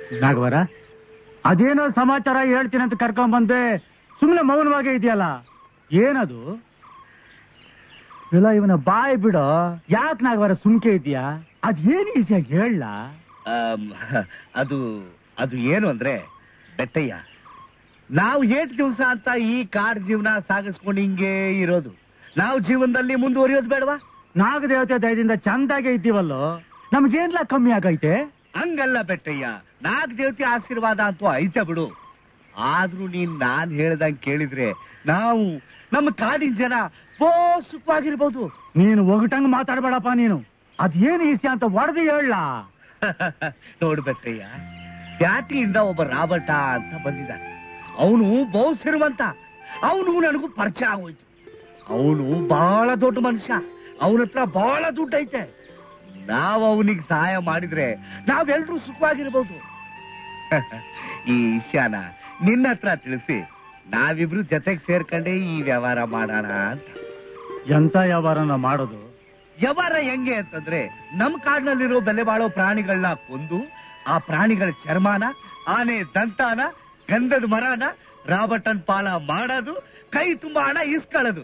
ನಾಗವರ ಅದೇನೋ ಸಮಾಚಾರ ಹೇಳ್ತೀನಿ ಅಂತ ಕರ್ಕೊಂಡ್ ಬಂದೆ ಸುಮ್ಮನೆ ಮೌನವಾಗೇ ಇದೆಯಲ್ಲ ಏನದು ಇಲ್ಲ ಇವನ ಬಾಯ್ ಬಿಡೋ ಯಾಕೆ ನಾಗವರ ಸುಮ್ಕೆ ಇದೆಯಾ ಅದೇನು ಈಸಿಯಾಗಿ ಹೇಳ ಆಮ್, ಅದು ಅದು ಏನು ಅಂದ್ರೆ ಬೆಟ್ಟಯ್ಯ ನಾವು ಏಟ್ ದಿವಸ ಅಂತ ಈ ಕಾಡ್ ಜೀವನ ಸಾಗಿಸ್ಕೊಂಡು ಹಿಂಗೆ ಇರೋದು ನಾವು ಜೀವನದಲ್ಲಿ ಮುಂದುವರಿಯೋದು ಬೇಡವಾ ನಾಗದೇವತೆ ದಯದಿಂದ ಚಂದಾಗೆ ಇದ್ದೀವಲ್ಲೋ ನಮ್ಗೇನ್ಲ ಕಮ್ಮಿ ಆಗೈತೆ ಹಂಗಲ್ಲ ಬೆಟ್ಟಯ್ಯ ನಾಗ್ ದೇವತೆ ಆಶೀರ್ವಾದ ಅಂತೂ ಐತೆ ಬಿಡು ಆದ್ರೂ ನೀನ್ ನಾನ್ ಹೇಳ್ದಂಗ್ ಕೇಳಿದ್ರೆ ನಾವು ನಮ್ಮ ಕಾಡಿನ ಜನ ಬೋ ಸುಖವಾಗಿರ್ಬೋದು ನೀನು ಒಗಟಂಗ್ ಮಾತಾಡ್ಬೇಡಪ್ಪ ನೀನು ಅದೇನು ಈಸಿ ಅಂತ ಹೊಡೆದು ಹೇಳ ನೋಡು ಬೆಟ್ಟಯ್ಯ ಪ್ಯಾಟಿಯಿಂದ ಒಬ್ಬ ರಾಬರ್ಟ ಅಂತ ಬಂದಿದ್ದಾನೆ ಅವನು ಬಹು ಸಿರುವಂತ ಅವನು ನನಗೂ ಪರಿಚಯ ಆಗೋಯ್ತು ಅವನು ಬಹಳ ದೊಡ್ಡ ಮನುಷ್ಯ ಅವನ ಹತ್ರ ಬಹಳ ದುಡ್ಡು ಐತೆ ನಾವ್ ಅವನಿಗೆ ಸಹಾಯ ಮಾಡಿದ್ರೆ ನಾವೆಲ್ರೂ ಸುಖವಾಗಿರ್ಬೋದು ಈ ವಿಷಯನ ನಿನ್ನ ಹತ್ರ ತಿಳಿಸಿ ನಾವಿಬ್ರು ಜೊತೆಗೆ ಸೇರ್ಕೊಂಡೇ ಈ ವ್ಯವಹಾರ ಮಾಡೋಣ ಅಂತ ಎಂತ ವ್ಯವಹಾರನ ಮಾಡೋದು ವ್ಯವಹಾರ ಹೆಂಗೆ ಅಂತಂದ್ರೆ ನಮ್ ಕಾಡಿನಲ್ಲಿರೋ ಬೆಲೆ ಬಾಳೋ ಪ್ರಾಣಿಗಳನ್ನ ಕೊಂದು ಆ ಪ್ರಾಣಿಗಳ ಚರ್ಮನ ಆನೆ ದಂತಾನ ಗಂಧದ ಮರನ ರಾಬರ್ಟನ್ ಪಾಲ ಮಾಡೋದು ಕೈ ತುಂಬಾ ಹಣ ಇಸ್ಕೊಳ್ಳೋದು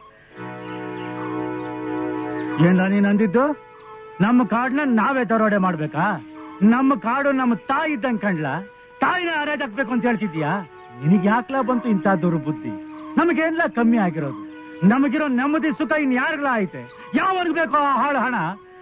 ಏನ ನೀನ್ ಅಂದಿದ್ದು ನಮ್ಮ ಕಾಡ್ನ ನಾವೇ ದರೋಡೆ ಮಾಡ್ಬೇಕಾ ನಮ್ಮ ಕಾಡು ನಮ್ಮ ತಾಯಿ ಇದ್ದಂಗ್ ಕಂಡ್ಲ ತಾಯಿನ ಅರೆದಾಕ್ಬೇಕು ಅಂತ ಹೇಳ್ತಿದ್ಯಾ ನಿನಗ್ ಯಾಕ್ಲಾ ಬಂತು ಇಂಥ ದುರ್ಬುದ್ಧಿ ನಮಗೇನ್ಲ ಕಮ್ಮಿ ಆಗಿರೋದು ನಮಗಿರೋ ನೆಮ್ಮದಿ ಸುಖ ಇನ್ ಯಾರಿಗ್ಲ ಐತೆ ಯಾವರ್ಗ್ ಬೇಕೋ ಆ ಹಾಳು ಹಣ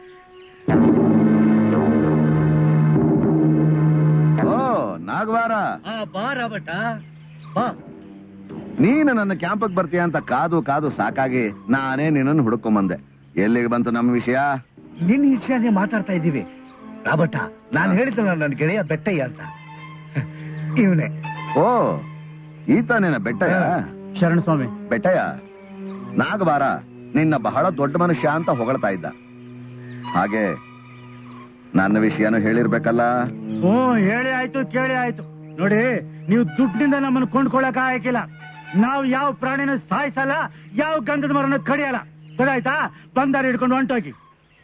ಓ ನಾಗವಾರ ಆ ಬಾ ರಾಬರ್ಟ ಬಾ ನೀನು ನನ್ನ ಕ್ಯಾಂಪಕ್ ಬರ್ತೀಯ ಅಂತ ಕಾದು ಕಾದು ಸಾಕಾಗಿ ನಾನೇ ನಿನ್ನನ್ನು ಹುಡುಕೊಂಬಂದೆ ಎಲ್ಲಿಗೆ ಬಂತು ನಮ್ಮ ವಿಷಯ ನಿನ್ ವಿಷಯನೇ ಮಾತಾಡ್ತಾ ಇದ್ದೀವಿ ರಾಬರ್ಟ ನಾನ್ ಹೇಳಿದ್ದಲ್ಲ ನನ್ನ ಗೆಳೆಯ ಬೆಟ್ಟಯ್ಯ ಅಂತ ಇವನೇ ಓ ಈತ ನಿನ್ನ ಬೆಟ್ಟಯ್ಯ ಶರಣ ಸ್ವಾಮಿ ಬೆಟ್ಟಯ್ಯ ನಾಗವಾರ ನಿನ್ನ ಬಹಳ ದೊಡ್ಡ ಮನುಷ್ಯ ಅಂತ ಹೊಗಳ್ತಾ ಇದ್ದ ಹಾಗೆ ನನ್ನ ವಿಷಯನೂ ಹೇಳಿರ್ಬೇಕಲ್ಲ ಹ್ಞೂ ಹೇಳಿ ಆಯ್ತು ಕೇಳಿ ಆಯ್ತು ನೋಡಿ ನೀವು ದುಡ್ಡಿನಿಂದ ನಮ್ಮನ್ನು ಕೊಂಡ್ಕೊಳಕ್ ಆಗಿಲ್ಲ ನಾವು ಯಾವ ಪ್ರಾಣಿನ ಸಾಯಿಸಲ್ಲ ಯಾವ ಗಂಧದ ಮರನ ಕಡಿಯಲ್ಲ ಗೊತ್ತಾಯ್ತಾ ಬಂದಾರ ಹಿಡ್ಕೊಂಡು ಹೊಂಟೋಗಿ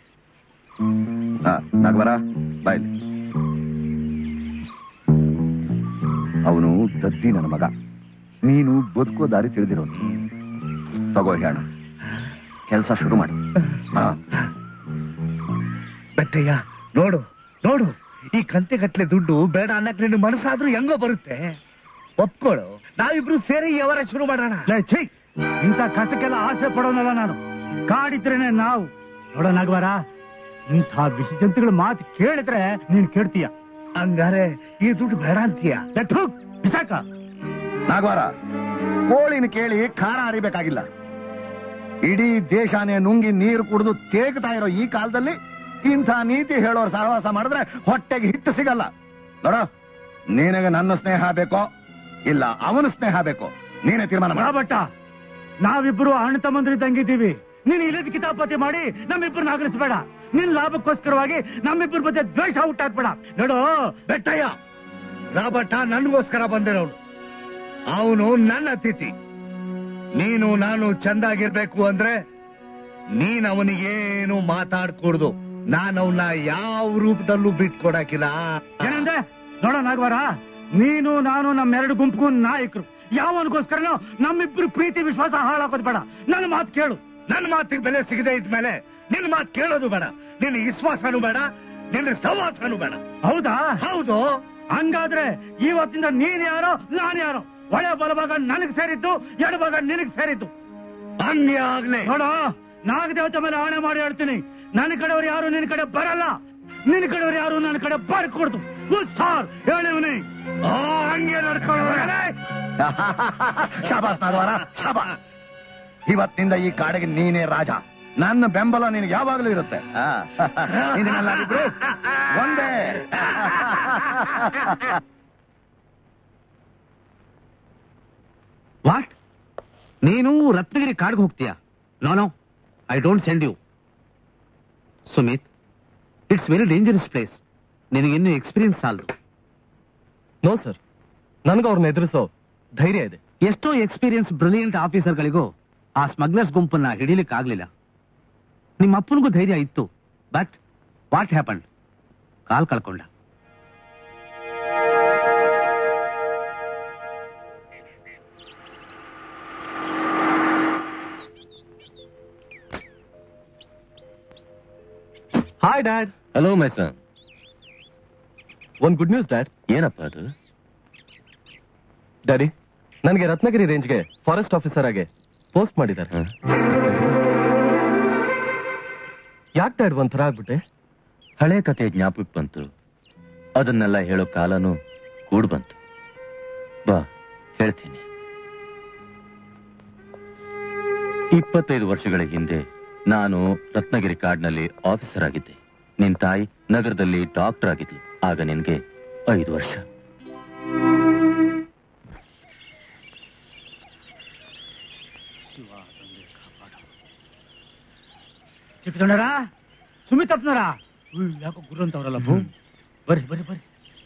ಆ, ನಾಗವಾರ ಬಾಯ್ಲಿ ಅವನು ದದ್ದಿ ನನ್ನ ಮಗ ನೀನು ಬದುಕೋ ದಾರಿ ತಿಳಿದಿರೋನು ತಗೋ ಹೇಳ ಕೆಲಸ ಶುರು ಮಾಡು ಹಾ ಬೆಟ್ಟಯ್ಯ ನೋಡು ನೋಡು ಈ ಕಂತೆಗಟ್ಲೆ ದುಡ್ಡು ಬೇಡ ಅನ್ನಕ್ ನಿನ್ನ ಮನಸ್ಸಾದ್ರೂ ಹೆಂಗೋ ಬರುತ್ತೆ ಒಪ್ಕೊಳ್ಳು ನಾವಿಬ್ರು ಸೇರಿ ಈ ವ್ಯವಹಾರ ಶುರು ಮಾಡೋಣ ಲೇ, ಛೀ ಇಂಥ ಕಸಕ್ಕೆಲ್ಲ ಆಸೆ ಪಡೋನಲ್ಲ ನಾನು ಕಾಡಿದ್ರೇನೆ ನಾವು ನೋಡೋ ನಾಗವಾರ ಇಂಥ ವಿಷ ಜಂತುಗಳ ಮಾತು ಕೇಳಿದ್ರೆ ನೀನ್ ಕೇಳ್ತೀಯ ಹಂಗಾರೆ ಈ ದುಡ್ಡು ಬೇಡ ಅಂತೀಯ ಲೇ, ಥು, ಬಿಸಾಕ ನಾಗವಾರ ಕೋಳಿನ ಕೇಳಿ ಖಾರ ಹರಿಬೇಕಾಗಿಲ್ಲ ಇಡೀ ದೇಶಾನೇ ನುಂಗಿ ನೀರು ಕುಡಿದು ತೇಗ್ತಾ ಇರೋ ಈ ಕಾಲದಲ್ಲಿ ಇಂಥ ನೀತಿ ಹೇಳೋರ್ ಸಹವಾಸ ಮಾಡಿದ್ರೆ ಹೊಟ್ಟೆಗೆ ಹಿಟ್ಟು ಸಿಗಲ್ಲ ನೋಡ ನಿನಗೆ ನನ್ನ ಸ್ನೇಹ ಬೇಕೋ ಇಲ್ಲ ಅವನ ಸ್ನೇಹ ಬೇಕೋ ನೀನೇ ತೀರ್ಮಾನ ಮಾಡ ಬಟ್ಟ ನಾವಿಬ್ರು ಅಣ್ಣ ತಮ್ಮಂದ್ರಿದ್ದಂಗಿದ್ದೀವಿ ನೀನ್ ಇಲ್ಲದ ಕಿತಾಪತಿ ಮಾಡಿ ನಮ್ಮಿಬ್ಬರನ್ನ ಆಗಲಿಸ್ಬೇಡ ನಿನ್ ಲಾಭಕ್ಕೋಸ್ಕರವಾಗಿ ನಮ್ಮಿಬ್ಬರ ಮಧ್ಯೆ ದ್ವೇಷ ಹುಟ್ಟಾಕ್ಬೇಡ ನೋಡು ಬೆಟ್ಟಯ್ಯ ರಾಬರ್ಟ ನನ್ಗೋಸ್ಕರ ಬಂದಿರೋನು ಅವನು ನನ್ನ ಅತಿಥಿ ನೀನು ನಾನು ಚಂದಾಗಿರ್ಬೇಕು ಅಂದ್ರೆ ನೀನ್ ಅವನಿಗೇನು ಮಾತಾಡ್ಕೂಡ್ದು ನಾನು ಅವನ್ನ ಯಾವ ರೂಪದಲ್ಲೂ ಬಿಟ್ಕೊಡಕಿಲ್ಲ ಏನಂದೆ ನೋಡೋ ನಾಗವಾರ ನೀನು ನಾನು ನಮ್ಮೆರಡು ಗುಂಪಿಗೂ ನಾಯಕರು ಯಾವನಿಗೋಸ್ಕರನೋ ನಮ್ಮಿಬ್ರು ಪ್ರೀತಿ ವಿಶ್ವಾಸ ಹಾಳಾಕೋದ್ ಬೇಡ ನನ್ನ ಮಾತು ಕೇಳು ನನ್ನ ಮಾತಿಗೆ ಬೆಲೆ ಸಿಗದೆ ಇದ್ಮೇಲೆ ನಿನ್ನ ಮಾತು ಕೇಳೋದು ಬೇಡ ನಿನ್ನ ವಿಶ್ವಾಸನೂ ಬೇಡ ನಿನ್ನ ಸವಾಸನೂ ಬೇಡ ಹೌದಾ ಹೌದು ಹಂಗಾದ್ರೆ ಇವತ್ತಿಂದ ನೀನ್ ಯಾರೋ ನಾನ್ ಯಾರೋ ಒಳ್ಳೆ ಬಲಭಾಗ ನನಗ್ ಸೇರಿದ್ದು ಎಡಭಾಗ ನಿನಗ್ ಸೇರಿದ್ದು ಹಂಗೆ ಆಗ್ಲೇ ನೋಡೋ ನಾಗದೇವತೆ ಮೇಲೆ ಆಣೆ ಮಾಡಿ ಹೇಳ್ತೀನಿ ನನ್ನ ಕಡೆಯವ್ರು ಯಾರು ನಿನ್ ಕಡೆ ಬರಲ್ಲ ನಿನ್ ಕಡೆಯವ್ರು ಯಾರು ನನ್ನ ಕಡೆ ಬರ್ಕೊಡ್ತು ಸಾರ್ ಹೇಳಿವ್ನಿ ಆ, ಹಂಗೆ ನಡ್ಕೊಳ್ಳೋಣ ಶಾಬಾಸ್ ನಾಗವಾರ ಶಾಬಾಸ್ ಇವತ್ತಿನಿಂದ ಈ ಕಾಡಿಗೆ ನೀನೇ ರಾಜ ನನ್ನ ಬೆಂಬಲ ನಿನಗೆ ಯಾವಾಗಲೂ ಇರುತ್ತೆ ಆ, ಇದನ್ನೆಲ್ಲ ಇಬ್ರು ಒಂದೇ ವಾಟ್ ನೀನು ರತ್ನಗಿರಿ ಕಾಡ್ಗೆ ಹೋಗ್ತೀಯಾ no no I don't send you Sumit it's very dangerous place ನಿನಗಿನ್ನೂ ಎಕ್ಸ್ಪೀರಿಯನ್ಸ್ ಸಾಲದು ನೋ ಸರ್ ನನಗೆ ಅವ್ರನ್ನ ಎದುರಿಸೋ ಧೈರ್ಯ ಇದೆ ಎಷ್ಟೋ ಎಕ್ಸ್ಪೀರಿಯನ್ಸ್ ಬ್ರಿಲಿಯಂಟ್ ಆಫೀಸರ್ಗಳಿಗೂ ಆ ಸ್ಮಗ್ಲರ್ಸ್ ಗುಂಪನ್ನ ಹಿಡಿಲಿಕ್ಕೆ ಆಗ್ಲಿಲ್ಲ ನಿಮ್ಮ ಅಪ್ಪನಿಗೂ ಧೈರ್ಯ ಇತ್ತು ಬಟ್ ವಾಟ್ ಹ್ಯಾಪಂಡ್ ಕಾಲ್ ಕಳ್ಕೊಂಡ hi dad hello my son ಒಂದ್ ಗುಡ್ ನ್ಯೂಸ್ ಡ್ಯಾಡ್ ಏನಪ್ಪ ಅದು ಡ್ಯಾಡಿ ನನಗೆ ರತ್ನಗಿರಿ ರೇಂಜ್ಗೆ ಫಾರೆಸ್ಟ್ ಆಫೀಸರ್ ಆಗಿ ಪೋಸ್ಟ್ ಮಾಡಿದ್ದಾರೆ ಹ? ಯಾಕೆ ಡ್ಯಾಡ್ ಒಂಥರ ಆಗ್ಬಿಟ್ಟೆ ಹಳೆ ಕತೆ ಜ್ಞಾಪಕ ಬಂತು ಅದನ್ನೆಲ್ಲ ಹೇಳೋ ಕಾಲನೂ ಕೂಡ್ ಬಂತು ಬಾ ಹೇಳ್ತೀನಿ ಇಪ್ಪತ್ತೈದು ವರ್ಷಗಳ ಹಿಂದೆ ನಾನು ರತ್ನಗಿರಿ ಕಾಡ್ನಲ್ಲಿ ಆಫೀಸರ್ ಆಗಿದ್ದೆ ನಿನ್ ತಾಯಿ ನಗರದಲ್ಲಿ ಡಾಕ್ಟರ್ ಆಗಿದ್ಲು ಆಗ ನಿನ್ಗೆ ಐದು ವರ್ಷ ಚಿಕ್ಕದೊಂಡರ ಸುಮಿತಪ್ಪನರ ಯಾಕೋ ಗುರು ಅಂತವ್ರಲ್ಲ ಬರ್ರಿ ಬರ್ರಿ ಬರ್ರಿ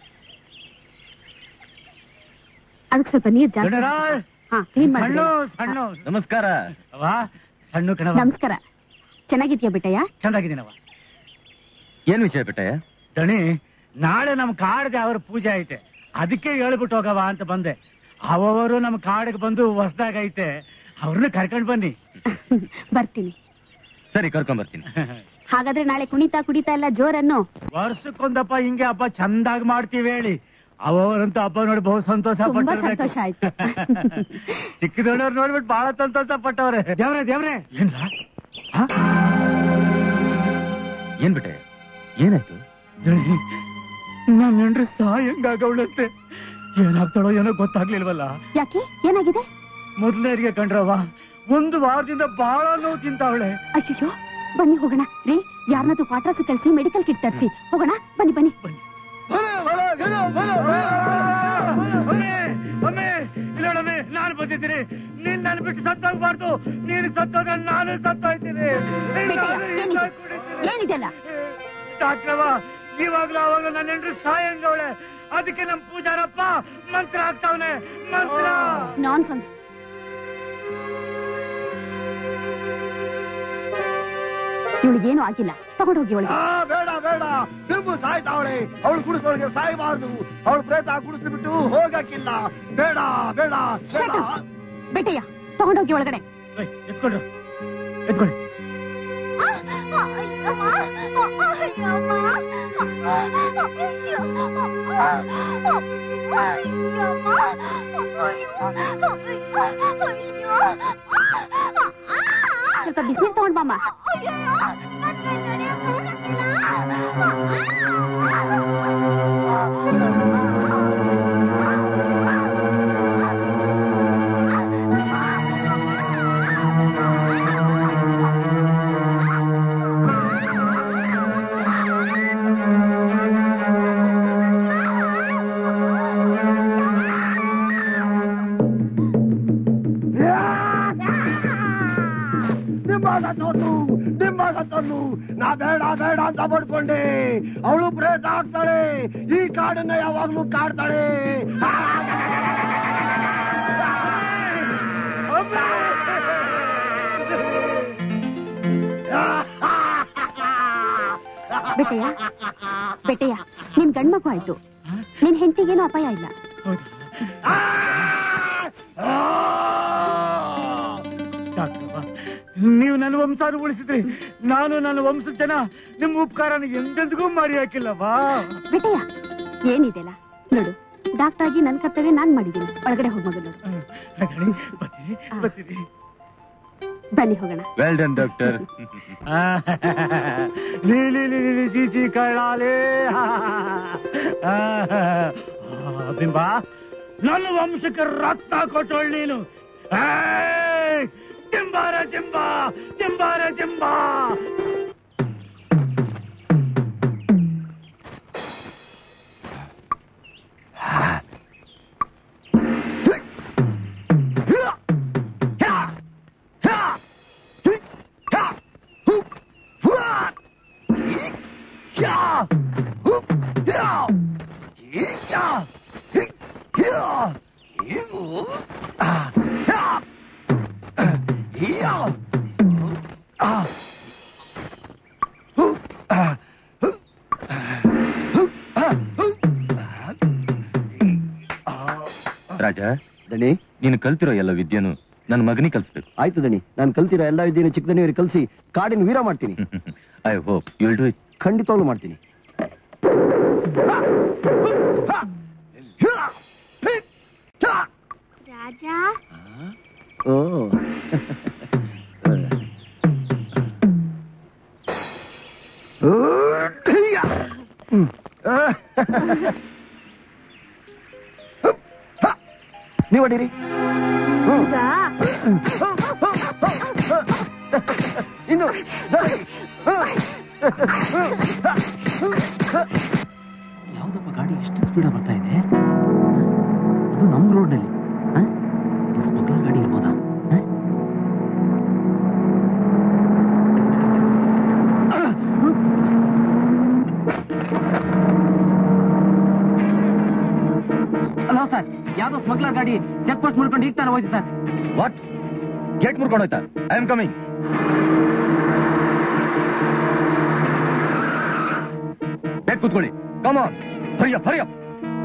ಅದಕ್ಕೆ ಸ್ವಲ್ಪ ನೀರ್ ಜಾಸ್ತಿ ದೊಡ್ಡರ ಹಾ ಕ್ಲೀನ್ ಸಣ್ಣ ಮಾಡಿ ಸಣ್ಣ ನಮಸ್ಕಾರ ಅವ ಸಣ್ಣ ಕಣವ ನಮಸ್ಕಾರ ಚೆನ್ನಾಗಿದ್ಯಾ ಬಿಟ್ಟಯ್ಯ ಚಂದಾಗಿದ್ದೀನವ ಏನ್ ವಿಷಯ ಬಿಟ್ಟಯ್ಯ ದಣಿ ನಾಳೆ ನಮ್ ಕಾಡ್ಗೆ ಅವ್ರ ಪೂಜೆ ಐತೆ ಅದಕ್ಕೆ ಹೇಳ್ಬಿಟ್ಟು ಹೋಗವ ಅಂತ ಬಂದೆ ಅವವರು ನಮ್ ಕಾಡಿಗೆ ಬಂದು ಹೊಸ್ದಾಗ ಐತೆ ಅವ್ರನ್ನ ಕರ್ಕೊಂಡ್ ಬನ್ನಿ ಬರ್ತೀನಿ ಸರಿ ಕರ್ಕೊಂಡ್ ಬರ್ತೀನಿ ಹಾಗಾದ್ರೆ ನಾಳೆ ಕುಣಿತಾ ಕುಡಿತಾ ಎಲ್ಲ ಜೋರನ್ನು ವರ್ಷಕ್ಕೊಂದಪ್ಪ ಹಿಂಗೆ ಹಬ್ಬ ಚಂದಾಗ್ ಮಾಡ್ತೀವಿ ಹೇಳಿ ಅವರಂತೂ ಹಬ್ಬ ನೋಡಿ ಬಹು ಸಂತೋಷ ತುಂಬಾ ಪಟ್ಟಿರ್ಬೇಕು. ಸಂತೋಷ ಆಯ್ತು ಚಿಕ್ಕದೊಡ್ಡವ್ರು ನೋಡ್ಬಿಟ್ಟು ಬಹಳ ಸಂತೋಷ ಪಟ್ಟವ್ರೆ ದೇವ್ರೆ ದೇವ್ರೆ ಏನ್ಲ ಹ? ಏನ್ ಬಿಟ್ಟಯ್ಯ ಏನಾಯ್ತು ದಣಿ, ನಮ್ ಹೆಂಡ್ರು ಸಾಯಂಗಾಗವಳಂತೆ ಏನಾಗ್ತಾಳೋ ಏನೋ ಗೊತ್ತಾಗ್ಲಿಲ್ವಲ್ಲ ಯಾಕೆ ಏನಾಗಿದೆ ಮೊದ್ಲೇರಿಗೆ ಕಂಡ್ರವ್ವ ಒಂದು ವಾರದಿಂದ ಬಹಳ ನೋವು ತಿಂತಾವಳೆ ಅಯ್ಯೋ ಬನ್ನಿ ಹೋಗೋಣ ರೀ ಯಾರನ್ನದು ಕ್ವಾರ್ಟರ್ಸ್ ಕಳಿಸಿ ಮೆಡಿಕಲ್ ಕಿಟ್ ತರಿಸಿ ಹೋಗೋಣ ಬನ್ನಿ ಬನ್ನಿ ಇಲ್ಲೊಡಮೆ ನಾನು ಬಂದಿದ್ದೀನಿ ನೀನ್ ನನ್ ಬಿಟ್ಟು ಸತ್ತೋಗ್ಬಾರ್ದು ನೀನು ಸತ್ತೋಗ ನಾನು ಸತ್ತೋಯ್ತೀನಿ ಬೇಟಯ್ಯ, ಏನಿದೆ? ಏನಿದೆಲ್ಲ ಡಾಕ್ಟ್ರವ ಇವಾಗ್ಲೂ ಅವಾಗ ನನ್ನ ಹೆಂಡ್ರು ಸಾಯಂಗವಳೆ ಅದಕ್ಕೆ ನಮ್ ಪೂಜಾರಪ್ಪ ಮಂತ್ರ ಆಗ್ತಾವನೆ ಮಂತ್ರ ನಾನ್ ಸೆನ್ಸ್ ಇವಳಿಗೇನು ಆಗಿಲ್ಲ ತಗೊಂಡೋಗಿ ಒಳಗೆ ಆ, ಬೇಡ ಬೇಡ ಬಿಂಬು ಸಾಯ್ತಾವಳೆ ಅವಳು ಕುಡಿಸೋಳಿಗೆ ಸಾಯಬಾರ್ದು ಅವಳು ಪ್ರೇತ ಕುಡಿಸಿ ಬಿಟ್ಟು ಹೋಗಕ್ಕಿಲ್ಲ ಬೇಡ ಬೇಡ ಬೇಡ Shut up. ಬೇಟಯ್ಯ ತಗೊಂಡೋಗಿ ಒಳಗಡೆ ಏಯ್, ಎತ್ಕೊಂಡ್ರು ಎತ್ಕೊಳ್ಳಿ ಸ್ವಲ್ಪ ಬಿಸಿನೀರ್ ತಗೊಂಡ್ ಬಾಮ್ಮ ನಿಮ್ಮ ಸತ್ತೋದು ನಿಮ್ಮ ಸತ್ತೋದು ನಾ ಬೇಡ ಬೇಡ ಅಂತ ಪಡ್ಕೊಂಡೆ ಅವಳು ಪ್ರೇತ ಆಗ್ತಾಳೆ ಈ ಕಾಡನ್ನ ಯಾವಾಗ್ಲೂ ಕಾಡ್ತಾಳೆ ಬೆಟ್ಟಯ್ಯ ಬೆಟ್ಟಯ್ಯ ನಿನ್ ಗಂಡ್ಮಗು ಆಯ್ತು ನಿನ್ ಹೆಂಡತಿಗೇನು ಅಪಾಯ ಇಲ್ಲ ಡಾಕ್ಟ್ರವ್ವ, ನೀವು ನನ್ನ ವಂಶಾನು ಉಳಿಸಿದ್ರಿ ನಾನು ನನ್ನ ವಂಶದ ಜನ ನಿಮ್ಮ ಉಪಕಾರನ ಎಂದೆಂದಿಗೂ ಮಾಡಿ ಹಾಕಿಲ್ಲವಾ ಬೆಟ್ಟಯ್ಯ ಏನಿದೆಲ್ಲ ನೋಡು ಡಾಕ್ಟರ್ ಆಗಿ ನನ್ ಕರ್ತವ್ಯ ನಾನ್ ಮಾಡಿದ್ದೀನಿ ಒಳಗಡೆ ಹೋಗ್ ಮೊದಲು ನೋಡು ಬರ್ತೀನಿ ಬರ್ತೀನಿ ಬನ್ನಿ ಹೋಗೋಣ ವೆಲ್ ಡನ್ ಡಾಕ್ಟರ್ ನೀಲಿ ನೀಲಿ ಚೀಚಿ ಕಳ್ಳಾಲೆ ಬಿಂಬ ನನ್ನ ವಂಶಕ್ಕೆ ರಕ್ತ ಕೊಟ್ಟೋಳ್ ನೀನು ಏಯ್! ಜಿಂಬಾರ ಜಿಂಬ ಜಿಂಬಾರ ಜಿಂಬ ರಾಜ ದಣಿ ನೀನು ಕಲ್ತಿರೋ ಎಲ್ಲ ವಿದ್ಯೆನು ನನ್ನ ಮಗನಿಗೆ ಕಲಿಸ್ಬೇಕು ಆಯ್ತು ದಣಿ ನಾನು ಕಲ್ತಿರೋ ಎಲ್ಲ ವಿದ್ಯೆಯನ್ನು ಚಿಕ್ಕದಣಿಯವರಿಗೆ ಕಲಿಸಿ ಕಾಡಿನ ವೀರ ಮಾಡ್ತೀನಿ I hope you will do it ಖಂಡಿತವಾಗ್ಲೂ ಮಾಡ್ತೀನಿ ರಾಜ ಓ ನೀವು ಅಡಿರಿ ಇನ್ನು ಜೋರಾಗಿ. ಯಾವ್ದಪ್ಪ ಗಾಡಿ ಎಷ್ಟು ಸ್ಪೀಡ್ ಬರ್ತಾ ಇದೆ ಅದು ನಮ್ ರೋಡ್ ನಲ್ಲಿ ಸ್ಮಗ್ಲರ್ ಗಾಡಿ ಇರ್ಬೋದಾ ಹ? ಹಲೋ ಸರ್ ಯಾವ್ದೋ ಸ್ಮಗ್ಲರ್ ಗಾಡಿ ಚೆಕ್ ಪೋಸ್ಟ್ ಮಾಡ್ಕೊಂಡು ಈಗ ತಾನೆ ಹೋಯ್ತು ಸರ್ ವಾಟ್ ಗೇಟ್ ಮುರ್ಕೊಂಡೋಯ್ತಾ ಐ ಆಮ್ ಕಮಿಂಗ್ ಬೇಗ ಕೂತ್ಕೊಳ್ಳಿ come on hurry up hurry up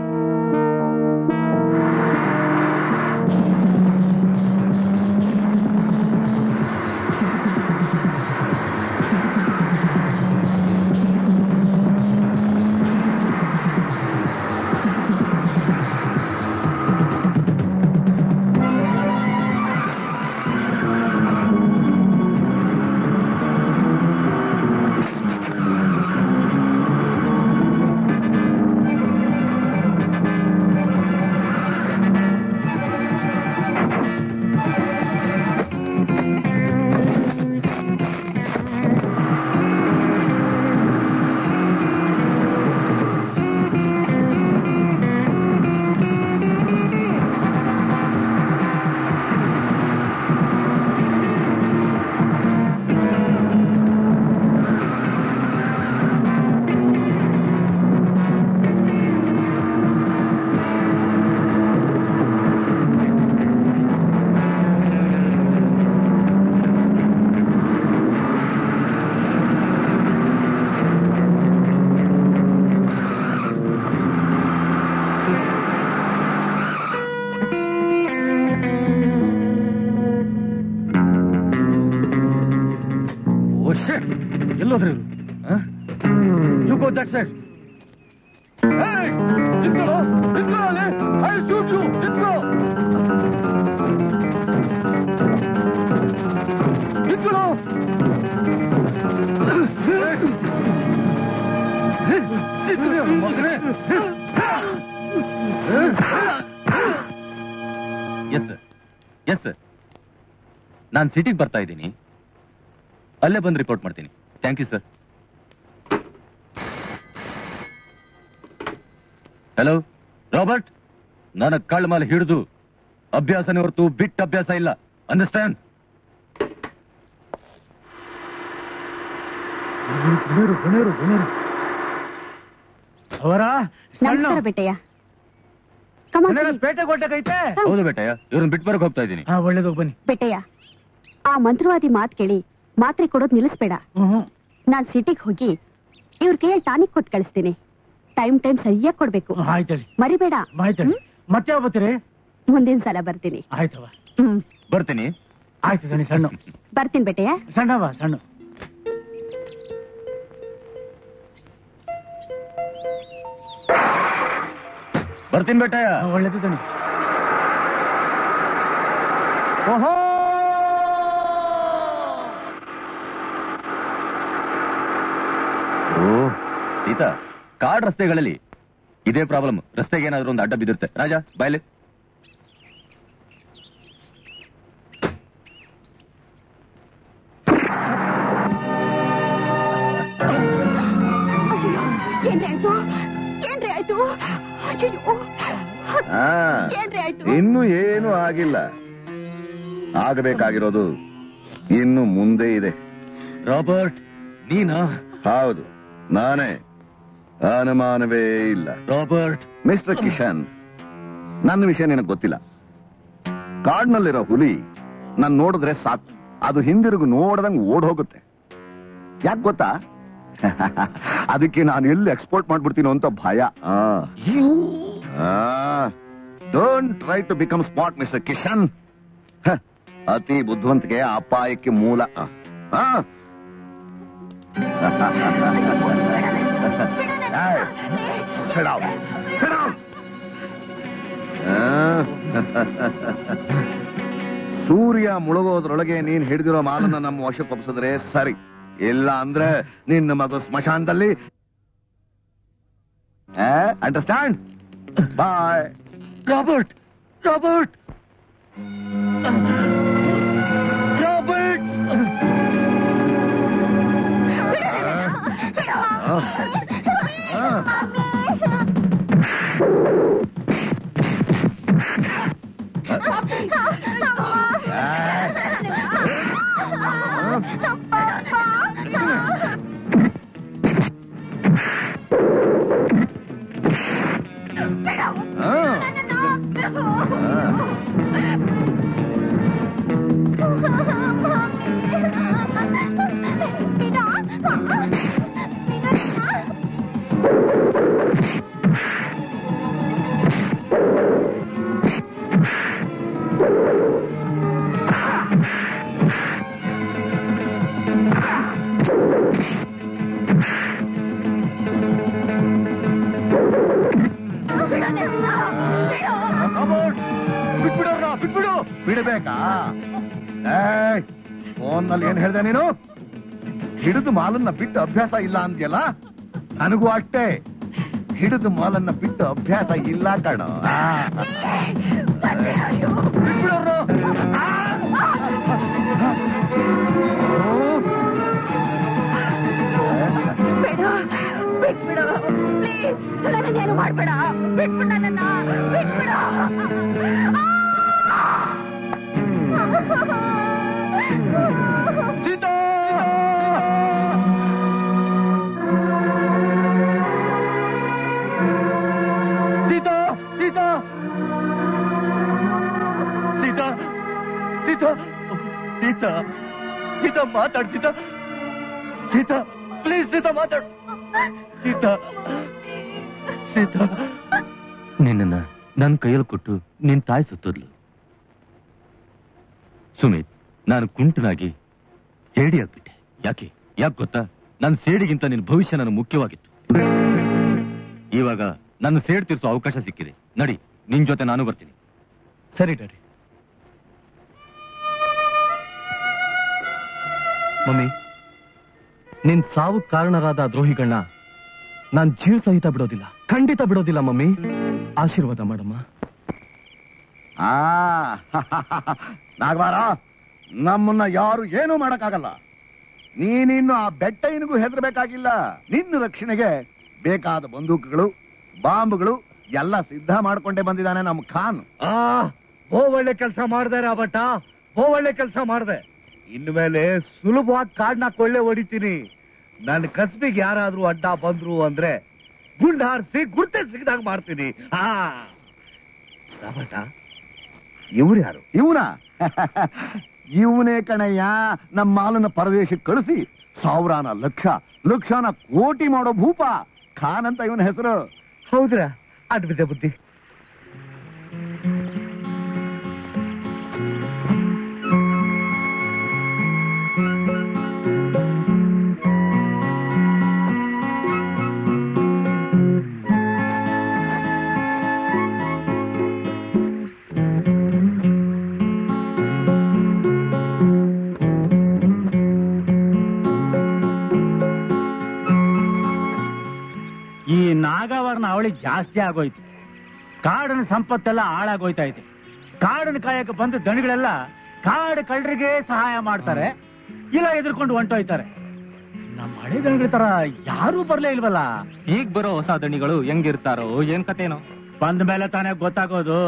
oh shut ಎಲ್ಲೋದ್ರಿ you go that side yes sir yes sir ನಾನು ಸಿಟಿಗೆ ಬರ್ತಾ ಇದ್ದೀನಿ ಅಲ್ಲೇ ಬಂದು ರಿಪೋರ್ಟ್ ಮಾಡ್ತೀನಿ thank you sir hello Robert ನನ್ನ ಕಳ್ಳ ಮೇಲೆ ಹಿಡಿದು ಅಭ್ಯಾಸನೇ ಹೊರತು ಬಿಟ್ಟ ಅಭ್ಯಾಸ ಇಲ್ಲ ಅಂಡರ್ಸ್ಟ್ಯಾಂಡ್ ಗುಣೇರು ಗುಣೇರು ಗುಣೇರು ಅವರ ನಮಸ್ಕಾರ ಬೆಟ್ಟಯ್ಯ ಕಮಾನ್ ಪೇಟೆ ಕೊಟ್ಟಕೈತೆ ಹೌದು ಬೇಟಯ್ಯ ಇವ್ರನ್ನ ಬಿಟ್ಟು ಬರಕ್ ಹೋಗ್ತಾ ಇದ್ದೀನಿ ಹಾ ಒಳ್ಳೇದು ಬನ್ನಿ ಬೆಟ್ಟಯ್ಯ ಆ ಮಂತ್ರವಾದಿ ಮಾತ್ ಕೇಳಿ ಮಾತ್ರೆ ಕೊಡೋದ್ ನಿಲ್ಲಿಸ್ಬೇಡ ಹ್ಮ್ ಹ್ಮ್ ನಾನ್ ಸಿಟಿಗ್ ಹೋಗಿ ಇವ್ರ ಕೈಯಲ್ಲಿ ಟಾನಿಕ್ ಕೊಟ್ಟು ಕಳಿಸ್ತೀನಿ ಟೈಮ್ ಟೈಮ್ ಸರಿಯಾಗಿ ಕೊಡ್ಬೇಕು ಹ್ಮ್, ಆಯ್ತಳಿ ಮರಿಬೇಡ ಆಯ್ತಳಿ ಮತ್ತೆ ಯಾವ ಬರ್ತೀರಿ ಮುಂದಿನ ಸಲ ಬರ್ತೀನಿ ಆಯ್ತವ ಹ್ಮ್ ಬರ್ತೀನಿ ಆಯ್ತು ದಣಿ ಸಣ್ಣ ಬರ್ತೀನಿ ಬೆಟ್ಟಯ್ಯ ಸಣ್ಣವ ಸಣ್ಣ ಬರ್ತೀನಿ ಬೇಟಯ್ಯ ಹಾ, ಒಳ್ಳೇದು ದಣಿ ಓಹೋ ಓ ಸೀತಾ ಕಾಡ್ ರಸ್ತೆಗಳಲ್ಲಿ ಇದೇ ಪ್ರಾಬ್ಲಮ್ ರಸ್ತೆಗೆ ಏನಾದ್ರು ಒಂದು ಅಡ್ಡ ಬಿದ್ದಿರುತ್ತೆ ರಾಜ ಬಾಯ್ಲಿ ಏನ್ರಿ ಆಯ್ತು ಏನ್ರಿ ಆಯ್ತು ಅಯ್ಯಯ್ಯೋ, ಆ, ಏನ್ರಿ ಆಯ್ತು ಇನ್ನು ಏನು ಆಗಿಲ್ಲ ಆಗಬೇಕಾಗಿರೋದು ಇನ್ನು ಮುಂದೆ ಇದೆ ರಾಬರ್ಟ್ ನೀನಾ ಹೌದು ನಾನೇ ಅನುಮಾನವೇ ಇಲ್ಲ ರಾಬರ್ಟ್ ಮಿಸ್ಟರ್ ಕಿಶನ್ ನನ್ನ ವಿಷಯ ನಿನಗೆ ಗೊತ್ತಿಲ್ಲ ಕಾಡ್ನಲ್ಲಿರೋ ಹುಲಿ ನಾನ್ ನೋಡಿದ್ರೆ ಸಾಕು ಅದು ಹಿಂದಿರುಗು ನೋಡ್ದಂಗ್ ಓಡ್ ಹೋಗುತ್ತೆ ಯಾಕೆ ಗೊತ್ತಾ ಅದಕ್ಕೆ ನಾನು ಎಲ್ಲಿ ಎಕ್ಸ್ಪೋರ್ಟ್ ಮಾಡ್ಬಿಡ್ತೀನೋ ಅಂತ ಭಯ don't try to become smart mister Kishan ಹ, ಅತಿ ಬುದ್ಧಿವಂತಿಕೆ ಅಪಾಯಕ್ಕೆ ಮೂಲ ಆ. ಆ. Hey, sit down. Sit down. ಆ? ಸೂರ್ಯ ಮುಳುಗೋದ್ರೊಳಗೆ ನೀನ್ ಹಿಡಿದಿರೋ ಮಾಲನ್ನ ನಮ್ಮ ವಶಕ್ಕೆ ಒಪ್ಸಿದ್ರೆ ಸರಿ ಇಲ್ಲ ಅಂದ್ರೆ ನಿನ್ನ ಮಗ ಸ್ಮಶಾನದಲ್ಲಿ understand boy Robert Robert Robert ಬಿಟ್ಬಿಡೋರ್ನ ಬಿಟ್ಬಿಡು ಬಿಡಬೇಕಾ ಫೋನ್ನಲ್ಲಿ ಏನ್ ಹೇಳ್ದೆ ನೀನು ಹಿಡಿದು ಮಾಲನ್ನ ಬಿಟ್ಟು ಅಭ್ಯಾಸ ಇಲ್ಲ ಅಂದ್ಯಲ್ಲ ನನಗೂ ಅಷ್ಟೇ ಹಿಡಿದು ಮಾಲನ್ನ ಬಿಟ್ಟು ಅಭ್ಯಾಸ ಇಲ್ಲ ಕಣೋ ಆ. ಬಿಟ್ಬಿಡು ಪ್ಲೀಸ್ ನನಗೇನು ಮಾಡ್ಬೇಡ ಬಿಟ್ಬಿಡ ನನ್ನ ಬಿಟ್ಬಿಡ ಸೀತಾ ಸೀತಾ ಸೀತಾ ಸೀತಾ ಸೀತಾ ಸೀತಾ ಸೀತಾ ಮಾತಾಡ್ ಸೀತಾ ಸೀತಾ ಪ್ಲೀಸ್ ಸೀತಾ ಮಾತಾಡ್ ಸೀತಾ ಸೀತಾ ನಿನ್ನನ್ನ ನನ್ನ ಕೈಯಲ್ಲಿ ಕೊಟ್ಟು ನಿನ್ ತಾಯಿ ಸತ್ತೋದ್ಲು ಸುಮಿತ್ ನಾನು ಕುಂಟನಾಗಿ ಹೇಡಿ ಆಗ್ಬಿಟ್ಟೆ ಯಾಕೆ ಯಾಕೆ ಗೊತ್ತಾ ನನ್ನ ಸೇಡಿಗಿಂತ ನಿನ್ನ ಭವಿಷ್ಯ ನನಗೆ ಮುಖ್ಯವಾಗಿತ್ತು ಇವಾಗ ನನ್ನ ಸೇಡ್ ತೀರ್ಸೋ ಅವಕಾಶ ಸಿಕ್ಕಿದೆ ನಡಿ ನಿನ್ ಜೊತೆ ನಾನು ಬರ್ತೀನಿ ಸರಿ ಡ್ಯಾಡಿ ಮಮ್ಮಿ ನಿನ್ ಸಾವು ಕಾರಣರಾದ ಆ ದ್ರೋಹಿಗಳನ್ನ ನಾನ್ ಜೀವ ಸಹಿತ ಬಿಡೋದಿಲ್ಲ ಖಂಡಿತ ಬಿಡೋದಿಲ್ಲ ಮಮ್ಮಿ ಆಶೀರ್ವಾದ ಮಾಡಮ್ಮ ಆ ನಾಗವಾರ ನಮ್ಮನ್ನ ಯಾರು ಏನೂ ಮಾಡಕ್ಕಾಗಲ್ಲ ನೀನಿನ್ನು ಆ ಬೆಟ್ಟ ಇನಿಗೂ ಹೆದರ್ಬೇಕಾಗಿಲ್ಲ ನಿನ್ನ ರಕ್ಷಣೆಗೆ ಬೇಕಾದ ಬಂದೂಕುಗಳು ಬಾಂಬ್ಗಳು ಎಲ್ಲ ಸಿದ್ಧ ಮಾಡ್ಕೊಂಡೇ ಬಂದಿದ್ದಾನೆ ನಮ್ಮ ಖಾನ್ ಆ ಬೋ ಒಳ್ಳೆ ಕೆಲಸ ಮಾಡ್ದೆ ರಾಬಟ್ಟ ಬೋ ಒಳ್ಳೆ ಕೆಲಸ ಮಾಡ್ದೆ ಇನ್ಮೇಲೆ ಸುಲಭವಾಗಿ ಕಾಡ್ನ ಕೊಳ್ಳೆ ಹೊಡಿತೀನಿ ನನ್ನ ಕಸ್ಬಿಗೆ ಯಾರಾದ್ರೂ ಅಡ್ಡ ಬಂದ್ರು ಅಂದ್ರೆ ಗುಂಡ್ ಹಾರಿಸಿ ಗುರ್ತೆ ಸಿಗದಾಗ ಮಾಡ್ತೀನಿ ಆ ರಾಬಟ್ಟ ಇವ್ರು ಯಾರು ಇವನ ಇವನೇ ಕಣಯ್ಯ ನಮ್ಮ ಮಾಲನ್ನ ಪರದೇಶಕ್ಕೆ ಕಳಿಸಿ ಸಾವಿರಾನ ಲಕ್ಷ ಲಕ್ಷನ ಕೋಟಿ ಮಾಡೋ ಭೂಪ ಖಾನ್ ಅಂತ ಇವನ ಹೆಸರು ಹೌದ್ರಾ ಅಡ್ಬಿದ್ದೆ ಬುದ್ಧಿ ಈ ನಾಗವರ್ಣ ಅವಳಿ ಜಾಸ್ತಿ ಆಗೋಯ್ತು ಕಾಡಿನ ಸಂಪತ್ತೆಲ್ಲ ಹಾಳಾಗೋಯ್ತಾ ಇದೆ ಕಾಡನ್ನ ಕಾಯಕ್ಕೆ ಬಂದ ದಣಿಗಳೆಲ್ಲ ಕಾಡು ಕಳ್ಳರಿಗೆ ಸಹಾಯ ಮಾಡ್ತಾರೆ ಇಲ್ಲ ಎದುರ್ಕೊಂಡು ಹೊಂಟೋಯ್ತಾರೆ ನಮ್ಮ ಹಳೆ ದಣಿಗಳ ತರ ಯಾರೂ ಬರ್ಲೇ ಇಲ್ವಲ್ಲ ಈಗ ಬರೋ ಹೊಸ ದಣಿಗಳು ಹೆಂಗಿರ್ತಾರೋ ಏನ್ ಕಥೆನೋ ಬಂದ ಮೇಲೆ ತಾನೇ ಗೊತ್ತಾಗೋದು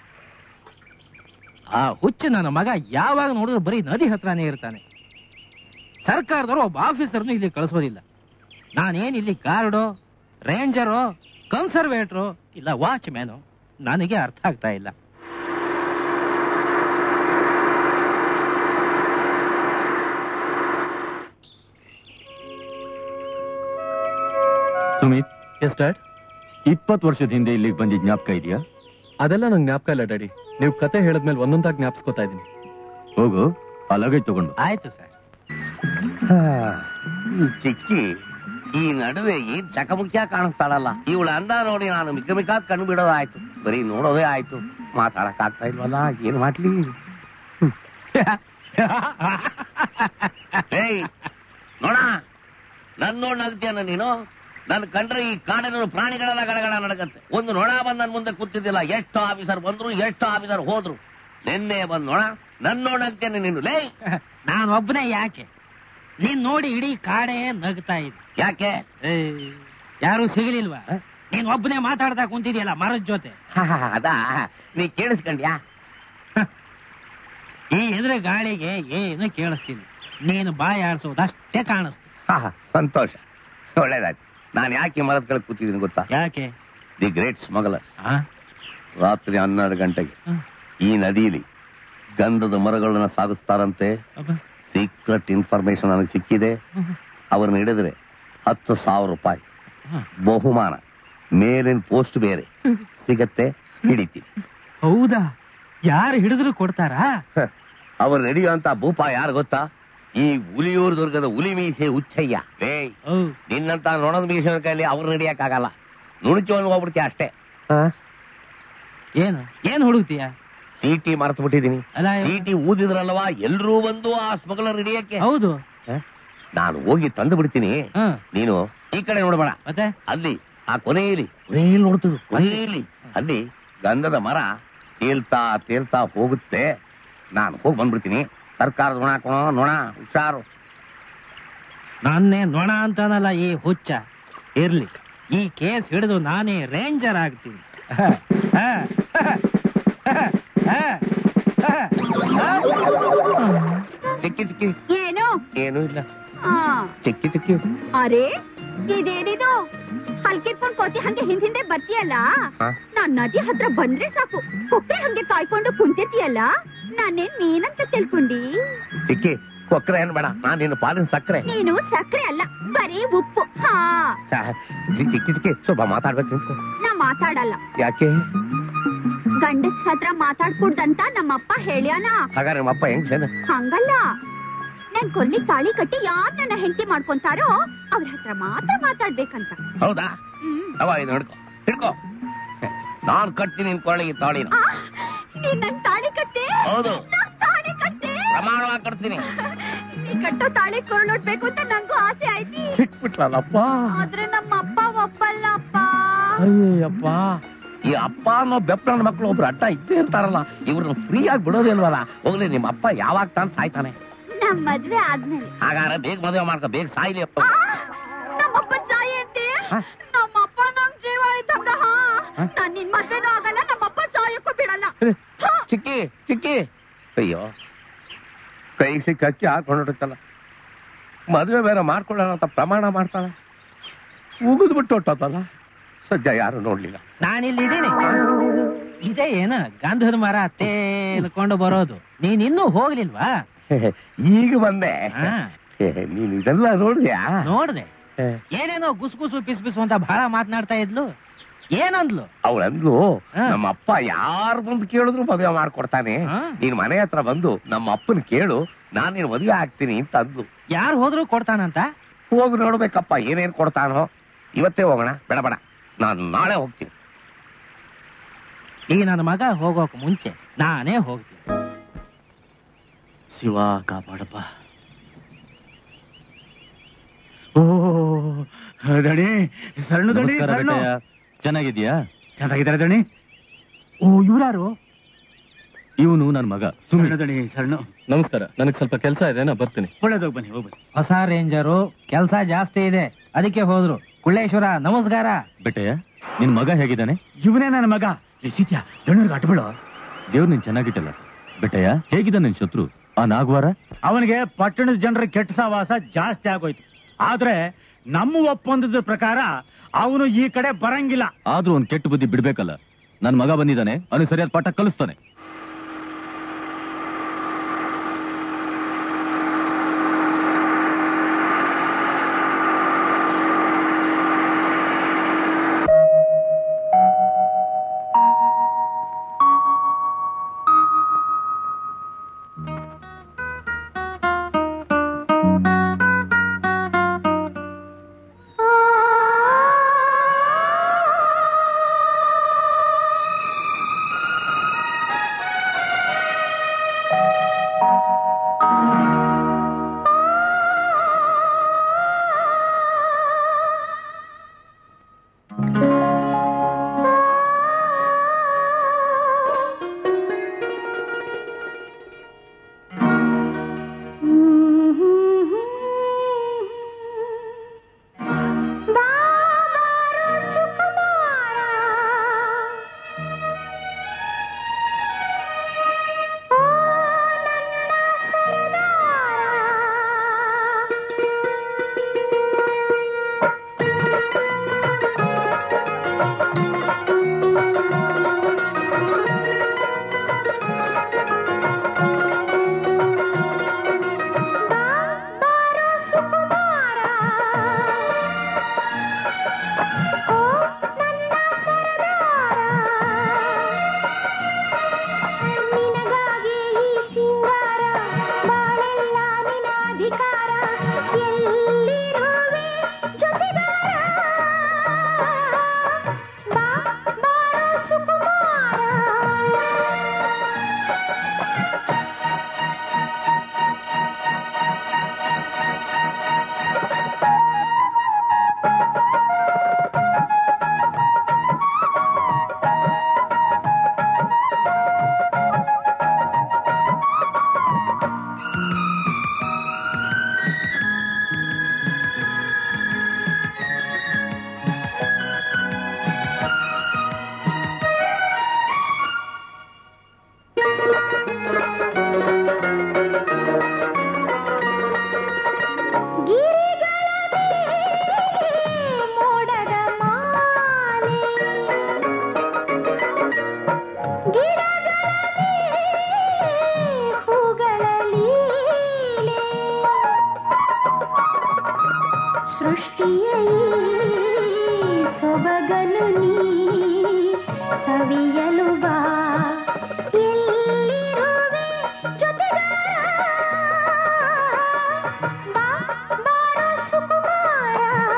ಆ ಹುಚ್ಚು ನನ್ನ ಮಗ ಯಾವಾಗ ನೋಡಿದ್ರು ಬರೀ ನದಿ ಹತ್ರನೇ ಇರ್ತಾನೆ ಸರ್ಕಾರದವರು ಒಬ್ಬ ಆಫೀಸರ್ನು ಇಲ್ಲಿ ಕಳಿಸೋದಿಲ್ಲ ನಾನೇನ್ ಇಲ್ಲಿ ಗಾರ್ಡೋ ರೇಂಜರೋ ಕನ್ಸರ್ವೇಟ್ರೋ ಇಲ್ಲ ವಾಚ್ ಮ್ಯಾನು ನನಗೆ ಅರ್ಥ ಆಗ್ತಾ ಇಲ್ಲ ಸುಮಿತ್ ಎಸ್ ಡ್ಯಾಡ್ ಇಪ್ಪತ್ತು ವರ್ಷದ ಹಿಂದೆ ಇಲ್ಲಿಗೆ ಬಂದಿದ್ ಜ್ಞಾಪಕ ಇದೆಯಾ ಅದೆಲ್ಲ ನಂಗೆ ಜ್ಞಾಪಕ ಇಲ್ಲ ಡ್ಯಾಡಿ ನೀವು ಕತೆ ಹೇಳಿದ್ಮೇಲೆ ಒಂದೊಂದಾಗಿ ಜ್ಞಾಪಿಸ್ಕೊತಾ ಇದ್ದೀನಿ ಹೋಗು ಆ ಲಗೇಜ್ ತಗೊಂಡು ಆಯ್ತು ಸರ್ ಈ ಚಿಕ್ಕಿ ಈ ನಡುವೆ ಏನ್ ಚಕಮುಖ್ಯ ಕಾಣಿಸ್ತಾಳಲ್ಲ ಇವಳ ಅಂದ ನೋಡಿ ನಾನು ಮಿಕ್ಕ ಮಿಕ್ಕ ಕಣ್ಣು ಬಿಡೋದಾಯ್ತು ಬರೀ ನೋಡೋದೇ ಆಯ್ತು ಮಾತಾಡಕ್ ಆಗ್ತಾ ಇಲ್ವಲ್ಲ ಏನ್ ಮಾಡ್ಲಿ ಏಯ್ ನೋಡ ನನ್ ನೋಡ್ ನಗ್ತೀಯನ ನೀನು ನನ್ ಕಂಡ್ರೆ ಈ ಕಾಡಿನ ಪ್ರಾಣಿಗಳೆಲ್ಲ ಗಡಗಡ ನಡಗತ್ತೆ ಒಂದು ನೊಣ ಬಂದ್ ನನ್ ಮುಂದೆ ಕೂತಿದ್ದಿಲ್ಲ ಎಷ್ಟು ಆಫೀಸರ್ ಬಂದ್ರು ಎಷ್ಟು ಆಫೀಸರ್ ಹೋದ್ರು ನಿನ್ನೆ ಬಂದ್ ನೋಡ ನನ್ ನೋಡ್ ನಗ್ತೇನೆ ನೀನು ಲೇ ನಾನು ಒಬ್ಬನೇ ಯಾಕೆ ನೀನ್ ನೋಡಿ ಇಡೀ ಕಾಡೇ ನಗ್ತಾ ಇದೆ ಯಾಕೆ ಯಾರು ಸಿಗಲಿಲ್ವಾ ನೀನ್ ಒಬ್ಬನೇ ಮಾತಾಡ್ತಾ ಕುಂತಿದ್ಯಲ್ಲ ಮರದ ಜೊತೆ ಅದಾ ನೀ ಕೇಳಿಸ್ಕೊಂಡ್ಯಾ ಈ ಎದುರು ಗಾಳಿಗೆ ಏನು ಕೇಳಿಸ್ತಿಲ್ಲ ನೀನು ಬಾಯಿ ಆಡ್ಸೋದಷ್ಟೇ ಕಾಣಿಸ್ತು ಸಂತೋಷ ಒಳ್ಳೇದಾಯ್ತು ನಾನು ಯಾಕೆ ಈ ಮರದ ಕೆಳಗೆ ಕೂತಿದ್ದೀನಿ ಗೊತ್ತಾ ಯಾಕೆ ದಿ ಗ್ರೇಟ್ ಸ್ಮಗಲರ್ ಆ? ರಾತ್ರಿ ಹನ್ನೆರಡು ಗಂಟೆಗೆ ಹ್ಮ್. ಈ ನದಿಯಲ್ಲಿ ಗಂಧದ ಮರಗಳನ್ನ ಸಾಗಿಸ್ತಾರಂತೆ ಅಬ್ಬ. ಸೀಕ್ರೆಟ್ ಇನ್ಫಾರ್ಮೇಶನ್ ನನಗೆ ಸಿಕ್ಕಿದೆ ಹ್ಮ್. ಅವ್ರನ್ನ ಹಿಡಿದ್ರೆ ಹತ್ತು ಸಾವಿರ ರೂಪಾಯಿ ಹ್ಮ್. ಬಹುಮಾನ ಮೇಲಿನ ಪೋಸ್ಟ್ ಬೇರೆ ಸಿಗತ್ತೆ ಹಿಡಿತೀನಿ ಹೌದಾ ಯಾರು ಹಿಡಿದ್ರು ಕೊಡ್ತಾರಾ ಅವ್ರು ನಡೆಯುವಂತ ಭೂಪ ಯಾರು ಗೊತ್ತಾ ಈ ಹುಲಿಯೂರು ದುರ್ಗದ ಹುಲಿ ಮೀಸೆ ಹುಚ್ಚಯ್ಯ ಏಯ್ ಓ ನಿನ್ನಂತ ನೊಣದ ಮೀಸೆ ಕೈಲಿ ಅವ್ರು ನಡೆಯಕ್ಕಾಗಲ್ಲ ನುಣುಚೋನ್ ಹೋಗ್ಬಿಡ್ತೀಯ ಅಷ್ಟೇ ಏನು ಏನ್ ಹುಡುಕ್ತೀಯ ಚೀಟಿ ಮರೆತು ಬಿಟ್ಟಿದೀನಿ ಅಲ್ಲ ಚೀಟಿ ಊದಿದ್ರಲ್ವಾ ಎಲ್ರೂ ಬಂದು ಆ ಸ್ಮಗ್ಲರ್ ಹಿಡಿಯಕ್ಕೆ ಹೌದು ನಾನು ಹೋಗಿ ತಂದು ಬಿಡ್ತೀನಿ ಹ ನೀನು ಈ ಕಡೆ ನೋಡ್ಬೇಡ ಮತ್ತೆ ಅಲ್ಲಿ ಆ ಕೊನೆಯಲ್ಲಿ ಕೊನೆಯಲ್ಲಿ ನೋಡ್ತೀವಿ ಕೊನೆಯಲ್ಲಿ ಅಲ್ಲಿ ಗಂಧದ ಮರ ತೇಲ್ತಾ ತೇಲ್ತಾ ಹೋಗುತ್ತೆ ನಾನು ಹೋಗಿ ಬಂದ್ಬಿಡ್ತೀನಿ ಸರ್ಕಾರದ ನೊಣ ಕೊಣ ನೊಣ ಹುಷಾರು ನಾನೇ ನೊಣ ಅಂತಾನಲ್ಲ ಈ ಹುಚ್ಚ ಇರ್ಲಿ ಈ ಕೇಸ್ ಹಿಡಿದು ನಾನೇ ರೇಂಜರ್ ಆಗ್ತೀನಿ ಹ, ಹ, ಹ, ಹ, ಹ, ಹ, ಹ. ಚಿಕ್ಕಿ ಚಿಕ್ಕಿ ಏನು ಏನೂ ಇಲ್ಲ ಆ, ಚಿಕ್ಕಿ ಚಿಕ್ಕಿ ಅರೆ ಇದೇನಿದು ಹಲ್ಕಿರ್ಕೊಂಡ್ ಕೋತಿ ಹಂಗೆ ಹಿಂದ್ ಹಿಂದೆ ಬರ್ತೀಯಲ್ಲ ಹಾ? ನಾನ್ ನದಿ ಹತ್ರ ಬಂದ್ರೆ ಸಾಕು ಕೊಕ್ರೆ ಹಂಗೆ ಕಾಯ್ಕೊಂಡು ಕುಂತಿರ್ತೀಯಲ್ಲ ನಾನೇನ್ ಮೀನಂತ ತಿಳ್ಕೊಂಡಿ ಚಿಕ್ಕಿ ಕೊಕ್ರೆ ಏನ್ ಬೇಡ ನಾನು ನಿನ್ನ ಪಾಲಿನ ಸಕ್ಕರೆ ನೀನು ಸಕ್ಕರೆ ಅಲ್ಲ ಬರೀ ಉಪ್ಪು ಹಾ ಚಿಕ್ಕಿ ಚಿಕ್ಕಿ ಸ್ವಲ್ಪ ಮಾತಾಡ್ಬೇಕು ನಿಂತ್ಕೊ ನಾ ಮಾತಾಡಲ್ಲ ಯಾಕೆ ಗಂಡಸ್ ಹತ್ರ ಮಾತಾಡ್ಕೂಡ್ದಂತ ನಮ್ಮಪ್ಪ ಹೇಳ್ಯಾನ ಹಾಗಾದ್ರೆ ನಿಮ್ಮಪ್ಪ ಹೆಂಗ್ ಸೇನ ಹಂಗಲ್ಲ ನನ್ ಕೊಲ್ಲಿ ತಾಳಿ ಕಟ್ಟಿ ಯಾರ್ ನನ್ನ ಹೆಂಡತಿ ಮಾಡ್ಕೊಂತಾರೋ ಅವ್ರ ಹತ್ರ ಮಾತ್ರ ಮಾತಾಡ್ಬೇಕಂತ ಹೌದಾ ಹ್ಮ್. ಅವ ಇದು ಹಿಡ್ಕೊ ಹಿಡ್ಕೊ ನಾನ್ ಕಟ್ತೀನಿ ನಿನ್ ಕೊಳ್ಳಿಗೆ ತಾಳಿನ ಆ, ನೀನ್ ನನ್ ತಾಳಿ ಕಟ್ಟಿ ಹೌದು ನಾನ್ ತಾಳಿ ಕಟ್ಟಿ ಪ್ರಮಾಣವಾಗಿ ಕಟ್ತೀನಿ ನೀ ಕಟ್ಟೋ ತಾಳಿ ಕೊಳ್ಳೋಡ್ಬೇಕು ಅಂತ ನಂಗೂ ಆಸೆ ಐತಿ ಸಿಕ್ಬಿಟ್ಲಲ್ಲಪ್ಪ ಆದ್ರೆ ನಮ್ಮ ಅಪ್ಪ ಒಪ್ಪಲ್ಲಪ್ಪ ಅಯ್ಯಪ್ಪ ಈ ಅಪ್ಪ ಅನ್ನೋ ಬೆಪ್ಪನ ಮಕ್ಕಳು ಒಬ್ರು ಅಡ್ಡ ಇದ್ದೇ ಇರ್ತಾರಲ್ಲ ಇವ್ರನ್ನ ಫ್ರೀ ಆಗಿ ಬಿಡೋದೇ ಇಲ್ವಲ್ಲ ಹೋಗ್ಲಿ ನಿಮ್ಮ ಅಪ್ಪ ಯಾವಾಗ ತಾನ್ ಸಾಯ್ತಾನೆ ನಮ್ ಮದ್ವೆ ಆದ್ಮೇಲೆ ಹಾಗಾದ್ರೆ ಬೇಗ ಮದುವೆ ಮಾಡ್ಕೊ ಬೇಗ ಸಾಯ್ಲಿ ಅಪ್ಪ ಆ, ನಮ್ಮಪ್ಪ ಸಾಯಿ ಅಂತೆ ಹ? ನಮ್ಮಪ್ಪ ನಮ್ ಜೀವ ಇದ್ದಂಗ ಹಾ ಹ? ನಾನ್ ನಿನ್ ಮದ್ವೆನೂ ಆಗಲ್ಲ ನಮ್ಮಪ್ಪ ಸಾಯಕ್ಕೂ ಬಿಡಲ್ಲ ಥ. ಚಿಕ್ಕಿ ಚಿಕ್ಕಿ ಅಯ್ಯೋ ಕೈ ಸಿಕ್ಕ ಅಕ್ಕಿ ಹಾಕೊಂಡಿರುತ್ತಲ್ಲ ಮದುವೆ ಬೇರೆ ಮಾಡ್ಕೊಳ್ಳೋಣ ಅಂತ ಪ್ರಮಾಣ ಮಾಡ್ತಾಳೆ ಉಗಿದ್ ಬಿಟ್ಟು ಹೊಟ್ಟೋತಲ್ಲ ಸದ್ಯ ಯಾರು ನೋಡ್ಲಿಲ್ಲ ನಾನಿಲ್ಲಿದ್ದೀನಿ ಇದೇ ಏನ ಗಂಧದ ಮರ ತೇಲ್ಕೊಂಡು ಬರೋದು ನೀನ್ ಇನ್ನೂ ಹೋಗ್ಲಿಲ್ವಾ ಈಗ ಬಂದೆ ಹಾ, ನೀನ್ ಇದೆಲ್ಲ ನೋಡಿದ್ಯಾ ನೋಡ್ದೆ ಏನೇನೋ ಗುಸು ಗುಸು ಪಿಸ್ ಪಿಸು ಅಂತ ಬಹಳ ಮಾತನಾಡ್ತಾ ಇದ್ಲು ಏನಂದ್ಲು ಅವಳಂದ್ಲು ಹಾ. ನಮ್ಮ ಅಪ್ಪ ಯಾರು ಬಂದು ಕೇಳಿದ್ರು ಮದುವೆ ಮಾಡ್ಕೊಡ್ತಾನೆ ಹಾ. ನೀನ್ ಮನೆ ಹತ್ರ ಬಂದು ನಮ್ಮ ಅಪ್ಪನ ಕೇಳು ನಾನ್ ನೀನ್ ಮದುವೆ ಆಗ್ತೀನಿ ಅಂತ ಅಂದ್ಲು ಯಾರು ಹೋದ್ರು ಕೊಡ್ತಾನಂತ ಹೋಗಿ ನೋಡ್ಬೇಕಪ್ಪ ಏನೇನ್ ಕೊಡ್ತಾನೋ ಇವತ್ತೇ ಹೋಗೋಣ ಬೇಡ ಬೇಡ ನಾನು ನಾಳೆ ಹೋಗ್ತೀನಿ ಈ ನನ್ನ ಮಗ ಹೋಗೋಕ್ ಮುಂಚೆ ನಾನೇ ಹೋಗ್ತೀನಿ ಶಿವ ಕಾಪಾಡಪ್ಪ ಓ ದಣಿ ಸಣ್ಣ ದಣಿ ನಮಸ್ಕಾರ ಸಣ್ಣ ಬೆಟ್ಟಯ್ಯ. ಚೆನ್ನಾಗಿದ್ಯಾ ಚೆನ್ನಾಗಿದ್ದಾರೆ ದಣಿ ಓ ಇವ್ರಾರು ಇವನು ನನ್ನ ಮಗ ಸಣ್ಣ ದಣಿ ಸಣ್ಣ ನಮಸ್ಕಾರ ನನಗೆ ಸ್ವಲ್ಪ ಕೆಲಸ ಇದೆ ನಾ ಬರ್ತೀನಿ ಒಳ್ಳೇದೋಗಿ ಬನ್ನಿ ಹೋಗ್ಬನ್ನಿ ಹೊಸ ರೇಂಜರು ಕೆಲಸ ಜಾಸ್ತಿ ಇದೆ ಅದಕ್ಕೆ ಹೋದ್ರು ಕುಳ್ಳೇಶ್ವರ ನಮಸ್ಕಾರ ಬೆಟ್ಟಯ್ಯ ನಿನ್ ಮಗ ಹೇಗಿದ್ದಾನೆ ಇವನೇ ನನ್ನ ಮಗ ಸಿತ್ಯ ದಣ್ಣರ್ಗೆ ಅಟ್ಬಿಡು ದೇವ್ರು ನೀನ್ ಚೆನ್ನಾಗಿಟ್ಟಲ್ಲ ಬೆಟ್ಟಯ್ಯ ಹೇಗಿದ್ದಾನೆ ನಿನ್ ಶತ್ರು ಆ ನಾಗವಾರ ಅವನಿಗೆ ಪಟ್ಟಣದ ಜನರ ಕೆಟ್ಟ ಸಹವಾಸ ಜಾಸ್ತಿ ಆಗೋಯ್ತು ಆದ್ರೆ ನಮ್ಮ ಒಪ್ಪಂದದ ಪ್ರಕಾರ ಅವನು ಈ ಕಡೆ ಬರಂಗಿಲ್ಲ ಆದ್ರೂ ಒಂದ್ ಕೆಟ್ಟ ಬುದ್ಧಿ ಬಿಡ್ಬೇಕಲ್ಲ ನನ್ ಮಗ ಬಂದಿದ್ದಾನೆ ಅವನು ಸರಿಯಾದ ಪಾಠ ಕಲಿಸ್ತಾನೆ ಆ ಸವಿಯಲು ಬಾ ಎಲ್ಲಿರುವೆ ಜೊತೆಗಾರ ಬಾ ಬಾರೋ ಸುಕುಮಾರ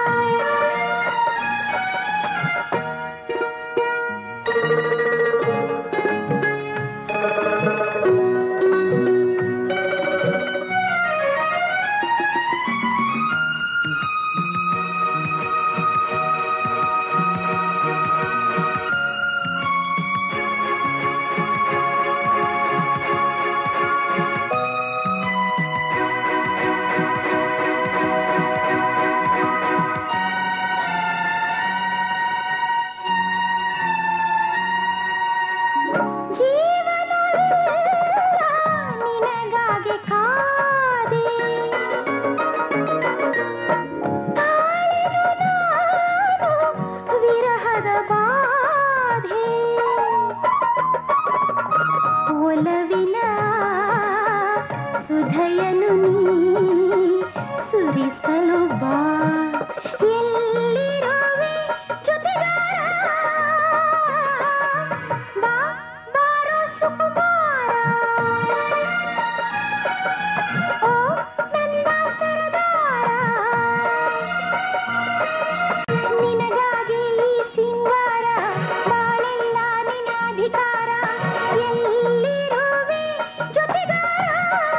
ಜೀವನವೆಲ್ಲ ನಿನಗಾಗಿ ಕಾದೆ ತಾಳೆನು ನಾನು ವಿರಹದ ಬಾಧೆ ಒಲವಿನ ಸುಧಯನು ನೀ ಸುರಿಸಲು ಬಾ ಎಲ್ಲಿರುವೆ ಜೊತೆಗಾರ ಬಾ ಬಾರೋ ಸುಕುಮಾರ ಓ ನನ್ನ ಸರದಾರ ನಿನಗಾಗಿ ಈ ಸಿಂಗಾರ ಬಾಳೆಲ್ಲ ನಿನ್ನ ಅಧಿಕಾರ ಎಲ್ಲಿರುವೆ ಜೊತೆಗಾರ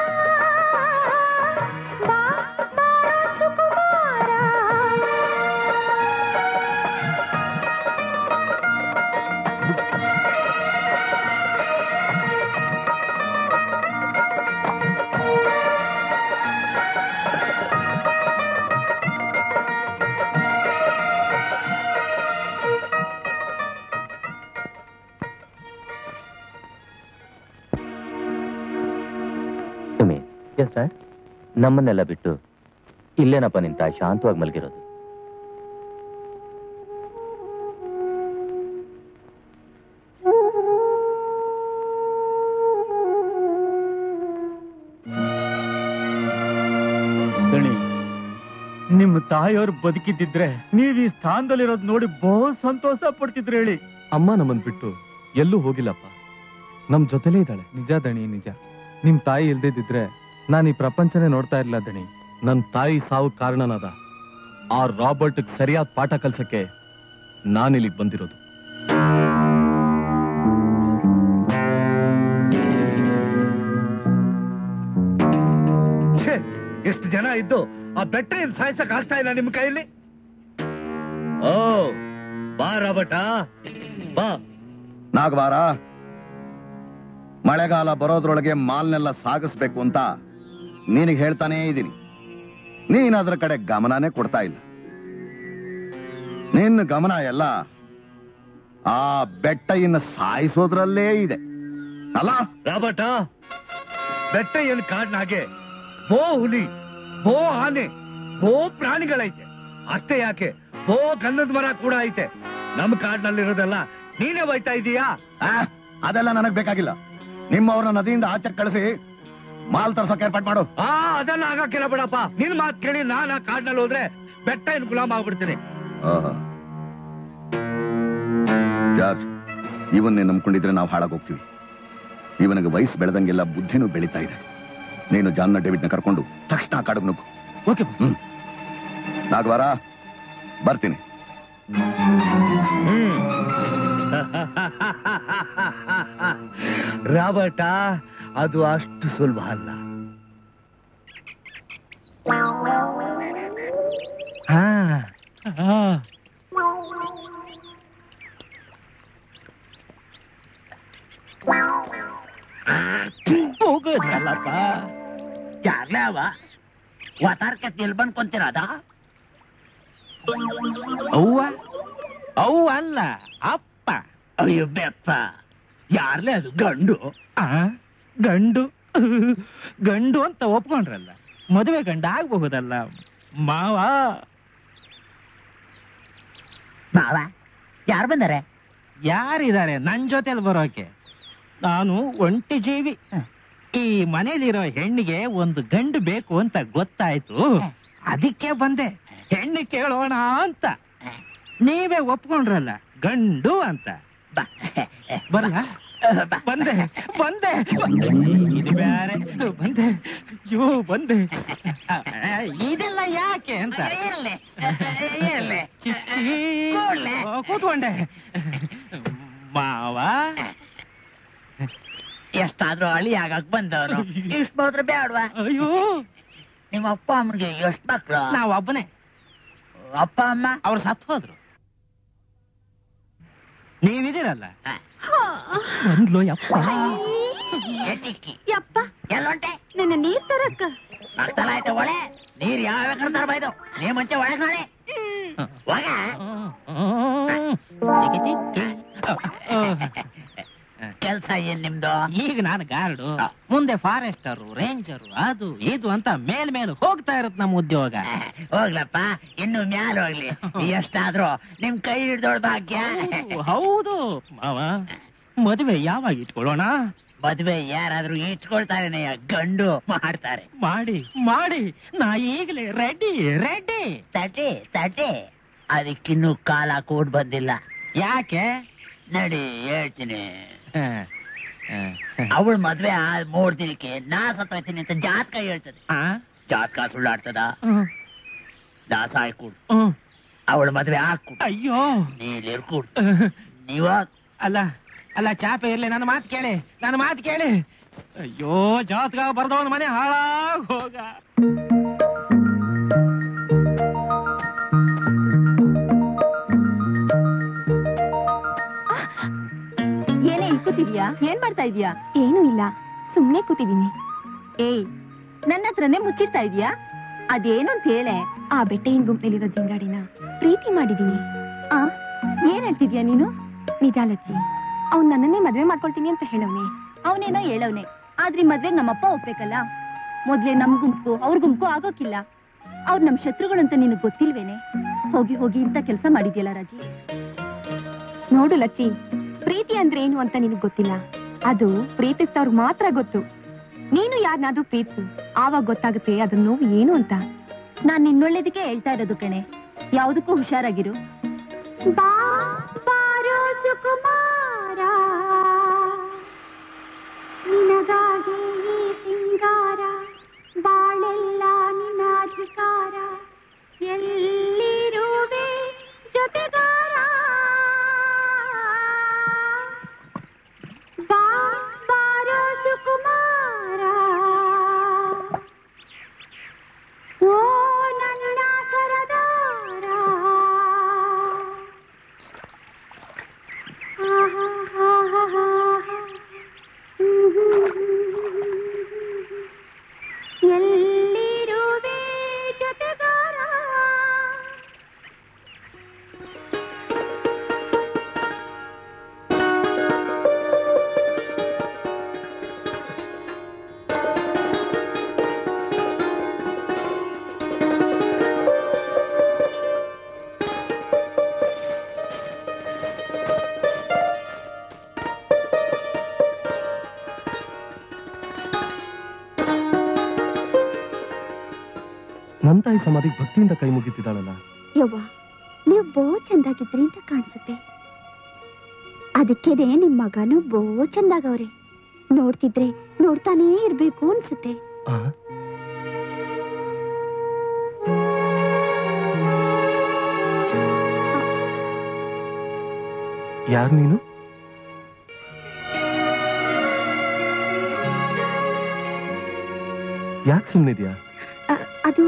ಬಾ ಬಾರೋ ಸುಕುಮಾರ ಸುಮಿ ಎಸ್ ಡ್ಯಾಡ್ ನಮ್ಮನ್ನೆಲ್ಲ ಬಿಟ್ಟು ಇಲ್ಲೇನಪ್ಪ ನಿಂತ ಶಾಂತವಾಗಿ ಮಲಗಿರೋದು ದಣಿ ನಿಮ್ಮ ತಾಯಿಯವ್ರು ಬದುಕಿದ್ದಿದ್ರೆ ನೀವ್ ಈ ಸ್ಥಾನದಲ್ಲಿರೋದ್ ನೋಡಿ ಬಹು ಸಂತೋಷ ಪಡ್ತಿದ್ರು ಹೇಳಿ ಅಮ್ಮ ನಮ್ಮನ್ ಬಿಟ್ಟು ಎಲ್ಲೂ ಹೋಗಿಲ್ಲಪ್ಪ ನಮ್ ಜೊತೆಲೇ ಇದ್ದಾಳೆ ನಿಜ ದಣಿ ನಿಜ ನಿಮ್ ತಾಯಿ ಇಲ್ದಿದ್ರೆ ನಾನು ಈ ಪ್ರಪಂಚನೇ ನೋಡ್ತಾ ಇರ್ಲಿಲ್ಲ ದಣಿ ನನ್ ತಾಯಿ ಸಾವು ಕಾರಣನಾದ ಆ ರಾಬರ್ಟ್ ಸರಿಯಾದ ಪಾಠ ಕಲ್ಸಕ್ಕೆ ನಾನಿಲ್ಲಿಗ್ ಬಂದಿರೋದು ಛೇ ಎಷ್ಟು ಜನ ಇದ್ದು ಆ ಬೆಟ್ಟ ಏನ್ ಸಾಯ್ಸಕ್ ಆಗ್ತಾ ಇಲ್ಲ ನಿಮ್ ಕೈಯಲ್ಲಿ ಓ ಬಾ ರಾಬಟ ಬಾ ನಾಗವಾರ ಮಳೆಗಾಲ ಬರೋದ್ರೊಳಗೆ ಮಾಲ್ನೆಲ್ಲ ಸಾಗಿಸ್ಬೇಕು ಅಂತ ನಿನಗೆ ಹೇಳ್ತಾನೇ ಇದ್ದೀನಿ ನೀನ್ ಅದ್ರ ಕಡೆ ಗಮನನೇ ಕೊಡ್ತಾ ಇಲ್ಲ ನಿನ್ನ ಗಮನ ಎಲ್ಲ ಆ ಬೆಟ್ಟ ಇನ್ನು ಸಾಯಿಸೋದ್ರಲ್ಲೇ ಇದೆ ಅಲ್ಲ ರಾಬಟ ಬೆಟ್ಟ ಏನ್ ಕಾಡ್ನಾಗೆ ಬೋ ಹುಲಿ ಬೋ ಆನೆ ಬೋ ಪ್ರಾಣಿಗಳೈತೆ ಅಷ್ಟೇ ಯಾಕೆ ಬೋ ಗಂಧದ ಮರ ಕೂಡ ಐತೆ ನಮ್ ಕಾಡ್ನಲ್ಲಿರೋದೆಲ್ಲ ನೀನೇ ಬೈತಾ ಇದೀಯಾ ಆ, ಅದೆಲ್ಲ ನನಗ್ ಬೇಕಾಗಿಲ್ಲ ನಿಮ್ಮವ್ರನ್ನ ನದಿಯಿಂದ ಆಚೆ ಕಳಿಸಿ ಮಾಲ್ ತರ್ಸೋಕೆ ಏರ್ಪಾಟ್ ಮಾಡು ಆ ಅದೆಲ್ಲ ಆಗಕ್ಕಿಲ್ಲ ಬಿಡಪ್ಪ ನಿನ್ ಮಾತ್ ಕೇಳಿ ನಾನ್ ಆ ಕಾಡ್ನಲ್ಲಿ ಹೋದ್ರೆ ಬೆಟ್ಟ ಏನ್ ಗುಲಾಮ್ ಆಗ್ಬಿಡ್ತೀನಿ ಆಹಾ. ಜಾರ್ಜ್ ಇವನ್ನೇ ನಂಬ್ಕೊಂಡಿದ್ರೆ ನಾವು ಹಾಳಾಗೋಗ್ತೀವಿ ಇವನಿಗೆ ವಯಸ್ಸು ಬೆಳೆದಂಗೆಲ್ಲ ಬುದ್ಧಿನೂ ಬೆಳೀತಾ ಇದೆ ನೀನು ಜಾನ್ನ ಡೇವಿಡ್ನ ಕರ್ಕೊಂಡು ತಕ್ಷಣ ಕಾಡಿಗೆ ನುಗ್ಗು ಓಕೆ ಹ್ಮ್ ನಾಗವಾರ ಬರ್ತೀನಿ ಹ್ಮ್ ರಾಬರ್ಟ ಅದು ಅಷ್ಟು ಸುಲಭ ಅಲ್ಲ ಹಾ ಹೋಗೋದಲ್ಲಪ್ಪ ಯಾರ್ಲೇ ಅವ ವಾತಾರಕ್ಕೆ ತಿಲ್ ಬಂದ್ಕೊಂತಿರೋದ ಅವ್ವ ಅವ್ವ ಅಲ್ಲ ಅಪ್ಪ ಅಯ್ಯೋ ಬೆಪ್ಪ ಯಾರ್ಲೇ ಅದು ಗಂಡು ಆ ಗಂಡು ಗಂಡು ಅಂತ ಒಪ್ಕೊಂಡ್ರಲ್ಲ ಮದುವೆ ಗಂಡ ಆಗ್ಬಹುದಲ್ಲ ಮಾವ ಮಾವ ಯಾರು ಬಂದಾರೆ ಯಾರಿದ್ದಾರೆ ನನ್ ಜೊತೆಲಿ ಬರೋಕೆ ನಾನು ಒಂಟಿ ಜೀವಿ ಈ ಮನೇಲಿರೋ ಹೆಣ್ಣಿಗೆ ಒಂದು ಗಂಡು ಬೇಕು ಅಂತ ಗೊತ್ತಾಯ್ತು ಅದಕ್ಕೆ ಬಂದೆ ಹೆಣ್ಣು ಕೇಳೋಣ ಅಂತ ನೀವೇ ಒಪ್ಕೊಂಡ್ರಲ್ಲ ಗಂಡು ಅಂತ ಬರಲ್ಲ ಬಂದೆ ಬಂದೆ ಇದು ಬ್ಯಾರೆ ಬಂದೆ ಅಯ್ಯೋ ಬಂದೆ ಇದೆಲ್ಲ ಯಾಕೆ ಅಂತ ಚಿಕ್ಕಿ ಓ, ಕೂತ್ಕೊಂಡೆ ಮಾವ ಎಷ್ಟಾದ್ರೂ ಹಳಿ ಆಗಕ್ ಬಂದವನು ಇಷ್ಟ ಮಾತ್ರ ಬೇಡವಾ ಅಯ್ಯೋ ನಿಮ್ಮ ಅಪ್ಪ ಅಮ್ಮನಿಗೆ ಎಷ್ಟ್ ಮಕ್ಳು ನಾವ್ ಒಬ್ಬನೇ ಅಪ್ಪ ಅಮ್ಮ ಅವ್ರು ಸತ್ತು ಹೋದ್ರು ನೀವಿದಿರಲ್ಲ ಬಂದ್ಲು ಯಪ್ಪ ಏ ಚಿಕ್ಕಿ ಯಪ್ಪ ಎಲ್ಲೊಂಟೆ ನಿನ್ನ ನೀರ್ ತರಕ್ಕ ಮಕ್ತಲ ಆಯ್ತು ಒಳೆ ನೀರ್ ಯಾವ ಬೇಕಾದ್ರೆ ತರಬಾಯ್ದು ನೀ ಮುಂಚೆ ಒಳಗ್ ನಾಳೆ ಹೋಗ ಚಿಕ್ಕಿ ಚಿಕ್ಕಿ ಕೆಲ್ಸ ಏನ್ ನಿಮ್ದು ಈಗ ನಾನು ಗಾರ್ಡು ಮುಂದೆ ಫಾರೆಸ್ಟರು ರೇಂಜರು ಅದು ಇದು ಅಂತ ಮೇಲ್ ಮೇಲೆ ಹೋಗ್ತಾ ಇರತ್ ನಮ್ಮ ಉದ್ಯೋಗ ಹೋಗ್ಲಪ್ಪ ಇನ್ನು ಮ್ಯಾಲ ಹೋಗ್ಲಿ ಎಷ್ಟಾದ್ರೂ ನಿಮ್ ಕೈ ಹಿಡ್ದೋಳ್ ಭಾಗ್ಯ ಹೌದು ಮಾವ ಮದುವೆ ಯಾವಾಗ ಇಟ್ಕೊಳ್ಳೋಣ ಮದ್ವೆ ಯಾರಾದ್ರೂ ಇಟ್ಕೊಳ್ತಾರೆ ಗಂಡು ಮಾಡ್ತಾರೆ ಮಾಡಿ ಮಾಡಿ ನಾ ಈಗಲೇ ರೆಡಿ ರೆಡಿ ತಟೆ ತಟೆ ಅದಕ್ಕಿನ್ನೂ ಕಾಲ ಕೂಡ್ ಬಂದಿಲ್ಲ ಯಾಕೆ ನಡಿ ಹೇಳ್ತೀನಿ ಹ, ಹ, ಹ. ಅವಳ ಮದ್ವೆ ಆದ್ ಮೂರ್ ದಿನಕ್ಕೆ ನಾ ಸತ್ತೋಯ್ತೀನಿ ಅಂತ ಜಾತಕ ಹೇಳ್ತದೆ ಆ? ಜಾತಕ ಸುಳ್ಳಾಡ್ತದ ಹ್ಮ್, ದಾಸ ಕೂಡ್ ಹ್ಮ್. ಅವಳ ಮದ್ವೆ ಹಾಕ್ಕೊಡ್ ಅಯ್ಯೋ ನೀರ್ ಕೂಡ್ ಅಹ್, ನೀವ ಅಲ್ಲ ಅಲ್ಲ ಚಾಪೆ ಇರ್ಲಿ ನನ್ನ ಮಾತು ಕೇಳಿ ನನ್ನ ಮಾತು ಕೇಳಿ ಅಯ್ಯೋ ಜಾತ್ಗ ಬರ್ದವನ ಮನೆ ಹಾಳಾಗ್ ಹೋಗ ಏನೇ ಇಲ್ಲಿ ಕೂತಿದ್ಯಾ ಏನ್ ಮಾಡ್ತಾ ಇದೀಯಾ ಏನೂ ಇಲ್ಲ ಸುಮ್ನೆ ಕೂತಿದೀನಿ ಏಯ್ ನನ್ನ ಹತ್ರನೇ ಮುಚ್ಚಿಡ್ತಾ ಇದೀಯಾ ಅದೇನು ಅಂತ ಹೇಳೆ ಆ ಬೆಟ್ಟೆயின் ಗುಂಪಿನಲ್ಲಿರೋ ಜಿಂಗಾಡಿನ ಪ್ರೀತಿ ಮಾಡಿದೀನಿ ಆ ಏನ್ ಹೇಳ್ತಿದ್ಯಾ ನೀನು ನಿಜ ಲಚ್ಚಿ ಅವ್ನ್ ನನ್ನನ್ನೇ ಮದ್ವೆ ಮಾಡ್ಕೊಳ್ತೀನಿ ಅಂತ ಹೇಳವ್ನೆ ಅವನೇನೋ ಹೇಳವ್ನೆ ಆದ್ರೆ ಈ ಮದ್ವೆಗ್ ನಮ್ಮಪ್ಪ ಒಪ್ಬೇಕಲ್ಲ ಮೊದ್ಲೇ ನಮ್ ಗುಂಪು ಅವ್ರ ಗುಂಪು ಆಗೋಕಿಲ್ಲ ಅವ್ರು ನಮ್ ಶತ್ರುಗಳು ಅಂತ ನಿನಗ್ ಗೊತ್ತಿಲ್ವೇನೆ ಹೋಗಿ ಹೋಗಿ ಇಂತ ಕೆಲಸ ಮಾಡಿದ್ಯಲ್ಲ ರಾಜಿ ನೋಡು ಲಚ್ಚಿ ಪ್ರೀತಿ ಅಂದ್ರೆ ಏನು ಅಂತ ನಿನಗ್ ಗೊತ್ತಿಲ್ಲ ಅದು ಪ್ರೀತಿಸ್ತವ್ರಿಗೆ ಮಾತ್ರ ಗೊತ್ತು ನೀನು ಯಾರನ್ನಾದ್ರೂ ಪ್ರೀತಿಸು ಆವಾಗ ಗೊತ್ತಾಗುತ್ತೆ ಅದ್ರ ನೋವು ಏನು ಅಂತ ನಾನ್ ನಿನ್ನೊಳ್ಳೇದಕ್ಕೆ ಹೇಳ್ತಾ ಇರೋದು ಕಣೆ ಯಾವ್ದಕ್ಕೂ ಹುಷಾರಾಗಿರು ಬಾ ಬಾರೋ ಸುಕುಮಾರ ನಿನಗಾಗಿ ಈ ಸಿಂಗಾರ ಬಾಳೆಲ್ಲ ನಿನ್ನ ಅಧಿಕಾರ ಎಲ್ಲಿರುವೆ ಜೊತೆಗಾರ ಬಾ ಬಾರೋ ಸುಕುಮಾರ ಓ ನನ್ನ ಸರದಾರ ಎಲ್ಲಿರುವೆ ಜೊತೆಗಾರ ನನ್ ತಾಯಿ ಸಮಾಧಿಗೆ ಭಕ್ತಿಯಿಂದ ಕೈ ಮುಗಿತಿದ್ದಾಳಲ್ಲ ಯವ್ವ ನೀವು ಬಹು ಚಂದಾಗಿದ್ರಿ ಅಂತ ಕಾಣಿಸುತ್ತೆ ಅದಕ್ಕೆದೆ ನಿಮ್ ಮಗನು ಬಹು ಚಂದಾಗವ್ರೆ ನೋಡ್ತಿದ್ರೆ ನೋಡ್ತಾನೇ ಇರ್ಬೇಕು ಅನ್ಸುತ್ತೆ ಆ? ಯಾರು ನೀನು ಯಾಕೆ ಸುಮ್ಮನಿದ್ಯಾ ಅ- ಅದು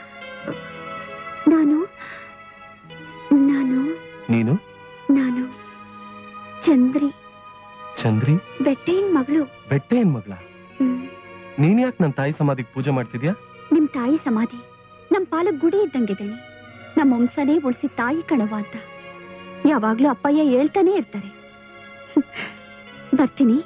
ನಾನು ನಾನು ನೀನು ನಾನು ಚಂದ್ರಿ ಚಂದ್ರಿ ಬೆಟ್ಟೆயின் ಮಗಳು ಬೆಟ್ಟ ಏನ್ ಮಗಳ ಹ್ಮ್. ನೀನ್ ಯಾಕೆ ನನ್ನ ತಾಯಿ ಸಮಾಧಿಗೆ ಪೂಜೆ ಮಾಡ್ತಿದ್ಯಾ ನಿಮ್ ತಾಯಿ ಸಮಾಧಿ ನಮ್ ಪಾಲ ಗುಡಿ ಇದ್ದಂಗೆ ದಣಿ ನಮ್ಮ ವಂಶನೇ ಉಳಿಸಿ ತಾಯಿ ಕಣವ ಅಂತ ಯಾವಾಗ್ಲೂ ಅಪ್ಪಯ್ಯ ಹೇಳ್ತಾನೆ ಇರ್ತಾರೆ ಬರ್ತೀನಿ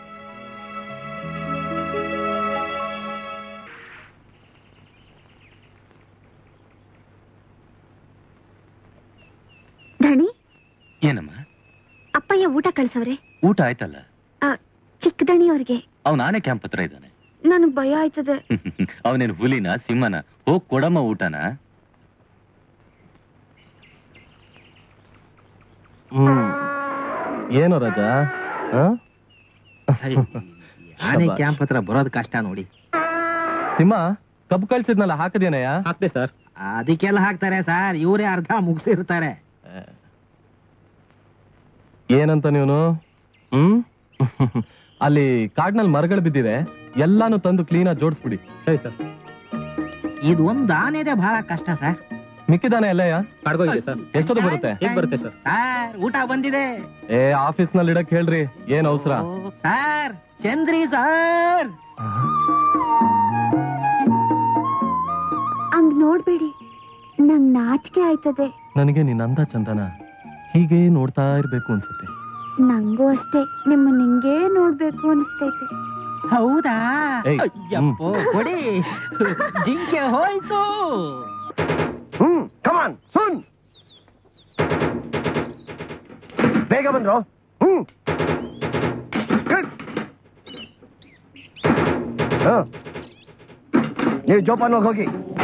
ಧಣಿ ಏನಮ್ಮ ಅಪ್ಪಯ್ಯ ಊಟ ಕಳ್ಸವ್ರೆ ಊಟ ಆಯ್ತಲ್ಲ ಚಿಕ್ಕ ದಣಿ ಅವ್ರಿಗೆ ಅವನ ಆನೆ ಕ್ಯಾಂಪ್ ಹತ್ರ ಇದ್ದಾನೆ ನನಗ್ ಭಯ ಆಯ್ತದೆ ಅವನೇನು ಹುಲಿನ ಸಿಂಹನ ಹೋಗ್ ಕೊಡಮ್ಮ ಊಟನ ಹ್ಮ್ ಏನೋ ರಾಜ ಆ? ಆನೆ ಶಬಾಷ್. ಕ್ಯಾಂಪ್ ಹತ್ರ ಬರೋದ್ ಕಷ್ಟ ನೋಡಿ ತಿಮ್ಮ ಕಬ್ಬು ಕಳ್ಸಿದ್ನಲ್ಲ ಹಾಕದೇನಯ್ಯ ಹಾಕ್ತೆ ಸರ್ ಅದಕ್ಕೆಲ್ಲ ಹಾಕ್ತಾರೆ ಸರ್ ಇವರೇ ಅರ್ಧ ಮುಗಿಸಿರ್ತಾರೆ ಏನಂತ ನೀವನು ಹ್ಮ್ ಅಲ್ಲಿ ಕಾಡ್ನಲ್ಲಿ ಮರಗಳು ಬಿದ್ದಿವೆ ಎಲ್ಲಾನು ತಂದು ಕ್ಲೀನ್ ಆಗಿ ಜೋಡಿಸ್ಬಿಡಿ ಸರಿ ಸರ್ ಇದು ಒಂದ್ ಆನೆದೆ ಬಹಳ ಕಷ್ಟ ಸರ್ ಮಿಕ್ಕಿದಾನೆ ಎಲ್ಲಯ್ಯ ಕಡ್ಗೋಗಿದೆ ಸರ್ ಎಷ್ಟೊತ್ತು ಬರುತ್ತೆ ಹೇಗ್ ಬರುತ್ತೆ ಸರ್ ಸರ್ ಊಟ ಬಂದಿದೆ ಏ ಆಫೀಸ್ ನಲ್ಲಿ ಇಡಕ್ ಹೇಳ್ರಿ ಏನ್ ಅವಸರ ಓ, ಸರ್ ಚಂದ್ರಿ ಸರ್ ಹಂಗ್ ನೋಡ್ಬೇಡಿ ನಂಗ್ ನಾಚಿಕೆ ಆಯ್ತದೆ ನನಗೆ ನಿನ್ನ ಅಂದ ಚಂದನ ಹೀಗೆ ನೋಡ್ತಾ ಇರ್ಬೇಕು ಅನ್ಸುತ್ತೆ ನಂಗೂ ಅಷ್ಟೇ ನಿಮ್ಮ ನಿಂಗೆ ನೋಡ್ಬೇಕು ಅನಿಸ್ತೈತೆ ಹೌದಾ ಏಯ್, ಅಯ್ಯಪ್ಪೋ ಕೊಡಿ ಜಿಂಕೆ ಹೋಯ್ತು ಹ್ಮ್ ಕಮಾನ್ ಸುನ್ ಬೇಗ ಬಂದ್ರು ಹ್ಮ್ Good. ಹ. ನೀವು ಜೋಪಾನ ಹೋಗಿ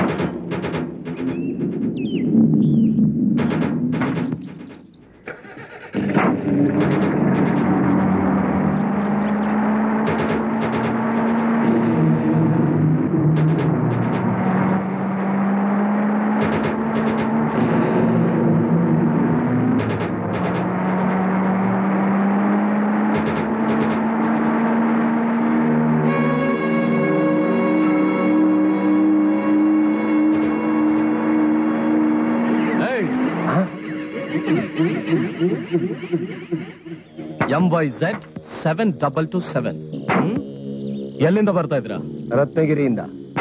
M Y Z seven double two seven ಎಲ್ಲಿಂದ ಬರ್ತಾ ಇದ್ರ ರತ್ನಗಿರಿಯಿಂದ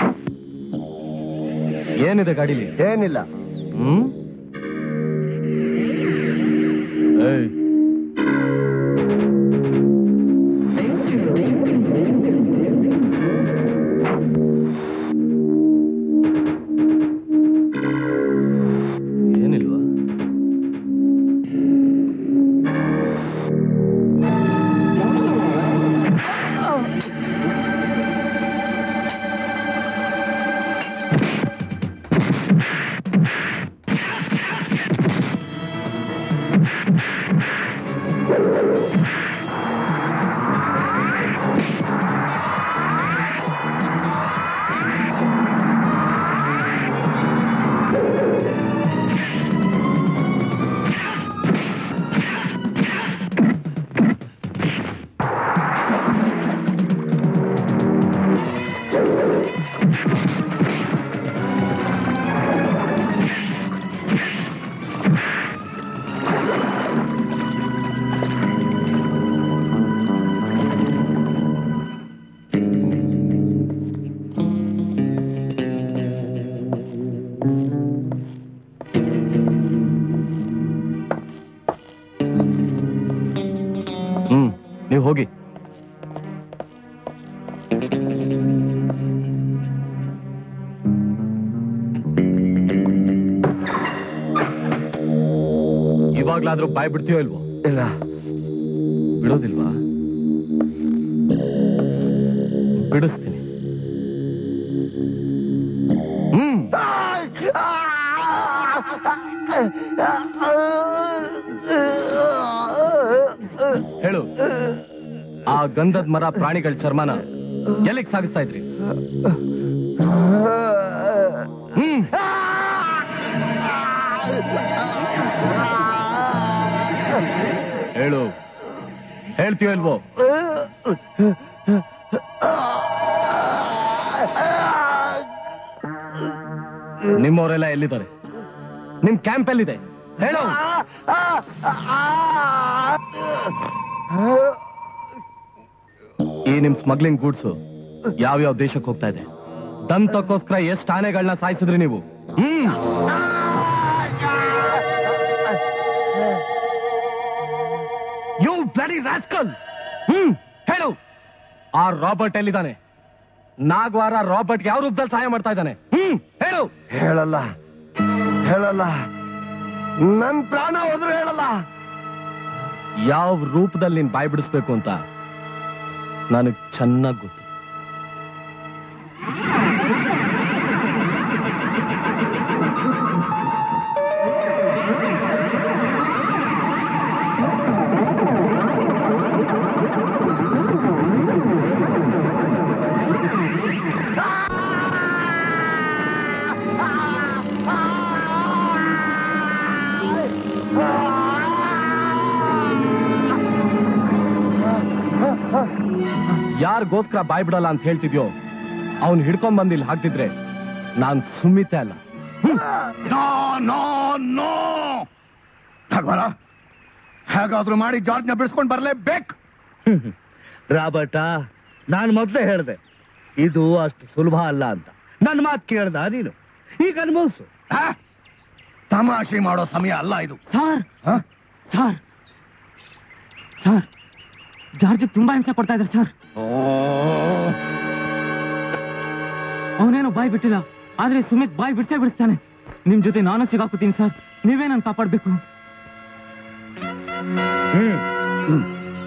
ಏನಿದೆ ಗಾಡಿಲಿ ಏನಿಲ್ಲ ಹ್ಮ್ ಏಯ್ ಏನಿಲ್ವಾ ಹ್ಮ್ ನೀವು ಹೋಗಿ ಇವಾಗ್ಲಾದ್ರೂ ಬಾಯ್ ಬಿಡ್ತೀಯೋ ಇಲ್ವೋ ಇಲ್ಲ ಬಿಡೋದಿಲ್ವಾ ಬಿಡಿಸ್ತೀನಿ ಹ್ಮ್ ಹೇಳು ಆ ಗಂಧದ ಮರ ಪ್ರಾಣಿಗಳ ಚರ್ಮನ ಎಲ್ಲಿಗೆ ಸಾಗಿಸ್ತಾ ಇದ್ರಿ ಹ್ಮ್ ಹೇಳು ಹೇಳ್ತೀಯೋ ಇಲ್ವೋ ನಿಮ್ಮವರೆಲ್ಲ ಎಲ್ಲಿದ್ದಾರೆ ನಿಮ್ ಕ್ಯಾಂಪ್ ಎಲ್ಲಿದೆ ಹೇಳು ಈ ನಿಮ್ ಸ್ಮಗ್ಲಿಂಗ್ ಗೂಡ್ಸ್ ಯಾವ್ಯಾವ ದೇಶಕ್ಕೆ ಹೋಗ್ತಾ ಇದೆ ದಂತಕ್ಕೋಸ್ಕರ ಎಷ್ಟು ಆನೆಗಳನ್ನ ಸಾಯಿಸಿದ್ರಿ ನೀವು hmm you bloody rascal hmm ಹೇಳು ಆ ರಾಬರ್ಟ್ ಎಲ್ಲಿದ್ದಾನೆ ನಾಗ್ವಾರ ರಾಬರ್ಟ್ಗೆ ಯಾವ ರೂಪದಲ್ಲಿ ಸಹಾಯ ಮಾಡ್ತಾ ಇದ್ದಾನೆ ಹ್ಮ್ ಹೇಳು ಹೇಳಲ್ಲ ಹೇಳಲ್ಲ ನನ್ ಪ್ರಾಣ ಹೋದ್ರು ಹೇಳಲ್ಲ ಯಾವ ರೂಪದಲ್ಲಿ ನೀನ್ ಬಾಯ್ ಬಿಡಿಸ್ಬೇಕು ಅಂತ ನನಗ್ ಚೆನ್ನಾಗ್ ಗೊತ್ತು ಯಾರಿಗೋಸ್ಕರ ಬಾಯ್ ಬಿಡಲ್ಲ ಅಂತ ಹೇಳ್ತಿದ್ಯೋ ಅವ್ನು ಹಿಡ್ಕೊಂಡ್ ಬಂದು ಇಲ್ಲಿ ಹಾಕ್ತಿದ್ರೆ ನಾನ್ ಸುಮ್ಮಿತೆ ಅಲ್ಲ ನೋ ನೋ ನೋ ಭಗವಾನ ಹೇಗಾದ್ರೂ ಮಾಡಿ ಜಾರ್ಜ್ನ ಬಿಡಿಸ್ಕೊಂಡು ಬರ್ಲೇಬೇಕು ರಾಬರ್ಟ ನಾನು ಮೊದಲೇ ಹೇಳ್ದೆ ಇದು ಅಷ್ಟು ಸುಲಭ ಅಲ್ಲ ಅಂತ ನನ್ನ ಮಾತು ಕೇಳ್ದ ನೀನು ಈಗ ಅನುಭವಿಸು ಆ? ತಮಾಷೆ ಮಾಡೋ ಸಮಯ ಅಲ್ಲ ಇದು ಸರ್ ಆ? ಸರ್ ಸರ್ ಜಾರ್ಜ್ ತುಂಬಾ ಹಿಂಸೆ ಕೊಡ್ತಾ ಇದ್ದಾರೆ ಸರ್ ಓ ಅವನೇನು ಬಾಯ್ ಬಿಟ್ಟಿಲ್ಲ ಆದ್ರೆ ಸುಮಿತ್ ಬಾಯ್ ಬಿಡ್ಸೇ ಬಿಡಿಸ್ತಾನೆ ನಿಮ್ ಜೊತೆ ನಾನು ಸಿಗಾಕೋತೀನಿ ಸರ್ ನೀವೇ ನನ್ ಕಾಪಾಡ್ಬೇಕು ಹ್ಮ್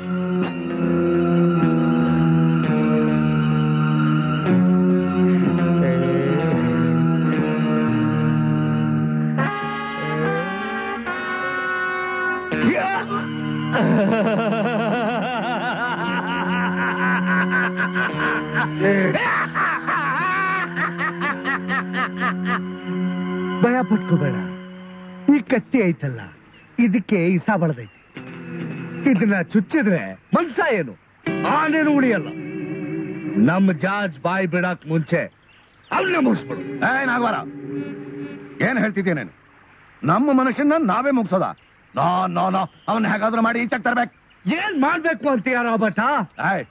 ಭಯ ಪಟ್ಕೋಬೇಡ ಈ ಕತ್ತಿ ಐತಲ್ಲ ಇದಕ್ಕೆ ಇಸ ಬಳ್ದೈತಿ ಇದನ್ನ ಚುಚ್ಚಿದ್ರೆ ಮನ್ಸ ಏನು ಆನೇನು ಉಳಿಯಲ್ಲ ನಮ್ಮ ಜಾರ್ಜ್ ಬಾಯಿ ಬಿಡಾಕ್ ಮುಂಚೆ ಅವನ್ನ ಮುಗಿಸ್ಬಿಡು ಏ ನಾಗವಾರ ಏನ್ ಹೇಳ್ತಿದ್ಯಾ ನೀನು ನಮ್ಮ ಮನುಷ್ಯನ ನಾವೇ ಮುಗಿಸೋದ ನೋ ನೋ ನೋ ಅವನ್ನ ಹೇಗಾದ್ರೂ ಮಾಡಿ ಈಚಕ್ ತರ್ಬೇಕು ಏನ್ ಮಾಡ್ಬೇಕು ಅಂತೀಯ ರಾಬರ್ಟ ಏಯ್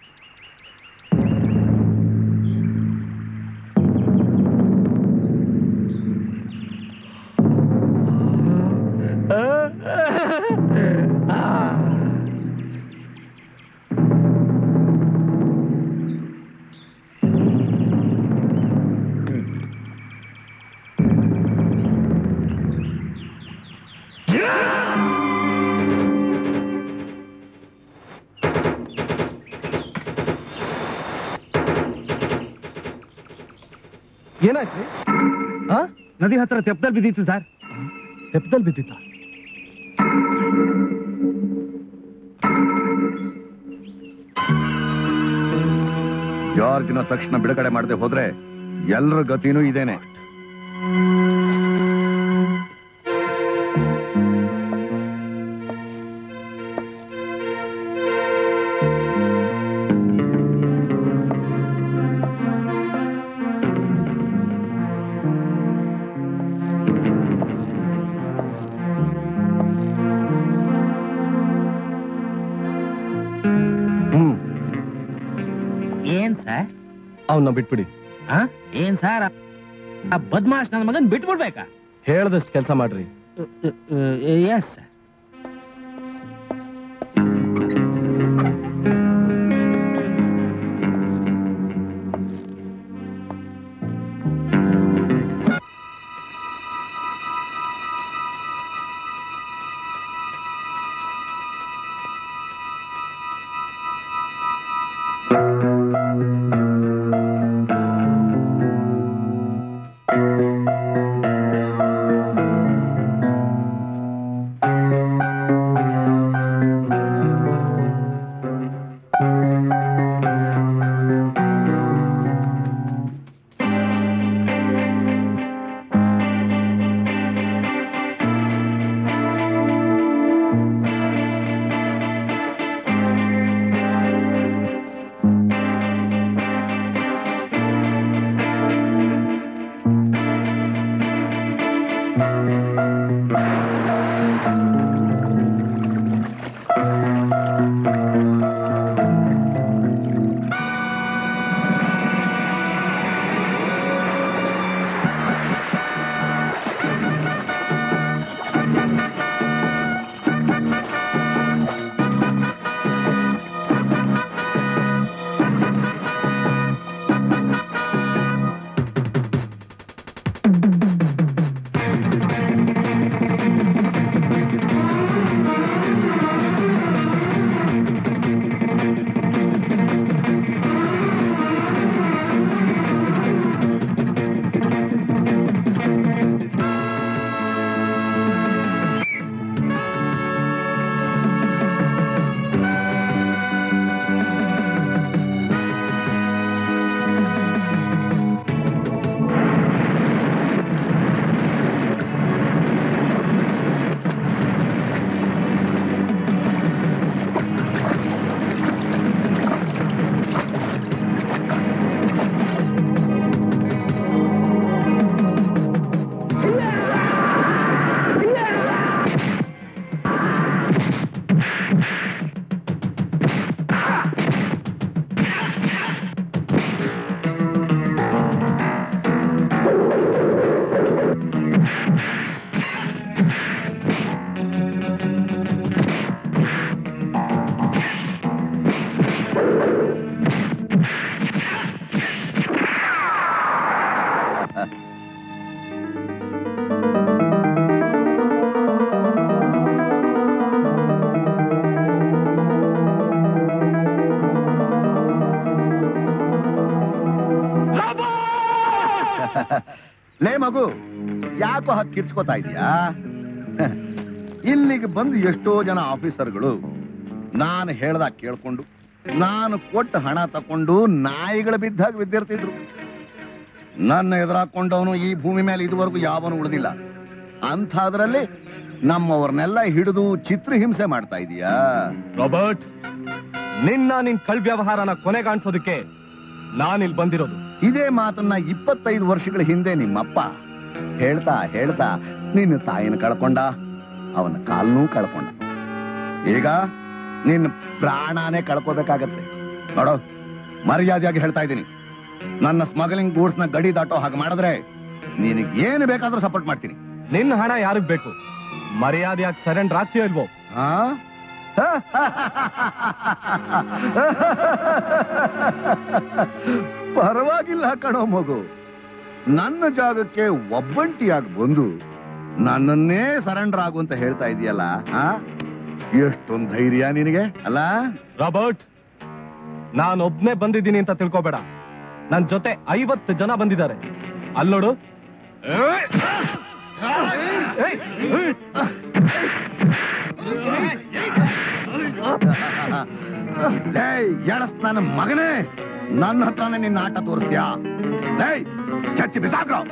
ಏನಾಯ್ತು ಆ ನದಿ ಹತ್ರ ತೆಪ್ಪದಲ್ಲಿ ಬಿದ್ದಿತ್ತು ಸರ್ ತೆಪ್ಪದಲ್ಲಿ ಬಿದ್ದಿತ್ತ ಜಾರ್ಜ್ನ ತಕ್ಷಣ ಬಿಡುಗಡೆ ಮಾಡದೆ ಹೋದ್ರೆ ಎಲ್ಲರ ಗತಿನೂ ಇದೇನೆ ಹ್ಮ್ ಏನ್ ಸರ್ ಅವನ್ನ ಬಿಟ್ಬಿಡಿ ಏನ್ ಸರ್ ಆ ಬದ್ಮಾಶ್ ನನ್ನ ಮಗನ್ ಬಿಟ್ಬಿಡ್ಬೇಕಾ ಹೇಳ್ದಷ್ಟು ಕೆಲಸ ಮಾಡ್ರಿ ಎಸ್ ಸರ್ ಆ ಲೇ ಮಗು ಯಾಕೋ ಹಾಗೆ ಕಿರ್ಚ್ಕೋತಾ ಇದೀಯಾ ಇಲ್ಲಿಗೆ ಬಂದು ಎಷ್ಟೋ ಜನ ಆಫೀಸರ್ಗಳು ನಾನು ಹೇಳ್ದಾಗ ಕೇಳ್ಕೊಂಡು ನಾನು ಕೊಟ್ಟ ಹಣ ತಕೊಂಡು ನಾಯಿಗಳ ಬಿದ್ದಾಗ ಬಿದ್ದಿರ್ತಿದ್ರು ನನ್ನ ಎದುರಾಕೊಂಡವನು ಈ ಭೂಮಿ ಮೇಲೆ ಇದುವರೆಗೂ ಯಾವನು ಉಳಿದಿಲ್ಲ ಅಂಥದ್ರಲ್ಲಿ ನಮ್ಮವ್ರನ್ನೆಲ್ಲ ಹಿಡಿದು ಚಿತ್ರಹಿಂಸೆ ಮಾಡ್ತಾ ಇದೀಯಾ ರಾಬರ್ಟ್ ನಿನ್ನ ನಿನ್ ಕಳ್ ವ್ಯವಹಾರನ ಕೊನೆಗಾಣಿಸೋದಕ್ಕೆ ನಾನಿಲ್ಲಿ ಬಂದಿರೋದು ಇದೇ ಮಾತನ್ನ ಇಪ್ಪತ್ತೈದು ವರ್ಷಗಳ ಹಿಂದೆ ನಿಮ್ಮಪ್ಪ ಹೇಳ್ತಾ ಹೇಳ್ತಾ ನಿನ್ನ ತಾಯಿನ ಕಳ್ಕೊಂಡ ಅವನ ಕಾಲ್ನೂ ಕಳ್ಕೊಂಡ ಈಗ ನಿನ್ನ ಪ್ರಾಣನೇ ಕಳ್ಕೋಬೇಕಾಗತ್ತೆ ನೋಡೋ ಮರ್ಯಾದೆಯಾಗಿ ಹೇಳ್ತಾ ಇದ್ದೀನಿ ನನ್ನ ಸ್ಮಗ್ಲಿಂಗ್ ಗೂಡ್ಸ್ ನ ಗಡಿ ದಾಟೋ ಹಾಗೆ ಮಾಡಿದ್ರೆ ನಿನಗೆ ಏನು ಬೇಕಾದ್ರೂ ಸಪೋರ್ಟ್ ಮಾಡ್ತೀನಿ ನಿನ್ನ ಹಣ ಯಾರಿಗ್ ಬೇಕು ಮರ್ಯಾದೆಯಾಗಿ ಸರೆಂಡರ್ ಆಗ್ತೀಯೋ ಇಲ್ವೋ ಆ? ಪರವಾಗಿಲ್ಲ ಕಣೋ ಮಗು ನನ್ನ ಜಾಗಕ್ಕೆ ಒಬ್ಬಂಟಿಯಾಗಿ ಬಂದು ನನ್ನನ್ನೇ ಸರೆಂಡರ್ ಆಗು ಅಂತ ಹೇಳ್ತಾ ಇದೀಯಲ್ಲ ಆ? ಎಷ್ಟೊಂದ್ ಧೈರ್ಯ ನಿನಗೆ ಅಲ್ಲ ರಾಬರ್ಟ್ ನಾನೊಬ್ನೇ ಬಂದಿದ್ದೀನಿ ಅಂತ ತಿಳ್ಕೊಬೇಡ ನನ್ ಜೊತೆ ಐವತ್ತು ಜನ ಬಂದಿದ್ದಾರೆ ಅಲ್ಲೋಡು ಏಯ್ ಎಳಸ್ ನನ್ನ ಮಗನೇ ನನ್ನ ಹತ್ರನೇ ನಿನ್ನ ಆಟ ತೋರಿಸ್ತೀಯಾ ಏಯ್ ಚಚ್ಚಿ ಬಿಸಾಕ್ರೋ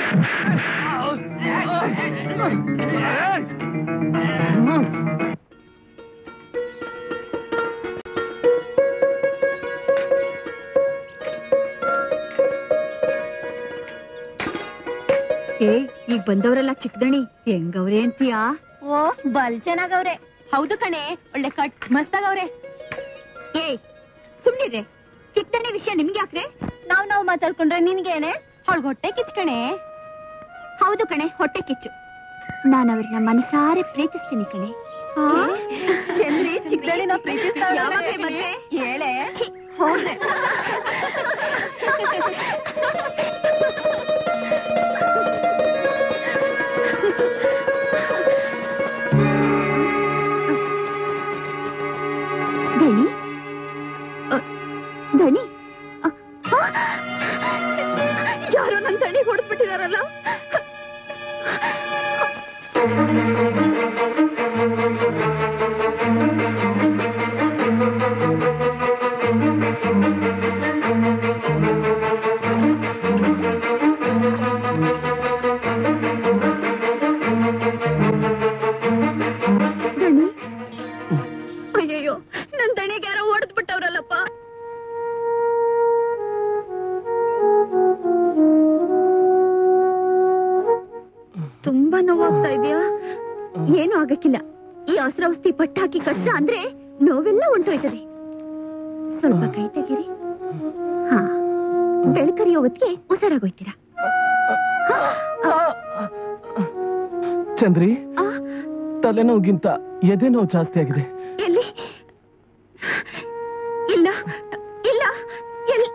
ಏ ಈಗ ಬಂದವರೆಲ್ಲ ಚಿಕ್ಕದಣಿ ಹೆಂಗವ್ರೆ ಅಂತೀಯಾ ಓ ಬಲ್ ಚೆನ್ನಾಗವ್ರೆ ಹೌದು ಕಣೆ ಒಳ್ಳೆ ಕಟ್ ಮಸ್ತಾಗವ್ರೆ ಏಯ್ ಸುಮ್ನಿರ್ರೆ ಚಿಕ್ಕದಣಿ ವಿಷಯ ನಿಮ್ಗೆ ಯಾಕ್ರೆ ನಾವ್ ನಾವ್ ಮಾತಾಡ್ಕೊಂಡ್ರೆ ನಿನ್ಗೇನೆ ಅವಳು ಹೊಟ್ಟೆ ಕಿಚ್ಕಣೆ ಹೌದು ಕಣೆ ಹೊಟ್ಟೆ ಕಿಚ್ಚು ನಾನು ಅವ್ರನ್ನ ಮನಸಾರೆ ಪ್ರೀತಿಸ್ತೀನಿ ಕಣೆ ಚಂದ್ರಿ ಚಿಕ್ಕದಣಿನ ಪ್ರೀತಿಸ್ತಾಳೆ ಹೇಳೆ ಹೋಗ್ರೆ ಧಣಿ ಅ, ಧಣಿ ಅ, ಆ! ಯಾರೋ ನನ್ ಧಣಿ ಹೊಡೆದ್ಬಿಟ್ಟಿದಾರಲ್ಲ ಧಣಿ ಅಯ್ಯಯ್ಯೋ ನನ್ ದಣಿಗೆ ಯಾರೋ ಹೊಡೆದ್ ಬಿಟ್ಟವ್ರಲ್ಲಪ್ಪ ತುಂಬಾ ನೋವಾಗ್ತಾ ಇದೆಯಾ ಏನು ಆಗಕ್ಕಿಲ್ಲ ಈ ಔಷಧಿ ಪಟ್ಟ ಹಾಕಿ ಕಟ್ಟ ಅಂದ್ರೆ ನೋವೆಲ್ಲ ಹೊಂಟೋಯ್ತದೆ ಸ್ವಲ್ಪ ಕೈ ತೆಗೀರಿ ಹಾ ಬೆಳಕರಿಯೋ ಹೊತ್ತಿಗೆ ಹುಷಾರಾಗೋಯ್ತೀರಾ ಚಂದ್ರಿ ಆ? ತಲೆನೋವಿಗಿಂತ ಎದೆ ನೋವು ಜಾಸ್ತಿ ಆಗಿದೆ ಎಲ್ಲಿ ಇಲ್ಲ ಇಲ್ಲ ಎಲ್ಲಿ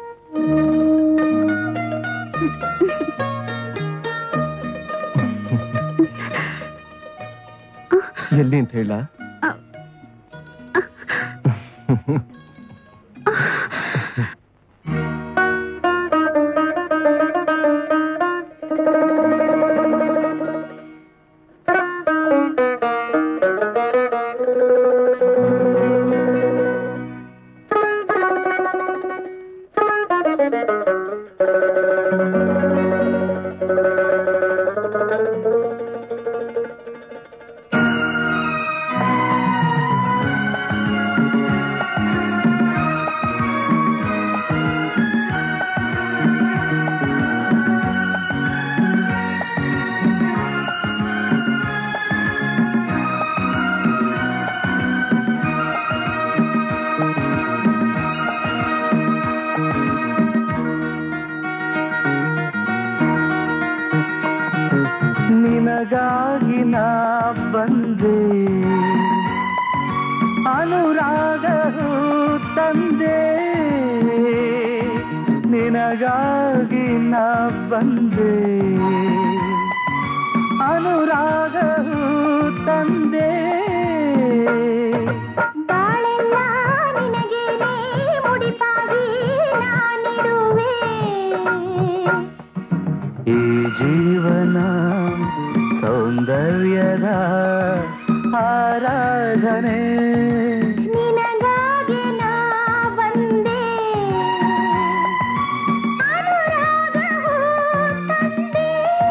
ಎಲ್ಲಿ ಅಂತ ಹೇಳ ನಿನಗಾಗಿ ನಾ ಬಂದೆ ಅನುರಾಗ ತಂದೆ ನಿನಗಾಗಿ ನಾ ಬಂದೆ ಅನುರಾಗ ತಂದೆ ಬಾಳೆಲ್ಲ ನಿನಗೇನೆ ಮುಡಿಪಾಗಿ ನಾನಿರುವೆ ಈ ಸೌಂದರ್ಯದ ಆರಾಧನೆ ನಿನಗಾಗಿ ನಾ ಬಂದೆ ಅನುರಾಗವೂ ತಂದೆ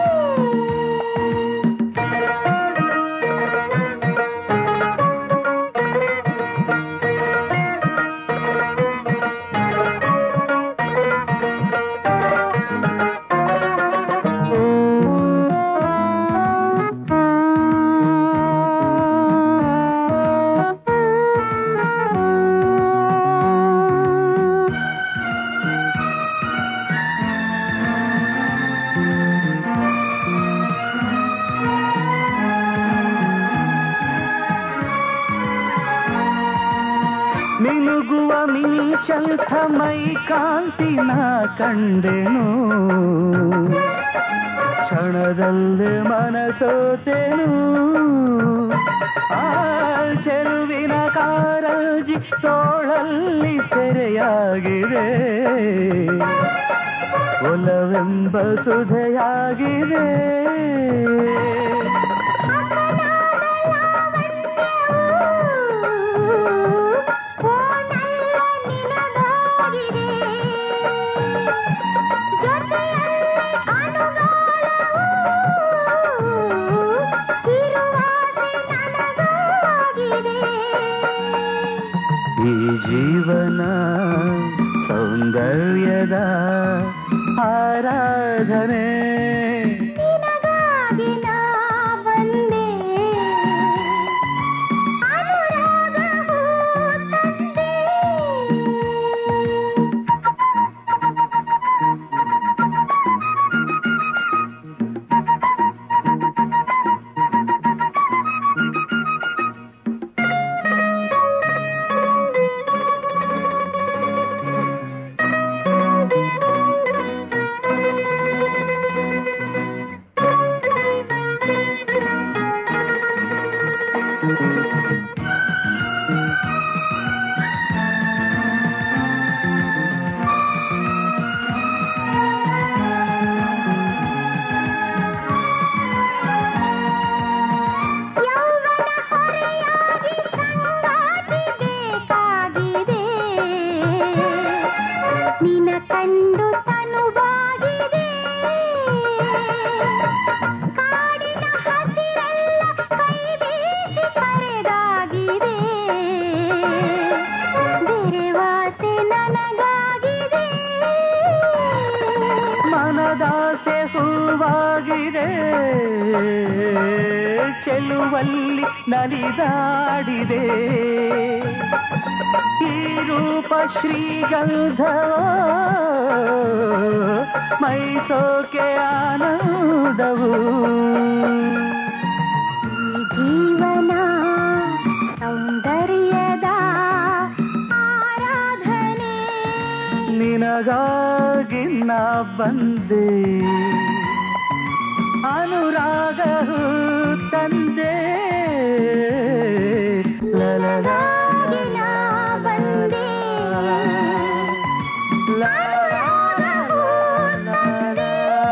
ಮಿನುಗುವ ಮಿಂಚಂಥ ಮೈ ಕಾಂತಿನ ಕಂಡೆನು ಕ್ಷಣದಲ್ಲಿ ಮನಸೋತೆನು ಆ ಚೆಲುವಿನ ಕಾರಂಜಿ ತೋಳಲ್ಲಿ ಸೆರೆಯಾಗಿದೆ ಒಲವೆಂಬ ಸುಧೆಯಾಗಿದೆ ಓನಲ್ಲ ನಿನಗಾಗಿದೆ ಜೊತೆಯಲ್ಲಿ ಅನುಗಾಲವು ಇರುವಾಸೆ ನನಗಾಗಿದೆ ಈ ಜೀವನ ಸೌಂದರ್ಯದ ಆರಾಧನೆ ನಿನಗಾಗಿ ನಾ ಬಂದೆ ಅನುರಾಗವೂ ತಂದೆ ಯೌವನ ಹೊರೆಯಾಗಿ ಸಂಗಾತಿ ಬೇಕಾಗಿದೆ ನಿನ ಕಂಡು ತನುವಾಗಿದೆ ಕಾಡಿನ ಹಸಿರೆಲ್ಲ ಕೈ ಬೀಸಿ ಕರೆದಾಗಿದೆ ಬೆರೆವಾಸೆ ನನಗಾಗಿದೆ ಮನದಾಸೆ ಹೂವಾಗಿದೆ ಚೆಲುವಲ್ಲಿ ನಲಿದಾಡಿದೆ ಈ ರೂಪ ಶ್ರೀಗಂಧ ಮೈಸೋಕೆ ಆನಂದವು ಈ ಜೀವನ ಸೌಂದರ್ಯದ ಆರಾಧನೆ ನಿನಗಾಗಿ ನಾ ಬಂದೆ ಅನುರಾಗವು ತಂದೆ ಲಲಲ ನಿನಗಾಗಿ ನಾ ಬಂದೆ ಅನುರಾಗವೂ ತಂದೆ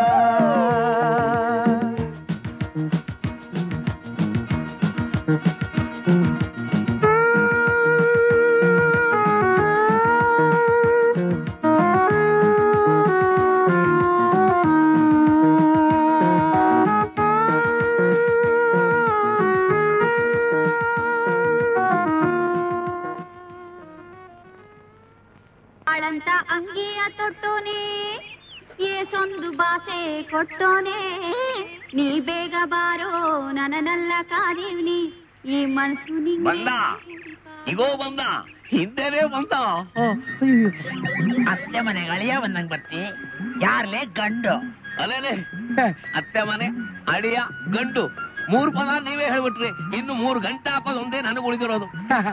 ಅಳಂತ ಅಂಗಿಯ ತೊಟ್ಟೋನೆ ಏಸೊಂದು ಬಾಸೆ ಕೊಟ್ಟೋನೆ ನೀ ಬೇಗ ಬಾರೋ ನನನಲ್ಲ ಕಾದೀವ್ನಿ ಈ ಮನಸ್ಸು ನಿಂಗೆ ಬಂದ ಇಗೋ ಬಂದ ಹಿಂದೆನೆ ಬಂದ ಅತ್ತೆ ಮನೆಗೆ ಅಳಿಯ ಬಂದಂಗ್ ಬರ್ತಿ ಯಾರ್ಲೇ ಗಂಡು ಅಲೇನೆ ಅತ್ತೆ ಮನೆ ಅಡಿಯ ಗಂಟು ಮೂರ್ ಪದ ನೀವೇ ಹೇಳ್ಬಿಟ್ರಿ ಇನ್ನು ಮೂರ್ ಗಂಟೆ ಹಾಕೋದು ಒಂದೇ ನನಗೆ ಉಳಿದಿರೋದು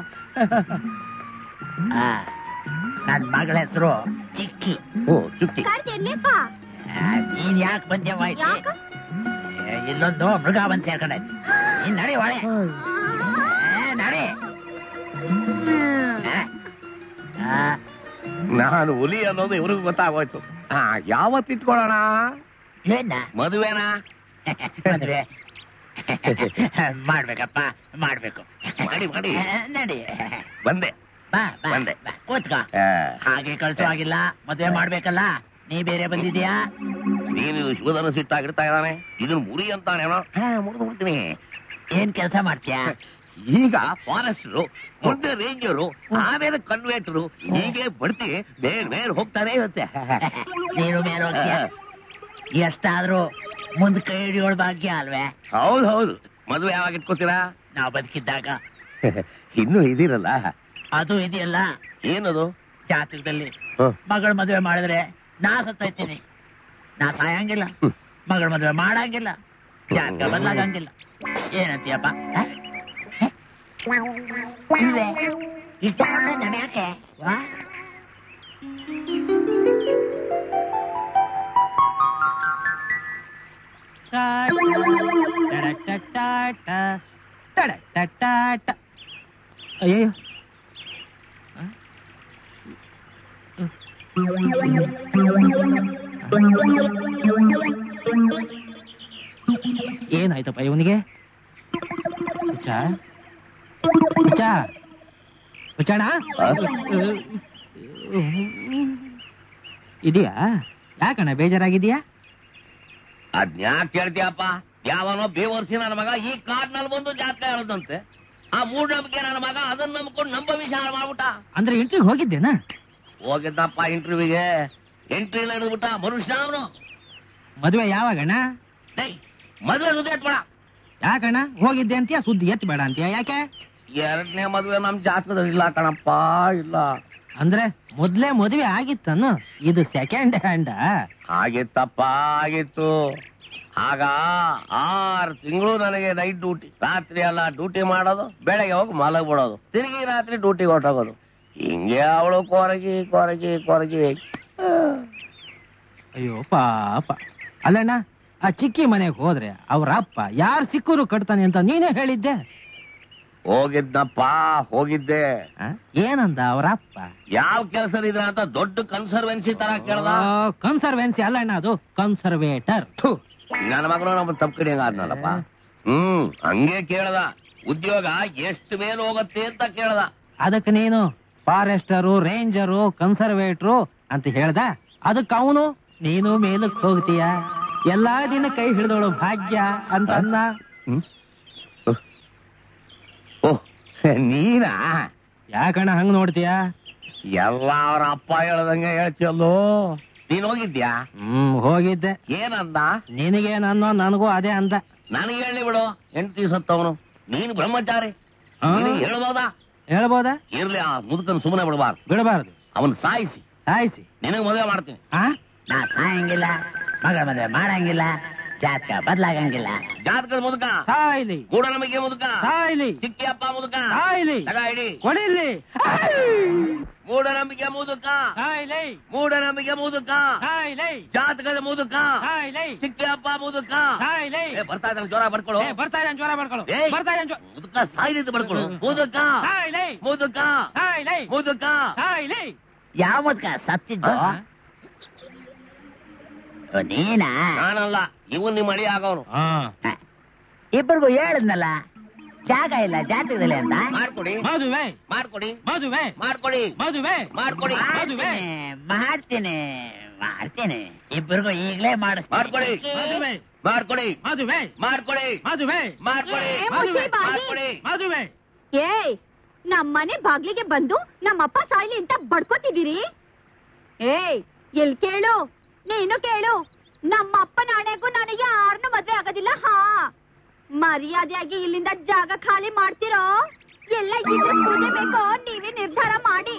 ಆ, ನನ್ ಮಗಳ ಹೆಸರು ಚಿಕ್ಕಿ ಓ ಚುಕ್ಕಿ ಕಾರ್ತಿಯಲ್ಲೇಪ್ಪ ಆ, ನೀನ್ ಯಾಕೆ ಬಂದ್ಯವ ಇಲ್ಲಿ? ಯಾಕ ಏ, ಇಲ್ಲೊಂದು ಮೃಗ ಬಂದ್ ಸೇರ್ಕೊಂಡೈತಿ ನೀನ್ ನಡಿ ಒಳೆ ಏ, ನಡಿ ಆ, ಆ, ನಾನು ಹುಲಿ ಅನ್ನೋದು ಇವ್ರಿಗೂ ಗೊತ್ತಾಗೋಯ್ತು ಹಾ ಯಾವತ್ ಇಟ್ಕೊಳ್ಳೋಣ ಏನ ಮದುವೆನಾ ಮದ್ವೆ ಮಾಡ್ಬೇಕಪ್ಪ ಮಾಡ್ಬೇಕು ಮಾಡಿ ಮಾಡಿ ನಡಿ ಬಂದೆ ಬಾ ಬಾ ಬಂದೆ. ಬಾ, ಕೂತ್ಕೋ ಆ, ಹಾಗೆ ಕಳ್ಸೋ ಆಗಿಲ್ಲ ಮದ್ವೆ ಮಾಡ್ಬೇಕಲ್ಲ ನೀ ಬೇರೆ ಬಂದಿದ್ಯಾ ನೀನಿದು ಶಿವಧನ ಸಿಟ್ಟಾಗಿಡ್ತಾ ಇದ್ದಾನೆ ಇದನ್ನ ಮುರಿ ಅಂತಾನೇನೋ ಹಾ ಮುರಿದು ಬಿಡ್ತೀನಿ ಏನ್ ಕೆಲಸ ಮಾಡ್ತೀಯಾ ಈಗ ಫಾರೆಸ್ಟರು ಮುಂದೆ ರೇಂಜರು ಆಮೇಲೆ ಕನ್ವೇಟರು ಹೀಗೆ ಬಡ್ತಿ ಮೇಲ್ ಮೇಲ್ ಹೋಗ್ತಾನೆ ಇರುತ್ತೆ ನೀನು ಮೇಲೆ ಹೋಗ್ತೀಯ ಎಷ್ಟಾದ್ರೂ ಮುಂದ್ ಕೈ ಹಿಡಿಯೋಳ್ ಭಾಗ್ಯ ಅಲ್ವೇ ಹೌದು ಹೌದು ಮದುವೆ ಯಾವಾಗ ಇಟ್ಕೋತೀರಾ ನಾವ್ ಬದುಕಿದ್ದಾಗ ಇನ್ನು ಇದಿರಲ್ಲ ಅದು ಇದೆಯಲ್ಲ ಏನದು ಜಾತಕದಲ್ಲಿ ಹ. ಮಗಳ ಮದುವೆ ಮಾಡಿದ್ರೆ ನಾ ಸತ್ತೋಯ್ತೀನಿ ನಾ ಸಾಯಂಗಿಲ್ಲ ಹ್ಮ್. ಮಗಳ ಮದುವೆ ಮಾಡಂಗಿಲ್ಲ ಜಾತಕ ಬದಲಾಗಂಗಿಲ್ಲ ಏನಂತೀಯಪ್ಪ ಹ? ಹ? ಇಲ್ವೇ? ಇಷ್ಟೊಂದು ನಮ್ಯಾಕೆ ವಾ? ಅಯ್ಯೋ ಏನಾಯ್ತಪ್ಪ ಇವನಿಗೆ ಹುಚ್ಚ ಹುಚ್ಚ ಹುಚ್ಚಣ ಇದೆಯಾ ಯಾಕಣ್ಣ ಬೇಜಾರಾಗಿದೆಯಾ ಅದ್ನ್ಯಾಕ್ ಕೇಳ್ತೀಯಪ್ಪ ಯಾವನೋ ಬೇವರ್ಸಿ ನನ್ನ ಮಗ ಈ ಕಾಡ್ನಲ್ಲಿ ಬಂದು ಜಾತಕ ಹೇಳದಂತೆ ಆ ಮೂಢನಂಬಿಕೆ ನನ್ನ ಮಗ ಅದನ್ನ ನಂಬ್ಕೊಂಡು ನಂಬ ವಿಷಯ ಮಾಡ್ಬಿಟ್ಟ ಅಂದ್ರೆ ಇಂಟ್ರಿಗೆ ಹೋಗಿದ್ದೇನಾ ಹೋಗಿದ್ದಪ್ಪ ಇಂಟರ್ವ್ಯೂಗೆ ಎಂಟ್ರಿ ಎಲ್ಲ ಹಿಡಿದ್ಬಿಟ್ಟ ಮನುಷ್ಯ ಅವನು ಮದುವೆ ಯಾವಾಗಣ್ಣ ಮದುವೆ ಸುದ್ದಿ ಎತ್ಬೇಡ ಯಾಕಣ್ಣ ಹೋಗಿದ್ದೆ ಅಂತೀಯ ಸುದ್ದಿ ಎತ್ ಬೇಡ ಅಂತೀಯ ಯಾಕೆ ಎರಡನೇ ಮದುವೆ ನಮ್ ಜಾತಕದಲ್ಲಿ ಇಲ್ಲ ಕಣಪ್ಪ ಇಲ್ಲ ಅಂದ್ರೆ ಮೊದ್ಲೇ ಮದುವೆ ಆಗಿತ್ತನ್ನು ಇದು ಸೆಕೆಂಡ್ ಹ್ಯಾಂಡ್ ಆಗಿತ್ತಪ್ಪ ಆಗಿತ್ತು ಆಗ ಆರು ತಿಂಗಳು ನನಗೆ ನೈಟ್ ಡ್ಯೂಟಿ ರಾತ್ರಿ ಎಲ್ಲ ಡ್ಯೂಟಿ ಮಾಡೋದು ಬೆಳಗ್ಗೆ ಹೋಗಿ ಮಲಗ್ಬಿಡೋದು ತಿರುಗಿ ರಾತ್ರಿ ಡ್ಯೂಟಿಗೆ ಹೊರಟೋಗೋದು ಹಿಂಗೆ ಅವಳು ಕೊರಗಿ ಕೊರಗಿ ಕೊರಗಿ ಅಯ್ಯೋ ಪಾಪ ಅಲ್ಲಣ್ಣ ಆ ಚಿಕ್ಕಿ ಮನೆಗೆ ಹೋದ್ರೆ ಅವ್ರ ಅಪ್ಪ ಯಾರು ಸಿಕ್ಕರು ಕಟ್ತಾನೆ ಅಂತ ನೀನೇ ಹೇಳಿದ್ದೆ ಹೋಗಿದ್ನಪ್ಪ ಹೋಗಿದ್ದೆ ಆ? ಏನಂದ ಅವ್ರ ಅಪ್ಪ ಯಾವ ಕೆಲಸದಿದೆ ಅಂತ ದೊಡ್ಡ ಕನ್ಸರ್ವೆನ್ಸಿ ತರ ಕೇಳ್ದ ಕನ್ಸರ್ವೆನ್ಸಿ ಅಲ್ಲಣ್ಣ ಅದು ಕನ್ಸರ್ವೇಟರ್ ಥು, ನನ್ನ ಮಗನು ನಮ್ಮ ತಪ್ಪು ಕಡೆ ಆದ್ನಲ್ಲಪ್ಪ ಹ್ಮ್ ಹಂಗೆ ಕೇಳ್ದ ಉದ್ಯೋಗ ಎಷ್ಟು ಮೇಲೆ ಹೋಗತ್ತೆ ಅಂತ ಕೇಳ್ದ ಅದಕ್ಕೆ ನೀನು ಫಾರೆಸ್ಟರು ರೇಂಜರು ಕನ್ಸರ್ವೇಟ್ರು ಅಂತ ಹೇಳ್ದ ಅದಕ್ಕೆ ಅವನು ನೀನು ಮೇಲಕ್ಕೆ ಹೋಗ್ತೀಯ ಎಲ್ಲಾ ದಿನ ಕೈ ಹಿಡಿದೋಳು ಭಾಗ್ಯ ಅಂತ ಅನ್ನ ಓಹ್ ನೀನಾ ಯಾಕಣ್ಣ ಹಂಗ್ ನೋಡ್ತೀಯ ಎಲ್ಲ ಅವ್ರ ಅಪ್ಪ ಹೇಳ್ದಂಗೆ ಹೇಳ್ತಿಯಲ್ಲೋ ನೀನ್ ಹೋಗಿದ್ಯಾ ಹ್ಮ್ ಹೋಗಿದ್ದೆ ಏನಂದ ನಿನಗೇನನ್ನೋ ನನಗೂ ಅದೇ ಅಂದ ನನಗೆ ಹೇಳಿ ಬಿಡು ಹೆಂಡತಿ ಸತ್ತವನು ನೀನು ಬ್ರಹ್ಮಚಾರಿ ಆ? ನೀನು ಹೇಳ್ಬೋದಾ ಹೇಳ್ಬೋದಾ ಇರ್ಲಿ ಆ ಮುದುಕನ್ ಸುಮ್ಮನೆ ಬಿಡಬಾರ್ದು ಬಿಡಬಾರ್ದು ಅವನ್ ಸಾಯಿಸಿ ಸಾಯಿಸಿ ನಿನಗೆ ಮದುವೆ ಮಾಡ್ತೀನಿ ಆ ನಾ ಸಾಯಂಗಿಲ್ಲ ಮಗಳ ಮದುವೆ ಮಾಡಂಗಿಲ್ಲ ಜಾತಕ ಬದಲಾಗಂಗಿಲ್ಲ ಜಾತಕದ ಮುದುಕ ಸಾಯ್ಲಿ ಮೂಢನಂಬಿಕೆ ಮುದುಕ ಸಾಯ್ಲಿ ಚಿಕ್ಕಿ ಅಪ್ಪ ಮುದುಕ ಸಾಯ್ಲಿ ತಗ ಹಿಡಿ ಕೊಡಿಲಿ ಮೂಢನಂಬಿಕೆ ಮುದುಕ ಸಾಯ್ಲಿ ಮೂಢನಂಬಿಕೆ ಮುದುಕ ಸಾಯ್ಲಿ ಜಾತಕದ ಮುದುಕ ಸಾಯ್ಲಿ ಚಿಕ್ಕಿ ಅಪ್ಪ ಮುದುಕ ಸಾಯ್ಲಿ ಏ, ಬರ್ತಾ ಇದ್ದಾನೆ ಜ್ವರ ಬರ್ಕೊಳ್ಳು ಏ, ಬರ್ತಾ ಇದ್ದಾನೆ ಜ್ವರ ಮಾಡ್ಕೊಳ್ಳು ಏಯ್. ಬರ್ತಾ ಇದ್ದಾನೆ ಜ್ವರ ಮುದುಕ ಸಾಯ್ಲಿದ್ದು ಬರ್ಕೊಳ್ಳು ಮುದುಕ ಸಾಯ್ಲಿ ಮುದುಕ ಸಾಯ್ಲಿ ಮುದುಕ ಸಾಯ್ಲಿ ಯಾವ ಮುದ್ಕ ಸತ್ತಿದ್ದು ಓ, ನೀನಾ ನಾನಲ್ಲ ಇವನ್ ನಿಮ್ಮ ಅಡಿ ಆಗವನು ಇಬ್ಬರಿಗೂ ಹೇಳಿದ್ನಲ್ಲ ಜಾಗ ಇಲ್ಲ ಜಾತಕದಲ್ಲಿ ಅಂತ ಮಾಡ್ಕೊಡಿ ಮದುವೆ ಮಾಡ್ಕೊಡಿ ಮದುವೆ ಮಾಡ್ಕೊಡಿ ಮದುವೆ ಮಾಡ್ಕೊಡಿ ಮದುವೆ ಮಾಡ್ತೀನಿ ಮಾಡ್ತೀನಿ ಇಬ್ಬರಿಗೂ ಈಗ್ಲೇ ಮಾಡಿಸ್ತೀನಿ ಮಾಡ್ಕೊಡಿ ಮದುವೆ ಮಾಡ್ಕೊಡಿ ಮದುವೆ ಮಾಡ್ಕೊಡಿ ಮದುವೆ ಮಾಡ್ಕೊಡಿ ಏ, ಮುಚ್ಚಿ ಬಾಯಿ. ಮಾಡ್ಕೊಡಿ ಮದುವೆ ಏಯ್ ನಮ್ಮನೆ ಬಾಗ್ಲಿಗೆ ಬಂದು ನಮ್ಮಪ್ಪ ಸಾಯ್ಲಿ ಅಂತ ಬಡ್ಕೋತಿದ್ದೀರಿ ಏಯ್ ಎಲ್ ಕೇಳು ನೀನು ಕೇಳು ನಮ್ಮಪ್ಪ ನಾಣೆಗೂ ನಾನು ಯಾರನ್ನೂ ಮದ್ವೆ ಆಗೋದಿಲ್ಲ ಹಾ ಮರ್ಯಾದೆಯಾಗಿ ಇಲ್ಲಿಂದ ಜಾಗ ಖಾಲಿ ಮಾಡ್ತಿರೋ ಎಲ್ಲ ಇದ್ರ ಪೂಜೆ ಬೇಕೋ ನೀವೇ ನಿರ್ಧಾರ ಮಾಡಿ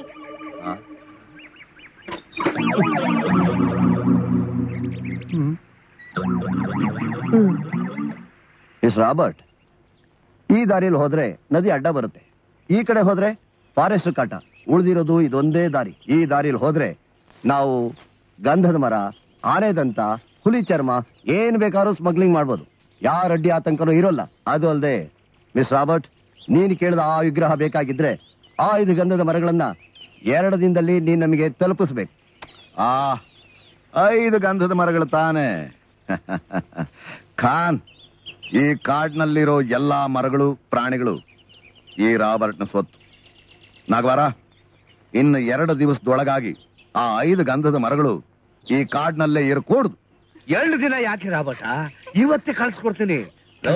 ಮಿಸ್ ರಾಬರ್ಟ್ ಈ ದಾರಿಯಲ್ಲಿ ಹೋದ್ರೆ ನದಿ ಅಡ್ಡ ಬರುತ್ತೆ ಈ ಕಡೆ ಹೋದ್ರೆ ಫಾರೆಸ್ಟ್ ಕಾಟ ಉಳಿದಿರೋದು ಇದೊಂದೇ ದಾರಿ ಈ ದಾರಿಯಲ್ಲಿ ಹೋದ್ರೆ ನಾವು ಗಂಧದ ಮರ ಆನೆದಂತ ಹುಲಿ ಚರ್ಮ ಏನ್ ಬೇಕಾದ್ರೂ ಸ್ಮಗ್ಲಿಂಗ್ ಮಾಡ್ಬೋದು ಯಾರ ಅಡ್ಡಿ ಆತಂಕನೂ ಇರೋಲ್ಲ ಅದು ಅಲ್ಲದೆ ಮಿಸ್ ರಾಬರ್ಟ್ ನೀನು ಕೇಳಿದ ಆ ವಿಗ್ರಹ ಬೇಕಾಗಿದ್ರೆ ಆ ಐದು ಗಂಧದ ಮರಗಳನ್ನ ಎರಡು ದಿನದಲ್ಲಿ ನೀನ್ ನಮಗೆ ತಲುಪಿಸ್ಬೇಕು ಆ ಐದು ಗಂಧದ ಮರಗಳು ತಾನೆ ಖಾನ್ ಈ ಕಾಡ್ನಲ್ಲಿರೋ ಎಲ್ಲಾ ಮರಗಳು ಪ್ರಾಣಿಗಳು ಈ ರಾಬರ್ಟ್ನ ಸ್ವತ್ತು ನಾಗವಾರ ಇನ್ನು ಎರಡು ದಿವಸದೊಳಗಾಗಿ ಆ ಐದು ಗಂಧದ ಮರಗಳು ಈ ಕಾಡ್ನಲ್ಲೇ ಇರಕೂಡ್ದು ಎರಡು ದಿನ ಯಾಕೆ ರಾಬಟ ಇವತ್ತೇ ಕಳ್ಸ್ಕೊಡ್ತೀನಿ ಲೋ,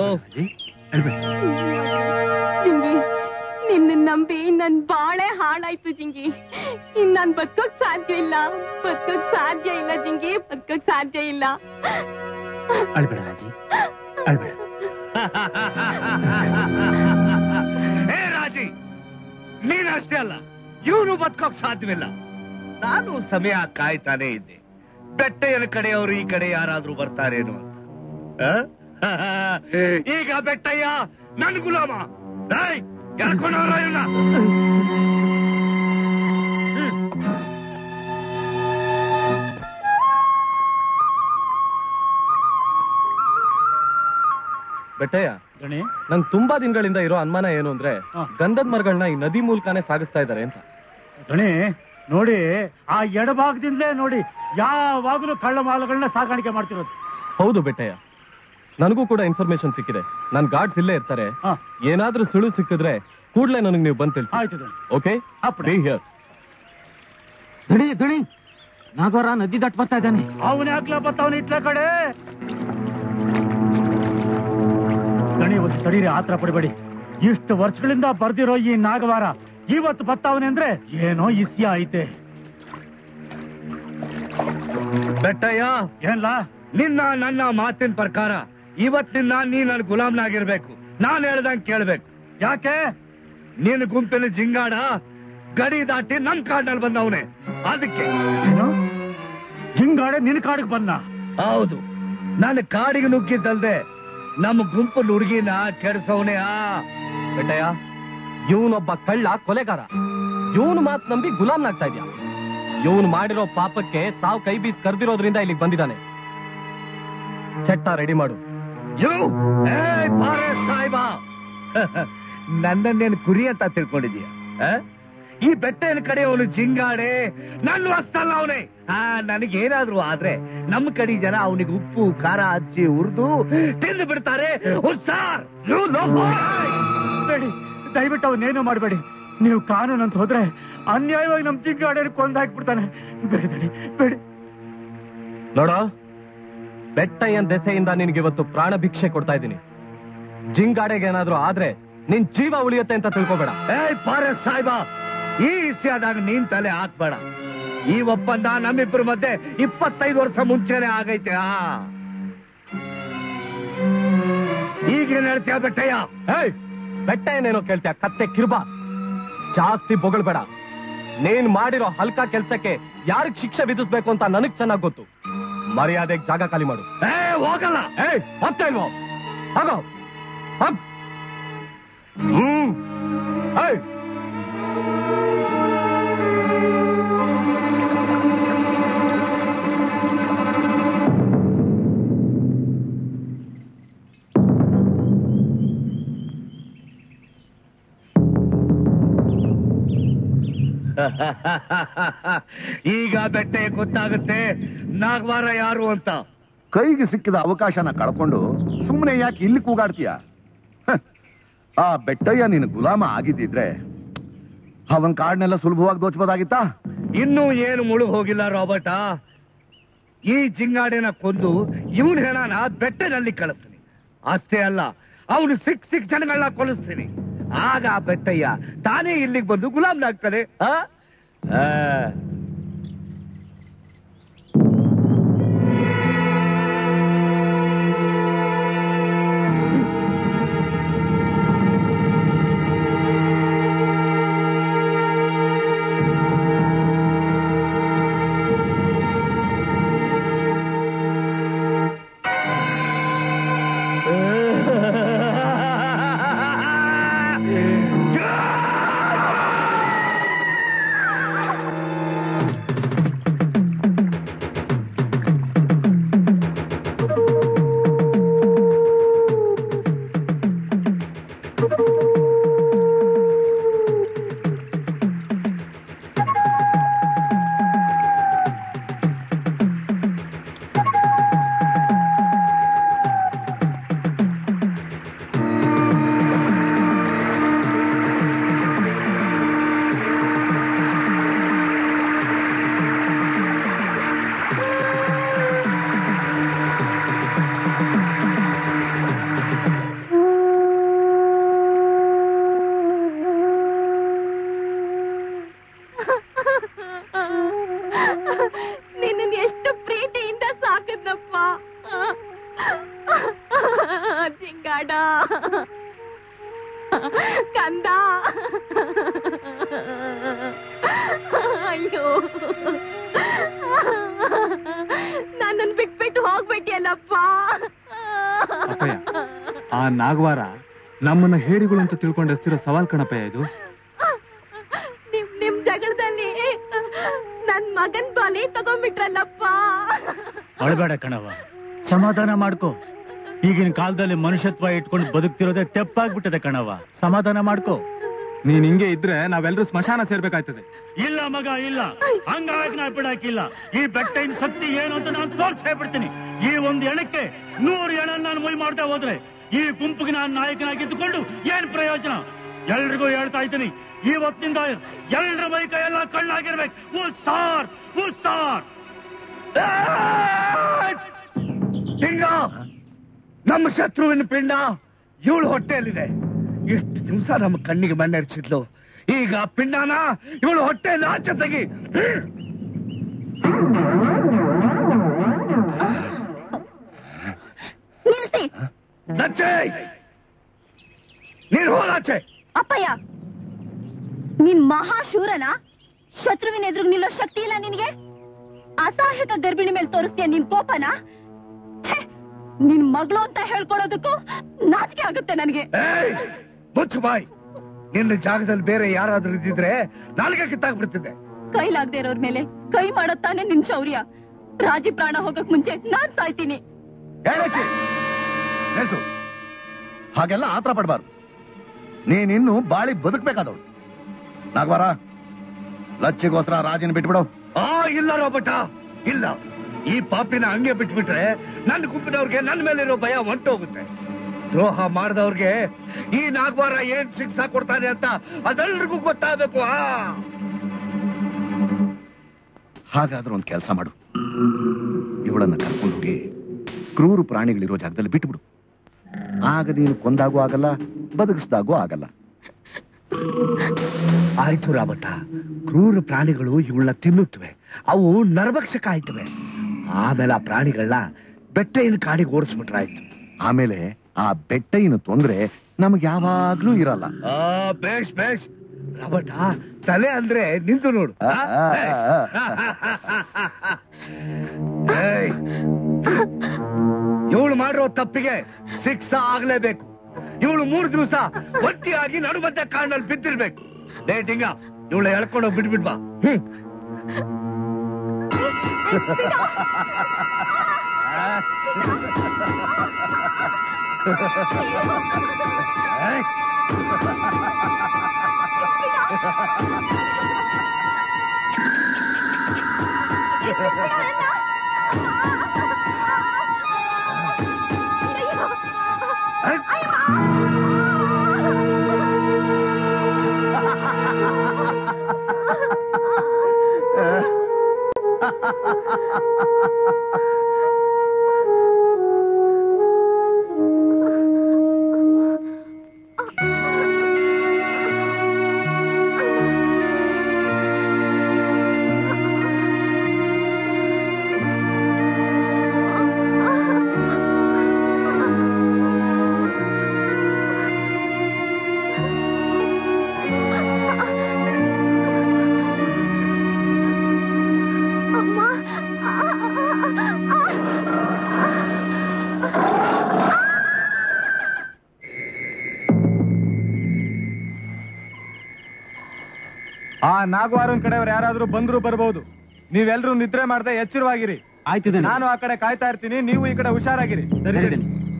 ಜಿಂಗಿ ನಿನ್ನ ನಂಬಿ ನನ್ ಬಾಳೆ ಹಾಳಾಯ್ತು ಜಿಂಗಿ ಇನ್ ನಾನ್ ಬದುಕೋಕ್ ಸಾಧ್ಯ ಇಲ್ಲ ಬದುಕೋಕ್ ಸಾಧ್ಯ ಇಲ್ಲ ಜಿಂಗಿ ಬದುಕೋಕ್ ಸಾಧ್ಯ ಇಲ್ಲ ಅಳ್ಬೇಡ ರಾಜಿ ಅಳ್ಬೇಡ ಏ ರಾಜಿ ನೀನಷ್ಟೇ ಅಲ್ಲ ಇವನು ಬದುಕೋಕ್ ಸಾಧ್ಯವಿಲ್ಲ ನಾನು ಸಮಯ ಕಾಯ್ತಾನೆ ಇದ್ದೆ ಬೆಟ್ಟೆಯನ ಕಡೆಯವರು ಈ ಕಡೆ ಯಾರಾದ್ರೂ ಬರ್ತಾರೇನು ಅಂತ ಆ? ಈಗ ಬೆಟ್ಟಯ್ಯ ನನ್ ಗುಲಾಮ ಏಯ್, ಎಳ್ಕೊಂಡವ್ರ ಇವ್ನ? ಬೆಟ್ಟಯ್ಯ ಗಣಿ ನಂಗೆ ತುಂಬಾ ದಿನಗಳಿಂದ ಇರೋ ಅನುಮಾನ ಏನು ಅಂದ್ರೆ ಹಾ. ಗಂಧದ ಮರಗಳನ್ನ ಈ ನದಿ ಮೂಲಕನೇ ಸಾಗಿಸ್ತಾ ಇದ್ದಾರೆ ಅಂತ ಗಣಿ ನೋಡಿ ಆ ಎಡಭಾಗದಿಂದಲೇ ನೋಡಿ ಯಾವಾಗಲೂ ಕಳ್ಳ ಮಾಲುಗಳನ್ನ ಸಾಗಾಣಿಕೆ ಮಾಡ್ತಿರೋದು ಹೌದು ಬೆಟ್ಟಯ್ಯ ನನಗೂ ಕೂಡ ಇನ್ಫಾರ್ಮೇಶನ್ ಸಿಕ್ಕಿದೆ ನನ್ ಗಾರ್ಡ್ಸ್ ಇಲ್ಲೇ ಇರ್ತಾರೆ ಹಾ. ಏನಾದ್ರೂ ಸುಳು ಸಿಕ್ಕಿದ್ರೆ ಕೂಡ್ಲೇ ನನಗೆ ನೀವು ಬಂದ್ ತಿಳಿಸಿ ಆಯ್ತು ಗಣಿ ಓಕೆ ಅಪ್ಪಣೆ. ಬಿ ಹಿಯರ್ ದಣಿ ದಣಿ ನಾಗವರ ನದಿ ದಾಟ್ ಬರ್ತಾ ಇದ್ದಾನೆ ಅವನ ಯಾಕ್ಲ ಬತ್ತವನ ಇಟ್ಲ ಕಡೆ ಗಣಿ ಒಂದು ತಡೀರಿ ಆತ್ರ ಪಡಿಬೇಡಿ ಇಷ್ಟು ವರ್ಷಗಳಿಂದ ಬರ್ದಿರೋ ಈ ನಾಗವಾರ ಇವತ್ತು ಬತ್ತಾವನೆ ಅಂದ್ರೆ ಏನೋ ಇಸ್ಯ ಐತೆ ಬೆಟ್ಟಯ್ಯ ಏನ್ಲ ನಿನ್ನ ನನ್ನ ಮಾತಿನ ಪ್ರಕಾರ ಇವತ್ತಿನ ನೀ ನನ್ ಗುಲಾಮ್ನಾಗಿರ್ಬೇಕು ನಾನ್ ಹೇಳ್ದಂಗ್ ಕೇಳ್ಬೇಕು ಯಾಕೆ ನಿನ್ನ ಗುಂಪಿನ ಜಿಂಗಾಡ ಗಡಿ ದಾಟಿ ನಮ್ ಕಾಡ್ನಲ್ಲಿ ಬಂದವನೆ ಅದಕ್ಕೆ ಏನು ಜಿಂಗಾಡೆ ನಿನ್ ಕಾಡಿಗೆ ಬಂದ ಹೌದು ನನ್ನ ಕಾಡಿಗೆ ನುಗ್ಗಿದ್ದಲ್ದೆ ನಮ್ಮ ಗುಂಪು ಹುಡುಗಿನ ಕೆಡ್ಸವನೇ ಆ ಬೆಟ್ಟಯ್ಯ ಇವನೊಬ್ಬ ಕಳ್ಳ ಕೊಲೆಗಾರ ಇವನು ಮಾತ್ ನಂಬಿ ಗುಲಾಮ್ನಾಗ್ತಾ ಇದ್ಯಾ ಇವನು ಮಾಡಿರೋ ಪಾಪಕ್ಕೆ ಸಾವು ಕೈ ಬೀಸ್ ಕರ್ದಿರೋದ್ರಿಂದ ಇಲ್ಲಿಗೆ ಬಂದಿದ್ದಾನೆ ಚಟ್ಟ ರೆಡಿ ಮಾಡು ಯು ಏಯ್ ಬಾರೆ ಸಾಯ್ಬ ನನ್ನನ್ನೇನು ಕುರಿ ಅಂತ ತಿಳ್ಕೊಂಡಿದೀಯ ಆ? ಈ ಬೆಟ್ಟನ ಕಡೆ ಅವನು ಜಿಂಗಾಡೆ ನನ್ನ ವಸ್ತಲ್ಲ ಅವನೇ ಆ ನನಗೇನಾದ್ರೂ ಆದ್ರೆ ನಮ್ಮ ಕಡೆ ಜನ ಅವನಿಗೆ ಉಪ್ಪು ಖಾರ ಹಚ್ಚಿ ಹುರಿದು ತಿಂದು ಬಿಡ್ತಾರೆ ಉಸ್ತಾರ್ You loafer! ಬೇಡಿ ದಯವಿಟ್ಟು ಅವನೇನು ಮಾಡಬೇಡಿ ನೀವು ಕಾನೂನು ಅಂತ ಹೋದ್ರೆ ಅನ್ಯಾಯವಾಗಿ ನಮ್ ಜಿಂಗಾಡೆ ಕೊಂದು ಹಾಕ್ಬಿಡ್ತಾನೆ ಬೇಡಿ ಬೇಡಿ ಬೇಡಿ ನೋಡೋ ಬೆಟ್ಟಯ್ಯನ್ ದೆಸೆಯಿಂದ ನಿನಗೆ ಇವತ್ತು ಪ್ರಾಣ ಭಿಕ್ಷೆ ಕೊಡ್ತಾ ಇದ್ದೀನಿ ಜಿಂಗಾಡೆಗೆ ಏನಾದ್ರೂ ಆದ್ರೆ ನಿನ್ ಜೀವ ಉಳಿಯುತ್ತೆ ಅಂತ ತಿಳ್ಕೊಬೇಡ ಏಯ್ ಪಾರೆ ಸಾಯ್ಬ ಈ ವಿಷಯದಾಗ ನೀನ್ ತಲೆ ಹಾಕ್ಬೇಡ ಈ ಒಪ್ಪಂದ ನಮ್ಮಿಬ್ಬರ ಮಧ್ಯೆ ಇಪ್ಪತ್ತೈದು ವರ್ಷ ಮುಂಚೆನೆ ಆಗೈತೆ ಆ ಈಗೇನ್ ಹೇಳ್ತೀಯ ಬೆಟ್ಟಯ್ಯ ಏಯ್ ಬೆಟ್ಟ ಏನೇನೋ ಕೇಳ್ತೀಯ ಕತ್ತೆ ಕಿರ್ಬಾ ಜಾಸ್ತಿ ಬೊಗಳ್ಬೇಡ ನೀನ್ ಮಾಡಿರೋ ಹಲ್ಕ ಕೆಲ್ಸಕ್ಕೆ ಯಾರಿಗ್ ಶಿಕ್ಷೆ ವಿಧಿಸ್ಬೇಕು ಅಂತ ನನಗ್ ಚೆನ್ನಾಗ್ ಗೊತ್ತು ಮರ್ಯಾದೆಗ್ ಜಾಗ ಖಾಲಿ ಮಾಡು ಏ ಹೋಗಲ್ಲ ಏಯ್ ಮತ್ತೆ ಇಲ್ವೋ ಹೋಗೋ ಹೋಗ್ ಹ್ಮ್ ಏಯ್ ಈಗ ಬೆಟ್ಟ ಗೊತ್ತಾಗುತ್ತೆ ನಾಗವಾರ ಯಾರು ಅಂತ ಕೈಗೆ ಸಿಕ್ಕಿದ ಅವಕಾಶನ ಕಳ್ಕೊಂಡು ಸುಮ್ಮನೆ ಯಾಕೆ ಇಲ್ಲಿ ಕೂಗಾಡ್ತೀಯ ಹ, ಆ ಬೆಟ್ಟಯ್ಯ ನೀನು ಗುಲಾಮ ಆಗಿದ್ದಿದ್ರೆ ಅವನ್ ಕಾಡ್ನೆಲ್ಲ ಸುಲಭವಾಗಿ ದೋಚ್ಬೋದಾಗಿತ್ತಾ ಇನ್ನೂ ಏನು ಮುಳುಗ್ ಹೋಗಿಲ್ಲ ರಾಬರ್ಟ ಈ ಜಿಂಗಾಡಿನ ಕೊಂದು ಇವನ್ ಹೆಣನ ಬೆಟ್ಟದಲ್ಲಿ ಕಳಿಸ್ತೀನಿ ಅಷ್ಟೇ ಅಲ್ಲ ಅವನು ಸಿಕ್ ಸಿಕ್ ಜನಗಳನ್ನ ಕೊಲಿಸ್ತೀನಿ ಆಗ ಆ ಬೆಟ್ಟಯ್ಯ ತಾನೇ ಇಲ್ಲಿಗೆ ಬಂದು ಗುಲಾಮ್ನಾಗ್ತಾನೆ ಆ? ಆ. ನಿನ್ನ ಎಷ್ಟು ಪ್ರೀತಿಯಿಂದ ಸಾಕದ್ನಪ್ಪ ಜಿಂಗಾಡ ಕಂದ ಅಯ್ಯೋ ನನ್ನನ್ ಬಿಟ್ಬಿಟ್ಟು ಹೋಗ್ಬಿಟ್ಟಿಯಲ್ಲಪ್ಪ ಅಪ್ಪಯ್ಯ ಆ ನಾಗವಾರ ನಮ್ಮನ್ನ ಹೇಡಿಗಳು ಅಂತ ತಿಳ್ಕೊಂಡು ಎಸ್ತಿರೋ ಸವಾಲ್ ಕಣಪ್ಪಯ್ಯ ಇದು ನಿಮ್ ನಿಮ್ ಜಗಳದಲ್ಲಿ ನನ್ ಮಗನ್ ಬಲಿ ತಗೊಂಡ್ಬಿಟ್ರಲ್ಲಪ್ಪ ಅಳಬೇಡ ಕಣವ ಸಮಾಧಾನ ಮಾಡ್ಕೋ ಈಗಿನ ಕಾಲದಲ್ಲಿ ಮನುಷ್ಯತ್ವ ಇಟ್ಕೊಂಡು ಬದುಕ್ತಿರೋದೇ ತೆಪ್ಪಾಗ್ಬಿಟ್ಟದೆ ಕಣವ ಸಮಾಧಾನ ಮಾಡ್ಕೋ ನೀನ್ ಹಿಂಗೆ ಇದ್ರೆ ನಾವೆಲ್ಲರೂ ಸ್ಮಶಾನ ಸೇರ್ಬೇಕಾಯ್ತದೆ ಇಲ್ಲ ಮಗ ಇಲ್ಲ ಹಂಗಾಗಿ ನಾ ಬಿಡಾಕಿಲ್ಲ ಈ ಬೆಟ್ಟಿನ ಶಕ್ತಿ ಏನು ಅಂತ ನಾನು ತೋರ್ಸೇ ಬಿಡ್ತೀನಿ ಈ ಒಂದು ಎಣಕ್ಕೆ ನೂರು ಎಣ ನಾನು ಮೈ ಮಾಡ್ತಾ ಹೋದ್ರೆ ಈ ಗುಂಪಿಗೆ ನಾನು ನಾಯಕನಾಗಿದ್ದುಕೊಂಡು ಏನ್ ಪ್ರಯೋಜನ ಎಲ್ರಿಗೂ ಹೇಳ್ತಾ ಇದ್ದೀನಿ ಇವತ್ತಿನಿಂದ ಎಲ್ರ ಮೈ ಕೈ ಎಲ್ಲ ಕಣ್ಣಾಗಿರ್ಬೇಕು ಓ ಸಾರ್ ಓ ಸಾರ್ ಲಿಂಗ ನಮ್ಮ ಶತ್ರುವಿನ ಪಿಂಡ ಇವಳು ಹೊಟ್ಟೆಯಲ್ಲಿದೆ ಇಷ್ಟು ದಿವಸ ನಮ್ಮ ಕಣ್ಣಿಗೆ ಮಣ್ಣೆರ್ಚಿದ್ಲು ಈಗ ಆ ಪಿಂಡನ ಇವಳು ಹೊಟ್ಟೆಯಿಂದ ಆಚೆ ತೆಗಿ ನಿಲ್ಸಿ ದಚ್ಚೆ ನೀನು ಹೋದಾಚೆ ಅಪ್ಪಯ್ಯ ನಿನ್ ಮಹಾಶೂರನ ಶತ್ರುವಿನ ಎದುರು ನಿಲ್ಲೋ ಶಕ್ತಿ ಇಲ್ಲ ನಿನಗೆ ಅಸಹಾಯಕ ಗರ್ಭಿಣಿ ಮೇಲೆ ತೋರಿಸ್ತೀಯ ನಿನ್ ಕೋಪನ ಛೆ, ನಿನ್ ಮಗಳು ಅಂತ ಹೇಳ್ಕೊಳೋದಕ್ಕೂ ನಾಚಿಕೆ ಆಗುತ್ತೆ ನನಗೆ ಏಯ್ ಮುಚ್ಚು ಬಾಯ್ ನಿನ್ನ ಜಾಗದಲ್ಲಿ ಬೇರೆ ಯಾರಾದ್ರೂ ಇದ್ದಿದ್ರೆ ನಾಲ್ಗೆ ಕಿತ್ತಾಗ್ಬಿಡ್ತಿದ್ದೆ ಕೈಲಾಗ್ದೇ ಇರೋರ್ ಮೇಲೆ ಕೈ ಮಾಡೋತ್ತಾನೆ ನಿನ್ ಶೌರ್ಯ ರಾಜಿ ಪ್ರಾಣ ಹೋಗಕ್ ಮುಂಚೆ ನಾನ್ ಸಾಯ್ತೀನಿ ಹೇಳಚ್ಚಿ ನೆನ್ಸು ಹಾಗೆಲ್ಲ ಆತರ ಪಡ್ಬಾರ್ದು ನೀನಿನ್ನು ಬಾಳಿ ಬದುಕ್ಬೇಕಾದವಳು ನಾಗವಾರ ಲಚ್ಚಿಗೋಸ್ಕರ ರಾಜಿನ ಬಿಟ್ಬಿಡು ಆ ಇಲ್ಲ ರೋಬಟ ಇಲ್ಲ ಈ ಪಾಪಿನ ಹಂಗೆ ಬಿಟ್ಬಿಟ್ರೆ ನನ್ನ ಗುಂಪಿನವ್ರಿಗೆ ನನ್ನ ಮೇಲಿರೋ ಭಯ ಹೊಂಟೋಗುತ್ತೆ ದ್ರೋಹ ಮಾಡಿದವ್ರಿಗೆ ಈ ನಾಗವಾರ ಏನ್ ಶಿಕ್ಷಾ ಕೊಡ್ತಾನೆ ಅಂತ ಅದೆಲ್ರಿಗೂ ಗೊತ್ತಾಗಬೇಕು ಆ ಹಾಗಾದ್ರೆ ಒಂದು ಕೆಲಸ ಮಾಡು ಇವಳನ್ನ ಕರ್ಕೊಂಡು ಹೋಗಿ ಕ್ರೂರು ಪ್ರಾಣಿಗಳಿರೋ ಜಾಗದಲ್ಲಿ ಬಿಟ್ಬಿಡು ಆಗ ನೀನು ಕೊಂದಾಗೂ ಆಗಲ್ಲ ಬದುಕಿಸ್ದಾಗೂ ಆಗಲ್ಲ ಆಯ್ತು ರಾಬಟ್ಟ ಕ್ರೂರ ಪ್ರಾಣಿಗಳು ಇವಳನ್ನ ತಿನ್ನುತ್ತವೆ ಅವು ನರಭಕ್ಷಕ ಆಯ್ತವೆ ಆಮೇಲೆ ಆ ಪ್ರಾಣಿಗಳನ್ನ ಬೆಟ್ಟೆயின் ಕಾಡಿಗೆ ಓಡಿಸ್ಬಿಟ್ರಾಯ್ತು ಆಮೇಲೆ ಆ ಬೆಟ್ಟಯಿನ ತೊಂದ್ರೆ ನಮ್ಗೆ ಯಾವಾಗ್ಲೂ ಇರಲ್ಲ ಆ ಬೇಷ್ ಬೇಷ್ ರಾಬಟ್ಟ ತಲೆ ಅಂದ್ರೆ ನಿಂತು ನೋಡು ಆ? ಇವಳು ಮಾಡಿರೋ ತಪ್ಪಿಗೆ ಶಿಕ್ಷಾ ಆಗ್ಲೇಬೇಕು ಇವಳು ಮೂರು ದಿವಸ ಒಟ್ಟಿಯಾಗಿ ನಡುಮಧ್ಯೆ ಕಾಡಿನಲ್ಲಿ ಬಿದ್ದಿರ್ಬೇಕು ಲೇ ಡಿಂಗ ಇವಳ ಎಳ್ಕೊಂಡು ಹೋಗಿ ಬಿಟ್ಬಿಡ್ಬಾ ಹ್ಮ್ ಆ ನಾಗವಾರನ್ ಕಡೆಯವ್ರು ಯಾರಾದ್ರೂ ಬಂದ್ರು ಬರ್ಬೋದು ನೀವೆಲ್ರೂ ನಿದ್ರೆ ಮಾಡದೆ ಎಚ್ಚರವಾಗಿರಿ ಆಯ್ತು ನಾನು ಆ ಕಡೆ ಕಾಯ್ತಾ ಇರ್ತೀನಿ ನೀವು ಈ ಕಡೆ ಹುಷಾರಾಗಿರಿ ಸರಿ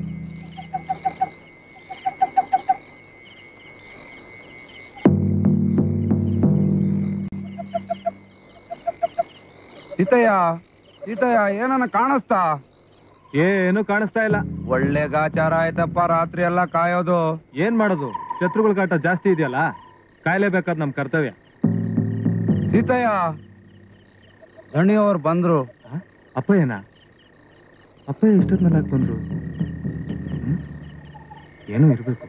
ಸೀತಯ್ಯ ಸೀತಯ್ಯ ಏನನ್ನ ಕಾಣಿಸ್ತಾ ಏನು ಕಾಣಿಸ್ತಾ ಇಲ್ಲ ಒಳ್ಳೆ ಗಾಚಾರ ಆಯ್ತಪ್ಪ ರಾತ್ರಿ ಎಲ್ಲ ಕಾಯೋದು ಏನ್ ಮಾಡೋದು ಶತ್ರುಗಳ ಕಾಟ ಜಾಸ್ತಿ ಇದೆಯಲ್ಲ ಕಾಯ್ಲೇಬೇಕಾದ್ ನಮ್ ಕರ್ತವ್ಯ ಸೀತಯ್ಯ ದಣಿಯವ್ರು ಬಂದ್ರು ಅಪ್ಪಯ್ಯನ ಅಪ್ಪಯ್ಯ ಇಷ್ಟೊತ್ನಲ್ಲಿ ಯಾಕೆ ಬಂದ್ರು ಹ್ಮ್? ಏನೋ ಇರ್ಬೇಕು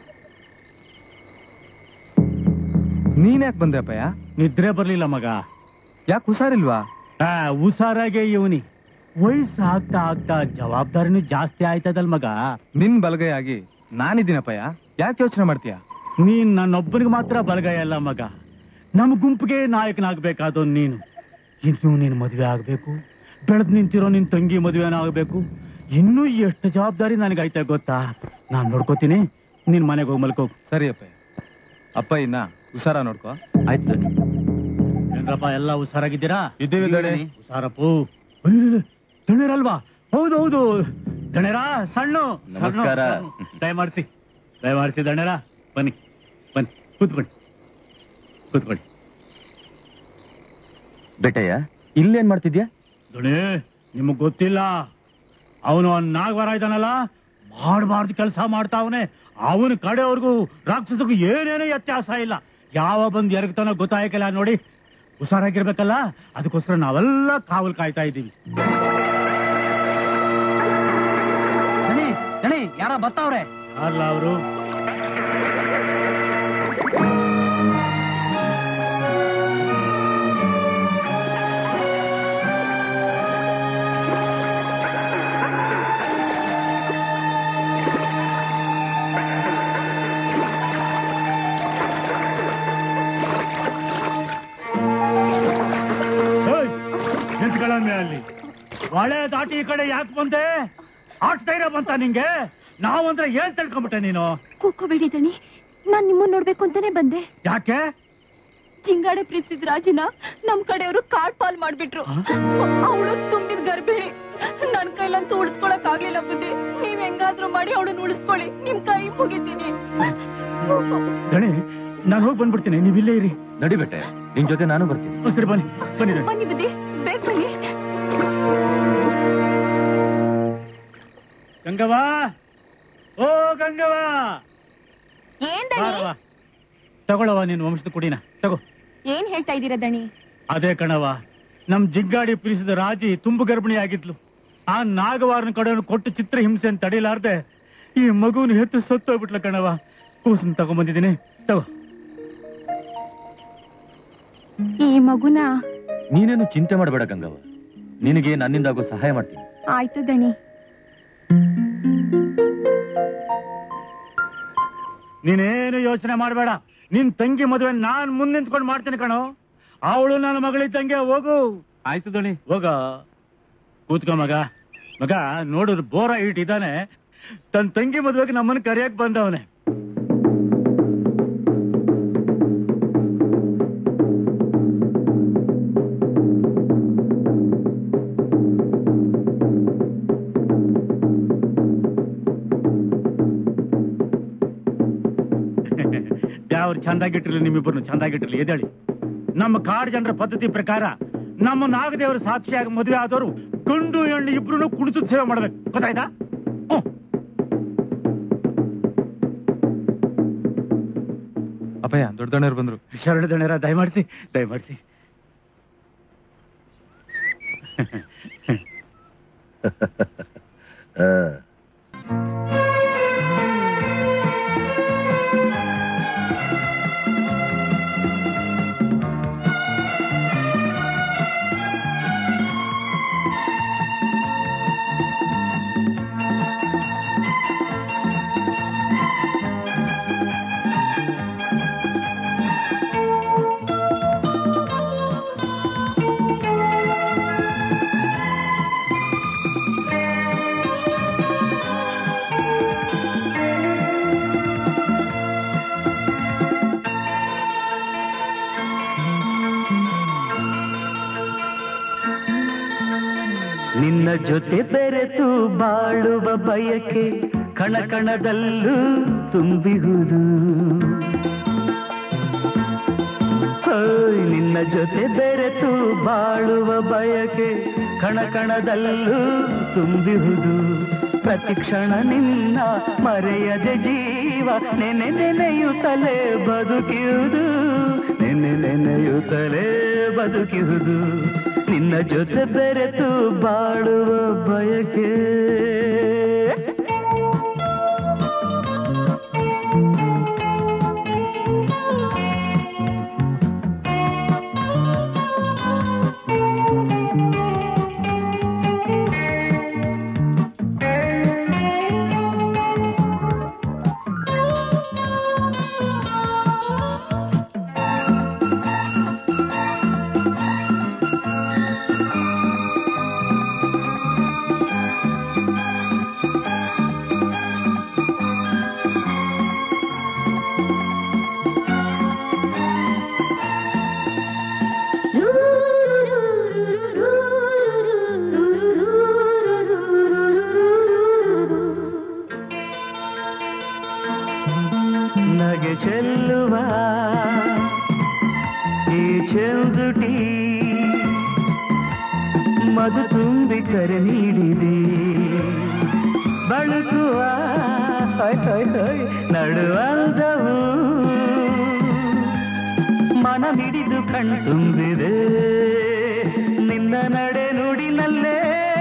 ನೀನ್ ಯಾಕೆ ಬಂದೆ ಅಪ್ಪಯ್ಯ ನಿದ್ರೆ ಬರ್ಲಿಲ್ಲ ಮಗ ಯಾಕೆ ಹುಷಾರಿಲ್ವಾ ಆ, ಹುಷಾರಾಗೆ ಇವನಿ ವಯಸ್ಸು ಆಗ್ತಾ ಆಗ್ತಾ ಜವಾಬ್ದಾರಿನೂ ಜಾಸ್ತಿ ಆಯ್ತದಲ್ ಮಗ ನಿನ್ ಬಲಗೈ ಆಗಿ ನಾನಿದ್ದೀನಪ್ಪಯ್ಯ ಯಾಕೆ ಯೋಚನೆ ಮಾಡ್ತೀಯ ನೀನ್ ನನ್ನೊಬ್ಬನಿಗೆ ಮಾತ್ರ ಬಲಗೈ ಅಲ್ಲ ಮಗ ನಮ್ಮ ಗುಂಪಿಗೆ ನಾಯಕನಾಗ್ಬೇಕಾದೋ ನೀನು ಇನ್ನು ನೀನು ಮದುವೆ ಆಗ್ಬೇಕು ಬೆಳೆದ್ ನಿಂತಿರೋ ನಿನ್ ತಂಗಿ ಮದುವೆನ ಆಗ್ಬೇಕು ಇನ್ನೂ ಎಷ್ಟು ಜವಾಬ್ದಾರಿ ನನಗಾಯ್ತಾ ಗೊತ್ತಾ ನಾನ್ ನೋಡ್ಕೋತೀನಿ ನಿನ್ ಮನೆಗೆ ಹೋಗಿ ಮಲ್ಕೋ ಸರಿ ಅಪ್ಪಯ್ಯ ಅಪ್ಪ ಇನ್ನ ಹುಷಾರ ನೋಡ್ಕೋ ಆಯ್ತು ದಣಿ ಏನ್ರಪ್ಪ ಎಲ್ಲ ಹುಷಾರಾಗಿದ್ದೀರಾ ಇದ್ದೀವಿ ದಣಿ ಹುಷಾರಪ್ಪು ಅಯ್ಯೋ, ದಣಿರಲ್ವಾ ಹೌದು ಹೌದು ದಣೆರ ಸಣ್ಣ ನಮಸ್ಕಾರ. ದಯಮಾಡಿಸಿ ದಯಮಾಡಿಸಿ ದಣೆರ ಬನ್ನಿ ಬನ್ನಿ ಕೂತ್ಕೊಳ್ಳಿ ಕೂತ್ಕೊಳ್ಳಿ ಬೆಟ್ಟಯ್ಯ ಇಲ್ಲೇನ್ ಮಾಡ್ತಿದ್ಯಾ ದಣೆ ನಿಮಗ್ ಗೊತ್ತಿಲ್ಲ ಅವನು ನಾಗವರ ಇದ್ದಾನಲ್ಲ ಮಾಡಬಾರ್ದು ಕೆಲಸ ಮಾಡ್ತಾವನೆ ಅವನ ಕಡೆವರೆಗೂ ರಾಕ್ಷಸಕ್ಕೂ ಏನೇನೋ ವ್ಯತ್ಯಾಸ ಇಲ್ಲ ಯಾವ ಬಂದು ಎರಗ್ತಾನೋ ಗೊತ್ತಾಯ್ಕಲ್ಲ ನೋಡಿ ಹುಷಾರಾಗಿರ್ಬೇಕಲ್ಲ ಅದಕ್ಕೋಸ್ಕರ ನಾವೆಲ್ಲ ಕಾವಲ್ ಕಾಯ್ತಾ ಇದ್ದೀವಿ ಯಾರ ಬರ್ತಾವ್ರೆ ಅಲ್ಲ ಅವರು ನಿಂತ್ಕೊಳ್ಳಮ್ಮೆ ಅಲ್ಲಿ ಒಳ್ಳೆ ದಾಟಿ ಈ ಕಡೆ ಯಾಕೆ ಬಂದೆ ಆಟ ಧೈರ್ಯ ಬಂತ ನಿಂಗೆ ನಾವಂದ್ರೆ ಏನ್ ತಿಳ್ಕೊಂಬಿಟ್ಟೆ ನೀನು ಕೂಕೋಬೇಡಿ ದಣಿ ನಾನ್ ನಿಮ್ಮನ್ನ ನೋಡ್ಬೇಕು ಅಂತಾನೆ ಬಂದೆ ಯಾಕೆ ಚಿಂಗಾಡೆ ಪ್ರೀತಿಸಿದ ರಾಜಿನ ನಮ್ ಕಡೆಯವರು ಕಾಡ್ ಪಾಲ್ ಮಾಡ್ಬಿಟ್ರು ಅವಳು ತುಂಬಿದ ಗರ್ಭಿಣಿ ನನ್ ಕೈಲಂತೂ ಉಳಿಸ್ಕೊಳಕ್ ಆಗ್ಲಿಲ್ಲ ಬುದ್ಧಿ ನೀವ್ ಹೆಂಗಾದ್ರೂ ಮಾಡಿ ಅವಳನ್ನ ಉಳಿಸ್ಕೊಳ್ಳಿ ನಿಮ್ ಕೈ ಮುಗಿತೀನಿ ಗಣಿ ನಾನು ಹೋಗಿ ಬಂದ್ಬಿಡ್ತೀನಿ ನೀವ್ ಇಲ್ಲೇ ಇರಿ ನಡಿ ಬೆಟ್ಟಯ್ಯ ನಿನ್ ಜೊತೆ ನಾನು ಬರ್ತೀನಿ ಹ್ಞೂ, ಸರಿ ಬನ್ನಿ ಬನ್ನಿ ದಣಿ. ಬನ್ನಿ ಬುದ್ಧಿ ಬೇಗ ಬನ್ನಿ ಗಂಗವ್ವ ಓ ಗಂಗವ್ವ ಏನ್ ದಣಿ ಬಾರವ್ವ. ತಗೊಳವ ನೀನು ವಂಶದ ಕುಡಿನ ತಗೋ ಏನ್ ಹೇಳ್ತಾ ಇದ್ದೀರಾ ದಣಿ ಅದೇ ಕಣವ ನಮ್ ಜಿಗ್ಗಾಡಿ ಪ್ರೀಸಿದ ರಾಜಿ ತುಂಬು ಗರ್ಭಿಣಿ ಆಗಿದ್ಲು ಆ ನಾಗವಾರನ ಕಡೆ ಕೊಟ್ಟು ಚಿತ್ರ ಹಿಂಸೆನ್ ತಡಿಲಾರ್ದೆ ಈ ಮಗುನ ಹೆತ್ತು ಸತ್ತೋಗ್ಬಿಟ್ಲ ಕಣವ ಕೂಸನ್ ತಗೊಂಬಂದಿದ್ದೀನಿ ತಗೋ ಈ ಮಗುನ ನೀನೇನು ಚಿಂತೆ ಮಾಡಬೇಡ ಗಂಗವ್ವ ನಿನಗೆ ನನ್ನಿಂದ ಆಗೋ ಸಹಾಯ ಮಾಡ್ತೀನಿ ಆಯ್ತು ದಣಿ ನೀನೇನು ಯೋಚನೆ ಮಾಡಬೇಡ ನಿನ್ ತಂಗಿ ಮದುವೆ ನಾನ್ ಮುಂದ್ ನಿಂತ್ಕೊಂಡು ಮಾಡ್ತೀನಿ ಕಣೋ ಅವಳು ನನ್ನ ಮಗಳಿದ್ದಂಗೆ ಹೋಗು ಆಯ್ತು ದಣಿ ಹೋಗ ಕೂತ್ಕೋ ಮಗ ಮಗ ನೋಡಿದ್ರು ಬೋರ ಇಟ್ಟಿದ್ದಾನೆ ತನ್ ತಂಗಿ ಮದುವೆಗೆ ನಮ್ಮನ್ನ ಕರೆಯಕ್ ಬಂದವನೆ ಯಾವ್ರು ಚಂದಾಗಿಟ್ಟಿರ್ಲಿ ನಿಮ್ಮಿಬ್ಬರನ್ನು ಚಂದಾಗಿಟ್ಟಿರ್ಲಿ ಎದೇಳಿ ನಮ್ಮ ಕಾಡು ಜನರ ಪದ್ಧತಿ ಪ್ರಕಾರ ನಮ್ಮ ನಾಗದೇವರ ಸಾಕ್ಷಿಯಾಗಿ ಮದುವೆ ಆದವರು ಗಂಡು ಹೆಣ್ಣು ಇಬ್ರು ಕುಡಿದು ಸೇವೆ ಮಾಡ್ಬೇಕು ಗೊತ್ತಾಯ್ತಾ ಹ್ಞೂ ಅಪ್ಪಯ್ಯ ದೊಡ್ಡ ದೊಡ್ಡವ್ರು ಬಂದ್ರು ಶರಣ ದಣರ ದಯಮಾಡಿಸಿ ದಯಮಾಡಿಸಿ ನಿನ್ನ ಜೊತೆ ಬೆರೆತು ಬಾಳುವ ಬಯಕೆ ಕಣ ಕಣದಲ್ಲೂ ತುಂಬಿಹುದು ಹೋಯ್, ನಿನ್ನ ಜೊತೆ ಬೆರೆತು ಬಾಳುವ ಬಯಕೆ ಕಣ ಕಣದಲ್ಲೂ ತುಂಬಿಹುದು ಪ್ರತಿಕ್ಷಣ ನಿನ್ನ ಮರೆಯದೆ ಜೀವ ನೆನೆ ನೆನೆಯುತ್ತಲೇ ಬದುಕಿಯುವುದು ನೆನೆ ನೆನೆಯುತ್ತಲೇ ಬದುಕಿಹುದು ನಿನ್ನ ಜೊತೆ ಬೆರೆತು ಬಾಳುವ ಬಯಕೆ ಮಧು ತುಂಬಿ ಕರೆ ನೀಡಿದೆ ಬಳುಕುವ ಹೊಯ್ ಹೊಯ್ ಹೊಯ್ ನಡುವಂದವು ಮನ ಮಿಡಿದು ಕಣ್ತುಂಬಿದೆ ನಿನ್ನ ನಡೆ ನುಡಿನಲ್ಲೇ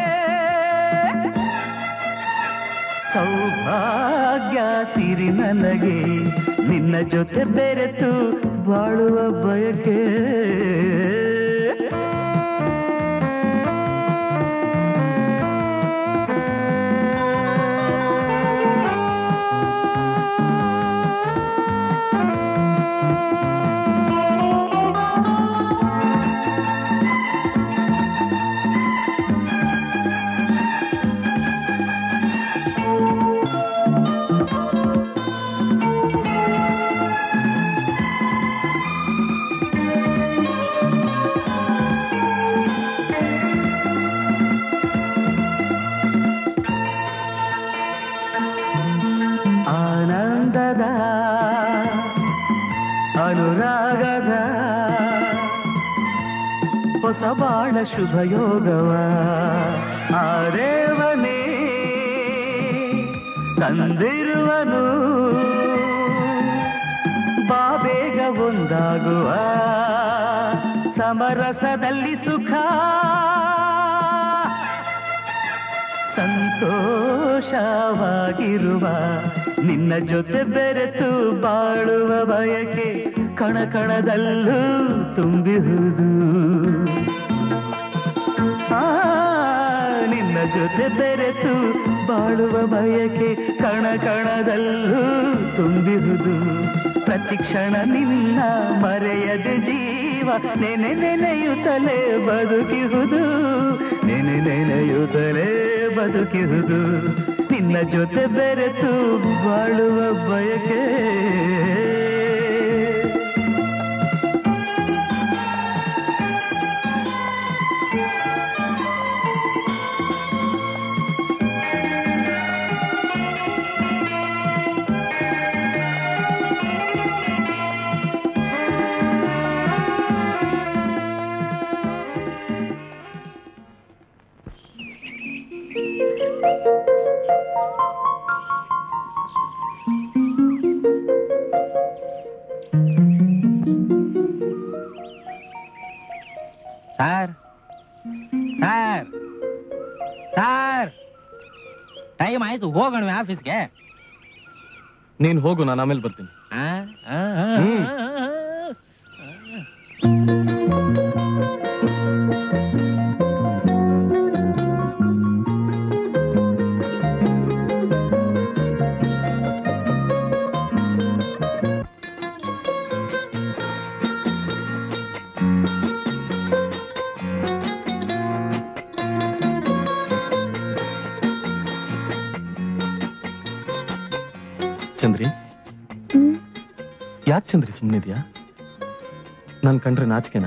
ಸೌಭಾಗ್ಯ ಸಿರಿ ನನಗೆ ನಿನ್ನ ಜೊತೆ ಬೆರೆತು ಬಾಳುವ ಬಯಕೆ ಆನಂದದ ಅನುರಾಗದ ಹೊಸ ಬಾಳ ಶುಭ ಯೋಗವ ಆ ದೇವನೇ ತಂದಿರುವನು ಬಾ ಬೇಗ ಒಂದಾಗುವ ಸಮರಸದಲ್ಲಿ ಸುಖ ಸಂತೋಷವಾಗಿರುವ ನಿನ್ನ ಜೊತೆ ಬೆರೆತು ಬಾಳುವ ಬಯಕೆ ಕಣ ಕಣದಲ್ಲೂ ತುಂಬಿರುವುದು ಆ, ನಿನ್ನ ಜೊತೆ ಬೆರೆತು ಬಾಳುವ ಬಯಕೆ ಕಣ ಕಣದಲ್ಲೂ ತುಂಬಿರುವುದು ಪ್ರತಿ ಕ್ಷಣ ನಿನ್ನ ಮರೆಯದೆ ಜೀವ ನೆನೆ ನೆನೆಯುತ್ತಲೇ ಬದುಕಿಹುದು ನೆನೆ ನೆನೆಯುತ್ತಲೇ ಬದುಕಿಹುದು ನಿನ್ನ ಜೊತೆ ಬೆರೆತು ಬಾಳುವ ಬಯಕೆ ಸರ್ ಸರ್ ಸರ್ ಟೈಮ್ ಆಯ್ತು ಹೋಗೋಣ ಆಫೀಸ್ಗೆ ನೀನ್ ಹೋಗು ನಾನು ಆಮೇಲೆ ಬರ್ತೀನಿ ಆ, ಆ, ಆ, ಹ್ಮ್. ಆ, ಆ. ಚಂದ್ರಿ ಯಾಕೆ ಚಂದ್ರಿ ಸುಮ್ಮನಿದ್ಯಾ ನನ್ ಕಂಡ್ರೆ ನಾಚಿಕೆನಾ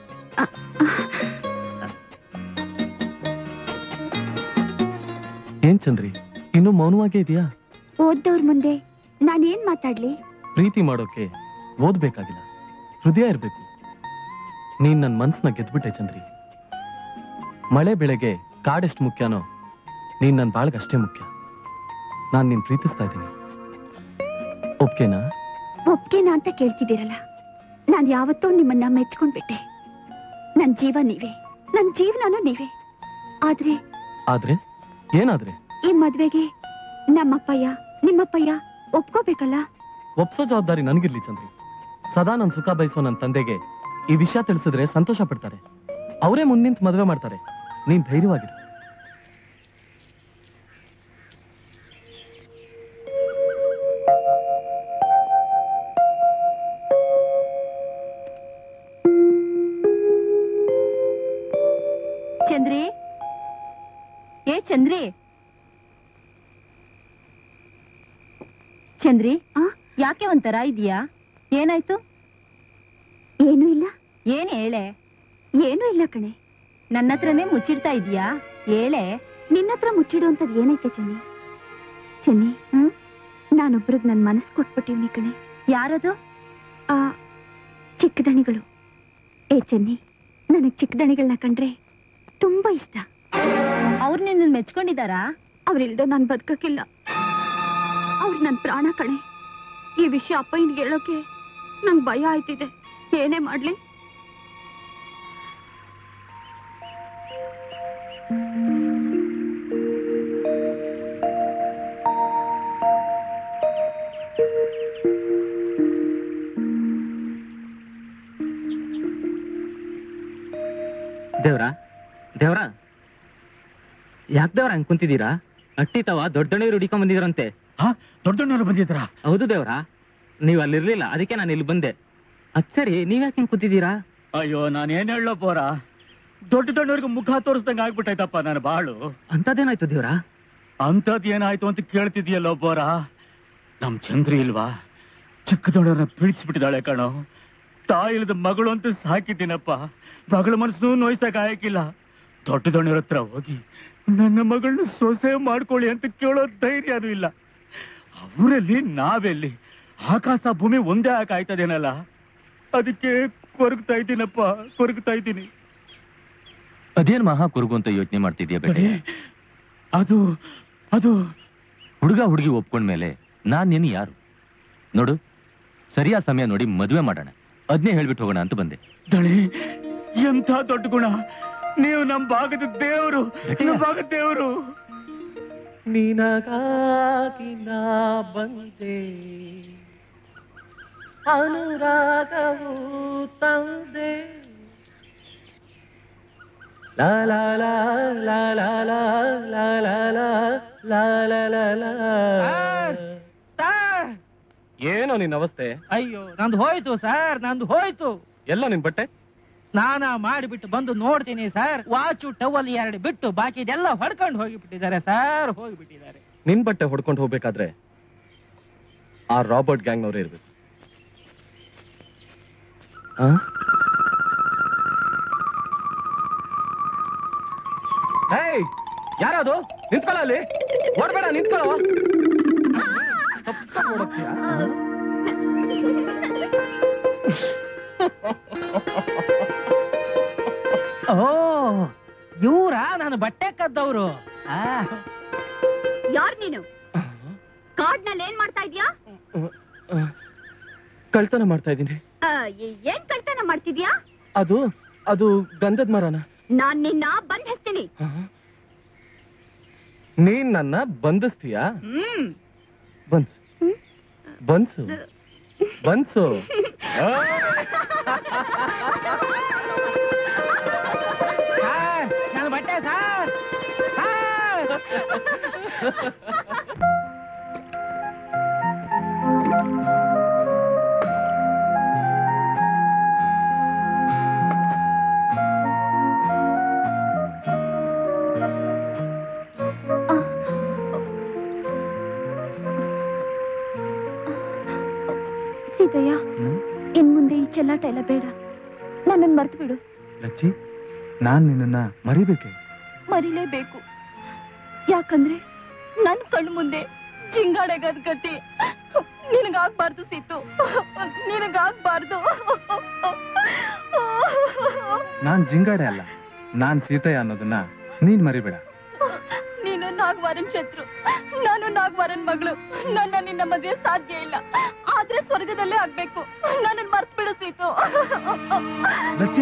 ಏನ್ ಚಂದ್ರಿ ಇನ್ನು ಮೌನವಾಗೇ ಇದೆಯಾ ಓದ್ದವ್ರ ಮುಂದೆ ನಾನೇನ್ ಮಾತಾಡ್ಲಿ ಪ್ರೀತಿ ಮಾಡೋಕೆ ಓದ್ಬೇಕಾಗಿಲ್ಲ ಹೃದಯ ಇರ್ಬೇಕು ನೀನ್ ನನ್ ಮನ್ಸನ್ನ ಗೆದ್ಬಿಟ್ಟೆ ಚಂದ್ರಿ ಮಳೆ ಬೆಳೆಗೆ ಕಾಡೆಷ್ಟು ಮುಖ್ಯನೋ ನೀನ್ ನನ್ ಬಾಳ್ಗಷ್ಟೇ ಮುಖ್ಯ ನಾನ್ ನಿನ್ ಪ್ರೀತಿಸ್ತಾ ಇದ್ದೀನಿ ಒಪ್ಕೆನಾ ಒಪ್ಗೆನಾ ಅಂತ ಕೇಳ್ತಿದ್ದೀರಲ್ಲ ನಾನ್ ಯಾವತ್ತೂ ನಿಮ್ಮನ್ನ ಮೆಚ್ಕೊಂಡ್ಬಿಟ್ಟೆ ನನ್ ಜೀವ ನೀವೇ ನನ್ ಜೀವನನೂ ನೀವೇ ಆದ್ರೆ ಆದ್ರೆ ಏನಾದ್ರೆ ಈ ಮದ್ವೆಗೆ ನಮ್ಮಪ್ಪಯ್ಯ ನಿಮ್ಮಪ್ಪಯ್ಯ ಒಪ್ಕೋಬೇಕಲ್ಲ ಒಪ್ಸೋ ಜವಾಬ್ದಾರಿ ನನ್ಗಿರ್ಲಿ ಚಂದ್ರಿ ಸದಾ ನನ್ ಸುಖ ಬಯಸೋ ನನ್ ತಂದೆಗೆ ಈ ವಿಷಯ ತಿಳಿಸಿದ್ರೆ ಸಂತೋಷ ಪಡ್ತಾರೆ ಅವರೇ ಮುಂದಿಂತ ಮದುವೆ ಮಾಡ್ತಾರೆ ನೀನ್ ಧೈರ್ಯವಾಗಿರು ಚಂದ್ರಿ ಏ ಚಂದ್ರಿ ಚಂದ್ರಿ ಯಾಕೆ ಒಂಥರ ಇದೀಯಾ ಏನಾಯ್ತು ಏನೂ ಇಲ್ಲ ಏನ್ ಹೇಳೆ ಏನೂ ಇಲ್ಲ ಕಣೆ ನನ್ನ ಹತ್ರನೇ ಮುಚ್ಚಿಡ್ತಾ ಇದೀಯಾ ಹೇಳೆ ನಿನ್ನ ಹತ್ರ ಮುಚ್ಚಿಡುವಂತದ್ ಏನೈತೆ ಚೆನ್ನಿ ಚೆನ್ನಿ ಹ್ಮ್ ನಾನೊಬ್ರಿಗೆ ನನ್ ಮನಸ್ಸು ಕೊಟ್ಬಿಟ್ಟಿವ್ನಿ ಕಣೆ ಯಾರದು ಆ ಚಿಕ್ಕ ದಣಿಗಳು ಏ ಚೆನ್ನಿ ನನಗ್ ಚಿಕ್ಕ ದಣಿಗಳನ್ನ ಕಂಡ್ರೆ ತುಂಬಾ ಇಷ್ಟ ಅವ್ರು ನಿನ್ನ ಮೆಚ್ಕೊಂಡಿದಾರಾ ಅವ್ರಿಲ್ದೆ ನಾನ್ ಬದುಕಕ್ಕಿಲ್ಲ ಅವ್ರು ನನ್ ಪ್ರಾಣ ಕಣೆ ಈ ವಿಷಯ ಅಪ್ಪಯ್ಯನ್ಗೆ ಹೇಳೋಕೆ ನಂಗ್ ಭಯ ಆಯ್ತಿದೆ ಏನೇ ಮಾಡ್ಲಿ ದೇವ್ರ ದೇವ್ರ ಯಾಕೆ ದೇವ್ರ ಹಂಗ್ ಕುಂತಿದ್ದೀರಾ ಅಟ್ಟಿ ತವ ದೊಡ್ಡ ದೊಣ್ಣೆ ಹುಡಿಕೊಂಡ್ ಬಂದಿದ್ರಂತೆ ದೊಡ್ಡ ದೊಡ್ಡವರು ಬಂದಿದ್ರಾ ಹೌದು ದೇವ್ರ ನೀವ್ ಅಲ್ಲಿರ್ಲಿಲ್ಲ ಅದಕ್ಕೆ ನಾನು ಇಲ್ಲಿ ಬಂದೆ ಅದ್ ಸರಿ ನೀವ್ ಯಾಕೆ ಹಿಂಗ್ ಕೂತಿದ್ದೀರಾ ಅಯ್ಯೋ ನಾನು ಏನ್ ಹೇಳೋ ಪೋರ ದೊಡ್ಡ ದೊಡ್ಡವ್ರಿಗೆ ಮುಖ ತೋರಿಸ್ದಂಗ ಆಗ್ಬಿಟ್ಟೈತಪ್ಪ ನಾನು ಬಾಳು ಅಂತದೇನಾಯ್ತು ದೇವ್ರ ಅಂತದ್ ಏನಾಯ್ತು ಅಂತ ಕೇಳ್ತಿದ್ಯಲ್ಲೋ ಬೋರ ನಮ್ ಚಂದ್ರಿ ಇಲ್ವಾ ಚಿಕ್ಕ ದೊಡ್ಡವ್ರನ್ನ ಬೀಳಿಸ್ಬಿಟ್ಟಿದ್ದಾಳೆ ಕಣೋ ತಾಯಿಲ್ದ ಮಗಳು ಅಂತ ಸಾಕಿದ್ದೀನಪ್ಪ ಮಗಳ ಮನಸ್ಸನ್ನು ನೋಯ್ಸಕ್ ಆಯಕಿಲ್ಲ ದೊಡ್ಡ ದೊಡ್ಡವ್ರ ಹತ್ರ ಹೋಗಿ ನನ್ನ ಮಗಳನ್ನ ಸೊಸೆ ಮಾಡ್ಕೊಳ್ಳಿ ಅಂತ ಕೇಳೋ ಧೈರ್ಯನೂ ಇಲ್ಲ ಅವರಲ್ಲಿ ನಾವೆಲ್ಲಿ ಆಕಾಶ ಭೂಮಿ ಒಂದೇ ಆಯ್ತದೇನಲ್ಲ ಅದಕ್ಕೆ ಕೊರಗ್ತಾ ಇದ್ದೀನಪ್ಪ ಕೊರಗ್ತಾ ಇದ್ದೀನಿ ಅದೇನ್ ಮಹಾ ಕುರುಗು ಅಂತ ಯೋಚನೆ ಮಾಡ್ತಿದ್ಯಾ ಬೇಟೆ ಅದು ಅದು ಹುಡುಗ ಹುಡುಗಿ ಒಪ್ಕೊಂಡ್ಮೇಲೆ ನಾನ್ ನೀನು ಯಾರು ನೋಡು ಸರಿಯಾದ ಸಮಯ ನೋಡಿ ಮದುವೆ ಮಾಡೋಣ ಅದ್ನೇ ಹೇಳ್ಬಿಟ್ಟು ಹೋಗೋಣ ಅಂತ ಬಂದೆ ದಳಿ ಎಂಥ ದೊಡ್ಡ ಗುಣ ನೀವು ನಮ್ ಭಾಗದ ದೇವರು ನಮ್ ಭಾಗದ ದೇವರು ನಿನಗಾಗಿ ನಾ ಬಂದೆ ಅನುರಾಗವು ತಂದೆ ಲಾ ಲಾ ಲಾ ಲಾ ಲಾ ಲಾ ಲಾ ಲಾ ಲಾ ಲಾ ಲಾ ಲಾ ಲಾ ಏನೋ ನಿನ್ನ ಅವಸ್ಥೆ ಅಯ್ಯೋ ನಂದು ಹೋಯ್ತು ಸರ್ ನಂದು ಹೋಯ್ತು ಎಲ್ಲ ನಿನ್ ಬಟ್ಟೆ ಸ್ನಾನ ಮಾಡಿಬಿಟ್ಟು ಬಂದು ನೋಡ್ತೀನಿ ಸರ್ ವಾಚು ಟವಲ್ ಎರಡು ಬಿಟ್ಟು ಬಾಕಿ ಇದೆಲ್ಲ ಹೊಡ್ಕೊಂಡು ಹೋಗಿಬಿಟ್ಟಿದ್ದಾರೆ ಸರ್ ಹೋಗಿಬಿಟ್ಟಿದ್ದಾರೆ ನಿನ್ ಬಟ್ಟೆ ಹೊಡ್ಕೊಂಡು ಹೋಗ್ಬೇಕಾದ್ರೆ ಆ ರಾಬರ್ಟ್ ಗ್ಯಾಂಗ್ನವರೇ ಇರ್ಬೇಕು ಆ? ಏಯ್ ಯಾರದು ನಿಂತ್ಕೊಳ್ಳ ಅಲ್ಲಿ ಓಡ್ಬೇಡ ನಿಂತ್ಕೊಳ್ಳೋ ತಪ್ಸ್ಕೊಂಡ್ ಓಡೋಗ್ತೀಯಾ? ಓ ಇವ್ರ ನಾನು ಬಟ್ಟೆ ಕದ್ದವ್ರು ಆ, ಯಾರ್ ನೀನು ಕಾಡ್ನಲ್ಲಿ ಏನ್ ಮಾಡ್ತಾ ಇದ್ಯಾ ಕಳ್ತನ ಮಾಡ್ತಾ ಇದ್ದೀನಿ ಆ, ಏ- ಏನ್ ಕಳ್ತನ ಮಾಡ್ತಿದ್ಯಾ ಅದು ಅದು ಗಂಧದ ಮರನ ನಾನ್ ನಿನ್ನ ಬಂಧಿಸ್ತೀನಿ ನೀನ್ ನನ್ನ ಬಂಧಿಸ್ತೀಯಾ ಹ್ಮ್ ಬನ್ಸು ಬನ್ಸು ಬನ್ಸು ಸರ್ ನನ್ನ ಬಟ್ಟೆ ಸರ್ ಸರ್ ಸೀತಯ್ಯ ಇನ್ ಮುಂದೆ ಈ ಚೆಲ್ಲಾಟ ಎಲ್ಲ ಬೇಡ ನನ್ನನ್ ಮರ್ತು ಬಿಡು ಲಚ್ಚಿ ನಾನ್ ನಿನ್ನ ಮರಿಬೇಕೆ ಮರಿಲೇಬೇಕು ಯಾಕಂದ್ರೆ ನನ್ ಕಣ್ಣು ಮುಂದೆ ಜಿಂಗಾಡಗದ್ ಗತಿ ನಿನಗಾಗ್ಬಾರ್ದು ಸೀತು ನಿನಗಾಗ್ಬಾರ್ದು ನಾನ್ ಜಿಂಗಾಡೆ ಅಲ್ಲ ನಾನ್ ಸೀತಯ್ಯ ಅನ್ನೋದನ್ನ ನೀನ್ ಮರಿಬೇಡ ನೀನು ನಾಗವಾರನ್ ಶತ್ರು ನಾನು ನಾಗವಾರನ್ ಮಗಳು ನನ್ನ ನಿನ್ನ ಮದುವೆ ಸಾಧ್ಯ ಇಲ್ಲ ಆದ್ರೆ ಸ್ವರ್ಗದಲ್ಲೇ ಆಗ್ಬೇಕು ನನ್ನ ಮರ್ತು ಬಿಡು ಸೀತು ಲಚ್ಚಿ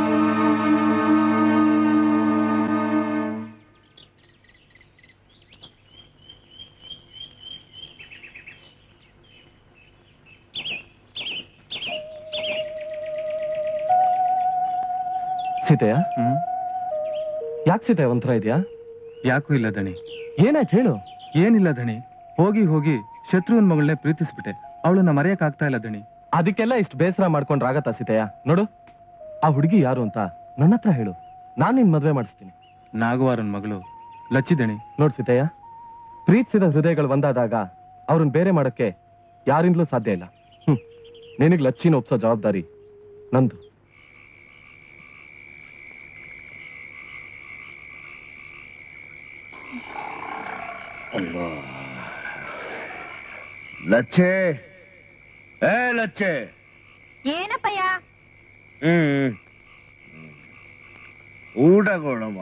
ಸೀತೆಯ ಯಾಕೆ ಸೀತೆ ಒಂಥರ ಇದೆಯಾ ಯಾಕೂ ಇಲ್ಲ ದಣಿ ಏನಾಯ್ತು ಹೇಳು ಏನಿಲ್ಲ ದಣಿ ಹೋಗಿ ಹೋಗಿ ಶತ್ರುವನ್ ಮಗಳನ್ನೇ ಪ್ರೀತಿಸ್ಬಿಟ್ಟೆ ಅವಳನ್ನ ಮರೆಯಕ್ ಆಗ್ತಾ ಇಲ್ಲ ದಣಿ ಅದಕ್ಕೆಲ್ಲ ಇಷ್ಟು ಬೇಸರ ಮಾಡ್ಕೊಂಡ್ರೆ ಆಗತ್ತಾ ಸೀತೆಯ ನೋಡು ಆ ಹುಡುಗಿ ಯಾರು ಅಂತ ನನ್ನ ಹತ್ರ ಹೇಳು ನಾನ್ ನಿನ್ ಮದ್ವೆ ಮಾಡಿಸ್ತೀನಿ ನಾಗವಾರನ್ ಮಗಳು ಲಚ್ಚಿ ದಣಿ ನೋಡ್ ಸೀತೆಯ ಪ್ರೀತಿಸಿದ ಹೃದಯಗಳು ಒಂದಾದಾಗ ಅವ್ರನ್ನ ಬೇರೆ ಮಾಡಕ್ಕೆ ಯಾರಿಂದಲೂ ಸಾಧ್ಯ ಇಲ್ಲ ಹ್ಮ್ ನಿನಗ್ ಲಚ್ಚಿನ ಒಪ್ಸೋ ಜವಾಬ್ದಾರಿ ನಂದು ಲಚ್ಚೆ ಏ ಲಚ್ಚೆ ಏನಪ್ಪಯ್ಯ ಹ್ಮ್ ಊಟಗೊಳಮ್ಮ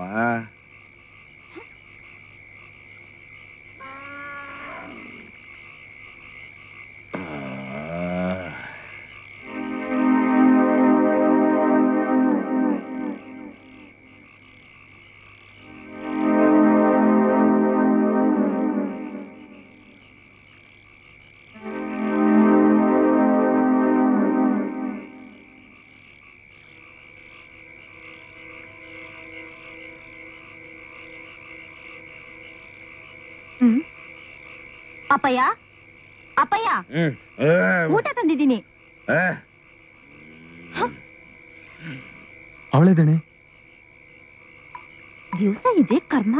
ಹ್ಮ್ ಅಪ್ಪಯ್ಯ ಅಪ್ಪಯ್ಯ ಹ್ಮ್ ಊಟ ತಂದಿದ್ದೀನಿ ಅವಳೆ ದಣಿ ದಿವಸ ಇದೆ ಕರ್ಮ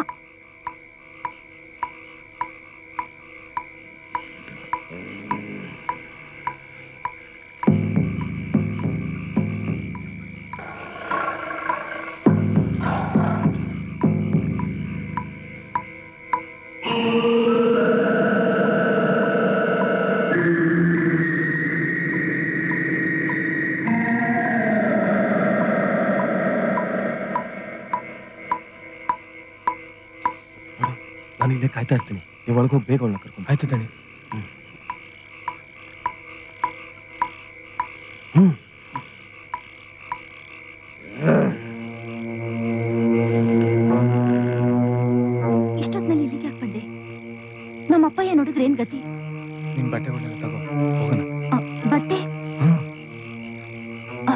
ನಾನು ಇಲ್ಲೇ ಕಾಯ್ತಾ ಇರ್ತೀನಿ ನೀವು ಒಳಗೋಗಿ ಬೇಗ ಅವಳನ್ನ ಕರ್ಕೊಂಡು ಆಯ್ತು ದಣಿ ಹ್ಮ್ ಇಷ್ಟೊತ್ನಲ್ಲಿ ಇಲ್ಲಿಗೆ ಯಾಕೆ ಬಂದೆ ನಮ್ಮ ಅಪ್ಪಯ್ಯ ನೋಡಿದ್ರೆ ಏನ್ ಗತಿ ನಿನ್ ಬಟ್ಟೆಗಳನ್ನೆಲ್ಲ ತಗೋ ಹೋಗೋಣ ಆ, ಬಟ್ಟೆ ಆ.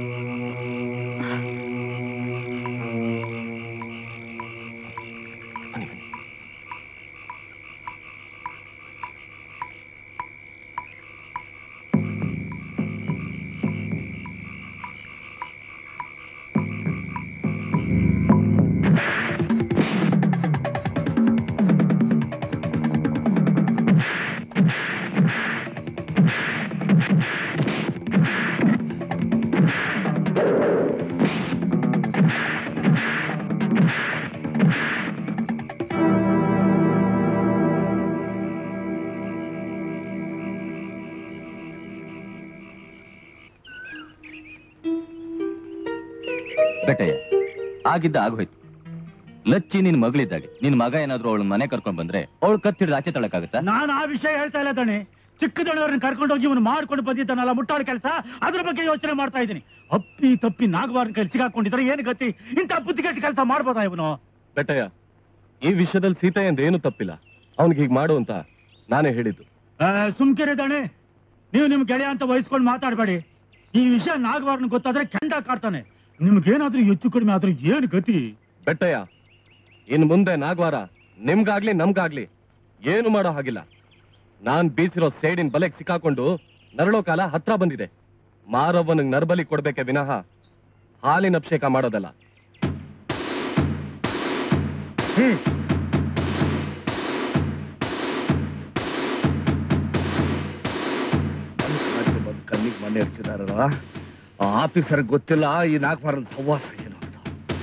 ಬೆಟ್ಟಯ್ಯ ಆಗಿದ್ದ ಆಗೋಯ್ತು ಲಚ್ಚಿ ನಿನ್ ಮಗಳಿದ್ದಾಗೆ ನಿನ್ ಮಗ ಏನಾದ್ರು ಅವಳ ಮನೆ ಕರ್ಕೊಂಡ್ ಬಂದ್ರೆ ಅವಳು ಕತ್ತಿಡ್ದು ಆಚೆ ತಳಕಾಗತ್ತಾ ನಾನು ಆ ವಿಷಯ ಹೇಳ್ತಾ ಇಲ್ಲ ದಣಿ ಚಿಕ್ಕದಣ್ಣವ್ರನ್ನ ಕರ್ಕೊಂಡು ಹೋಗಿ ಇವನು ಮಾಡ್ಕೊಂಡು ಬಂದಿದ್ದಾನಲ್ಲ ಮುಟ್ಟಾಳ ಕೆಲಸ ಅದ್ರ ಬಗ್ಗೆ ಯೋಚನೆ ಮಾಡ್ತಾ ಇದ್ದೀನಿ ಅಪ್ಪಿ ತಪ್ಪಿ ನಾಗವಾರನ ಕೈ ಸಿಗಾಕೊಂಡಿದ್ರೆ ಏನು ಗತಿ ಇಂಥ ಬುದ್ಧಿಗೆಟ್ಟ ಕೆಲಸ ಮಾಡ್ಬೋದಾ ಇವನು ಬೆಟ್ಟಯ್ಯ ಈ ವಿಷಯದಲ್ಲಿ ಸೀತೆಯಿಂದ ಏನು ತಪ್ಪಿಲ್ಲ ಅವನಿಗೆ ಹೀಗೆ ಮಾಡು ಅಂತ ನಾನೇ ಹೇಳಿದ್ದು ಸುಮ್ಕಿರಿ ದಣಿ ನೀವು ನಿಮ್ ಗೆಳೆಯ ಅಂತ ವಹಿಸ್ಕೊಂಡು ಮಾತಾಡಬೇಡಿ ಈ ವಿಷಯ ನಾಗವಾರನ ಗೊತ್ತಾದ್ರೆ ಕೆಂಡ ಕಾಡ್ತಾನೆ ನಿಮ್ಗೇನಾದ್ರೂ ಹೆಚ್ಚು ಕಡಿಮೆ ಆದ್ರೆ ಏನು ಗತಿ ಬೆಟ್ಟಯ್ಯ ಇನ್ ಮುಂದೆ ನಾಗ್ವಾರ ನಿಮ್ಗಾಗ್ಲಿ ನಮ್ಗಾಗ್ಲಿ ಏನು ಮಾಡೋ ಹಾಗಿಲ್ಲ ನಾನ್ ಬೀಸಿರೋ ಸೇಡಿನ ಬಲೆಗ್ ಸಿಕ್ಕಾಕೊಂಡು ನರಳೋ ಕಾಲ ಹತ್ರ ಬಂದಿದೆ ಮಾರವ್ವನಿಗೆ ನರ್ಬಲಿ ಕೊಡ್ಬೇಕೆ ವಿನಃ ಹಾಲಿನ ಅಭಿಷೇಕ ಮಾಡೋದಲ್ಲ ಕಣ್ಣಿಗೆ ಮನೆ ಹಚ್ಚಿದಾರಲ್ಲ ಆ ಆಫೀಸರ್ ಗೊತ್ತಿಲ್ಲ ಈ ನಾಲ್ಕು ಸವಾಸ ಏನು ಅಂತ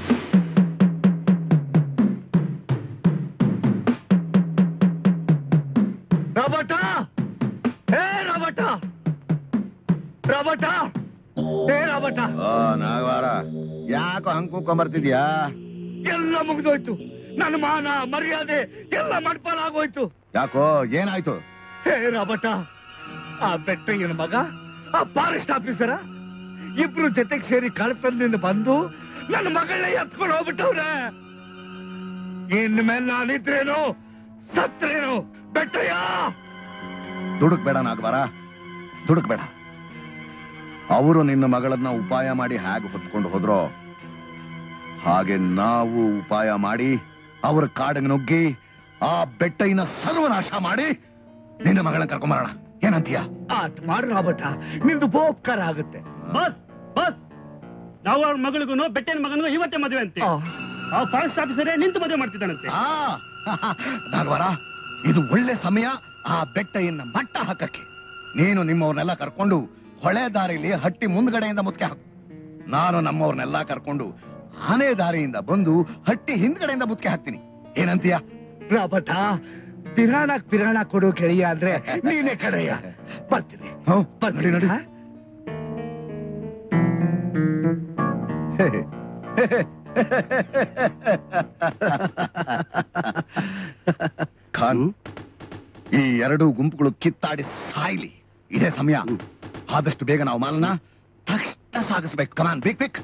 ರಾಬರ್ಟ ಏ ರಾಬರ್ಟ ರಾಬರ್ಟ ಏ ರಾಬರ್ಟ ನಾಗವಾರ ಯಾಕೋ ಹಂಗ್ ಕೂಕೊಂಬರ್ತಿದ್ಯಾ ಎಲ್ಲ ಮುಗಿದೋಯ್ತು ನನ್ನ ಮಾನ ಮರ್ಯಾದೆ ಎಲ್ಲ ಮಡ್ಪಾಲ ಆಗೋಯ್ತು ಯಾಕೋ ಏನಾಯ್ತು ಹೇ ರಾಬರ್ಟ ಆ ಬೆಟ್ಟಯ್ಯನ ಮಗ ಆ ಫಾರೆಸ್ಟ್ ಆಫೀಸರ ಇಬ್ರು ಜೊತೆಗೆ ಸೇರಿ ಕಳ್ತನದಿಂದ ಬಂದು ನನ್ನ ಮಗಳನ್ನ ಎತ್ಕೊಂಡು ಹೋಗ್ಬಿಟ್ಟವ್ರೆ ಇನ್ಮೇಲೆ ನಾನಿದ್ರೇನು ಸತ್ರೇನು ಬೆಟ್ಟಯ್ಯ ದುಡುಕ್ಬೇಡ ನಾಗವಾರ ದುಡುಕ್ಬೇಡ ಅವರು ನಿನ್ನ ಮಗಳನ್ನ ಉಪಾಯ ಮಾಡಿ ಹೇಗೆ ಹೊತ್ಕೊಂಡು ಹೋದ್ರೋ ಹಾಗೆ ನಾವು ಉಪಾಯ ಮಾಡಿ ಅವ್ರ ಕಾಡಿಗೆ ನುಗ್ಗಿ ಆ ಬೆಟ್ಟೈನ ಸರ್ವನಾಶ ಮಾಡಿ ನಿನ್ನ ಮಗಳನ್ನ ಕರ್ಕೊಂಬರೋಣ ಏನಂತೀಯ ಆಟ ಮಾಡು ರಾಬರ್ಟ ನಿಂದು ಬೋಕ್ಕರ ಆಗುತ್ತೆ ಬಸ್ ಬಸ್ ನಾವು ಅವ್ರ ಮಗಳಿಗೂ ಬೆಟ್ಟನ ಮಗನಿಗೂ ಇವತ್ತೇ ಮದುವೆ ಅಂತೆ ಆ ಫಾರೆಸ್ಟ್ ಆಫೀಸರೇ ನಿಂತು ಮದುವೆ ಮಾಡ್ತಿದ್ದಾನಂತೆ ಆ ನಾಗವಾರ ಇದು ಒಳ್ಳೆ ಸಮಯ ಆ ಬೆಟ್ಟೆಯನ್ನ ಮಟ್ಟ ಹಾಕಕ್ಕೆ ನೀನು ನಿಮ್ಮವ್ರನ್ನೆಲ್ಲ ಕರ್ಕೊಂಡು ಹೊಳೆ ದಾರಿಲಿ ಹಟ್ಟಿ ಮುಂದ್ಗಡೆಯಿಂದ ಮುತ್ಕೆ ಹಾಕು ನಾನು ನಮ್ಮವ್ರನ್ನೆಲ್ಲ ಕರ್ಕೊಂಡು ಆನೆ ದಾರಿಯಿಂದ ಬಂದು ಹಟ್ಟಿ ಹಿಂದ್ಗಡೆಯಿಂದ ಮುತ್ಕೆ ಹಾಕ್ತೀನಿ ಏನಂತೀಯ ರಾಬರ್ಟ ಪಿರಾಣ ಪಿರಾಣ ಕೊಡು ಕೆಳೆಯ ಅಂದ್ರೆ ನೀನೇ ಕಡೆಯ ಬರ್ತೀನಿ ನಡಿ ನಡಿ ಹೇ, ಹೇ, ಹೇ, ಖಾನ್ ಈ ಎರಡು ಗುಂಪುಗಳು ಕಿತ್ತಾಡಿ ಸಾಯ್ಲಿ ಇದೇ ಸಮಯ ಆದಷ್ಟು ಬೇಗ ನಾವು ಮಾಲನ್ನ ತಕ್ಷಣ ಸಾಗಿಸ್ಬೇಕು ಕಮಾನ್ ಬಿಕ್ ಬಿಕ್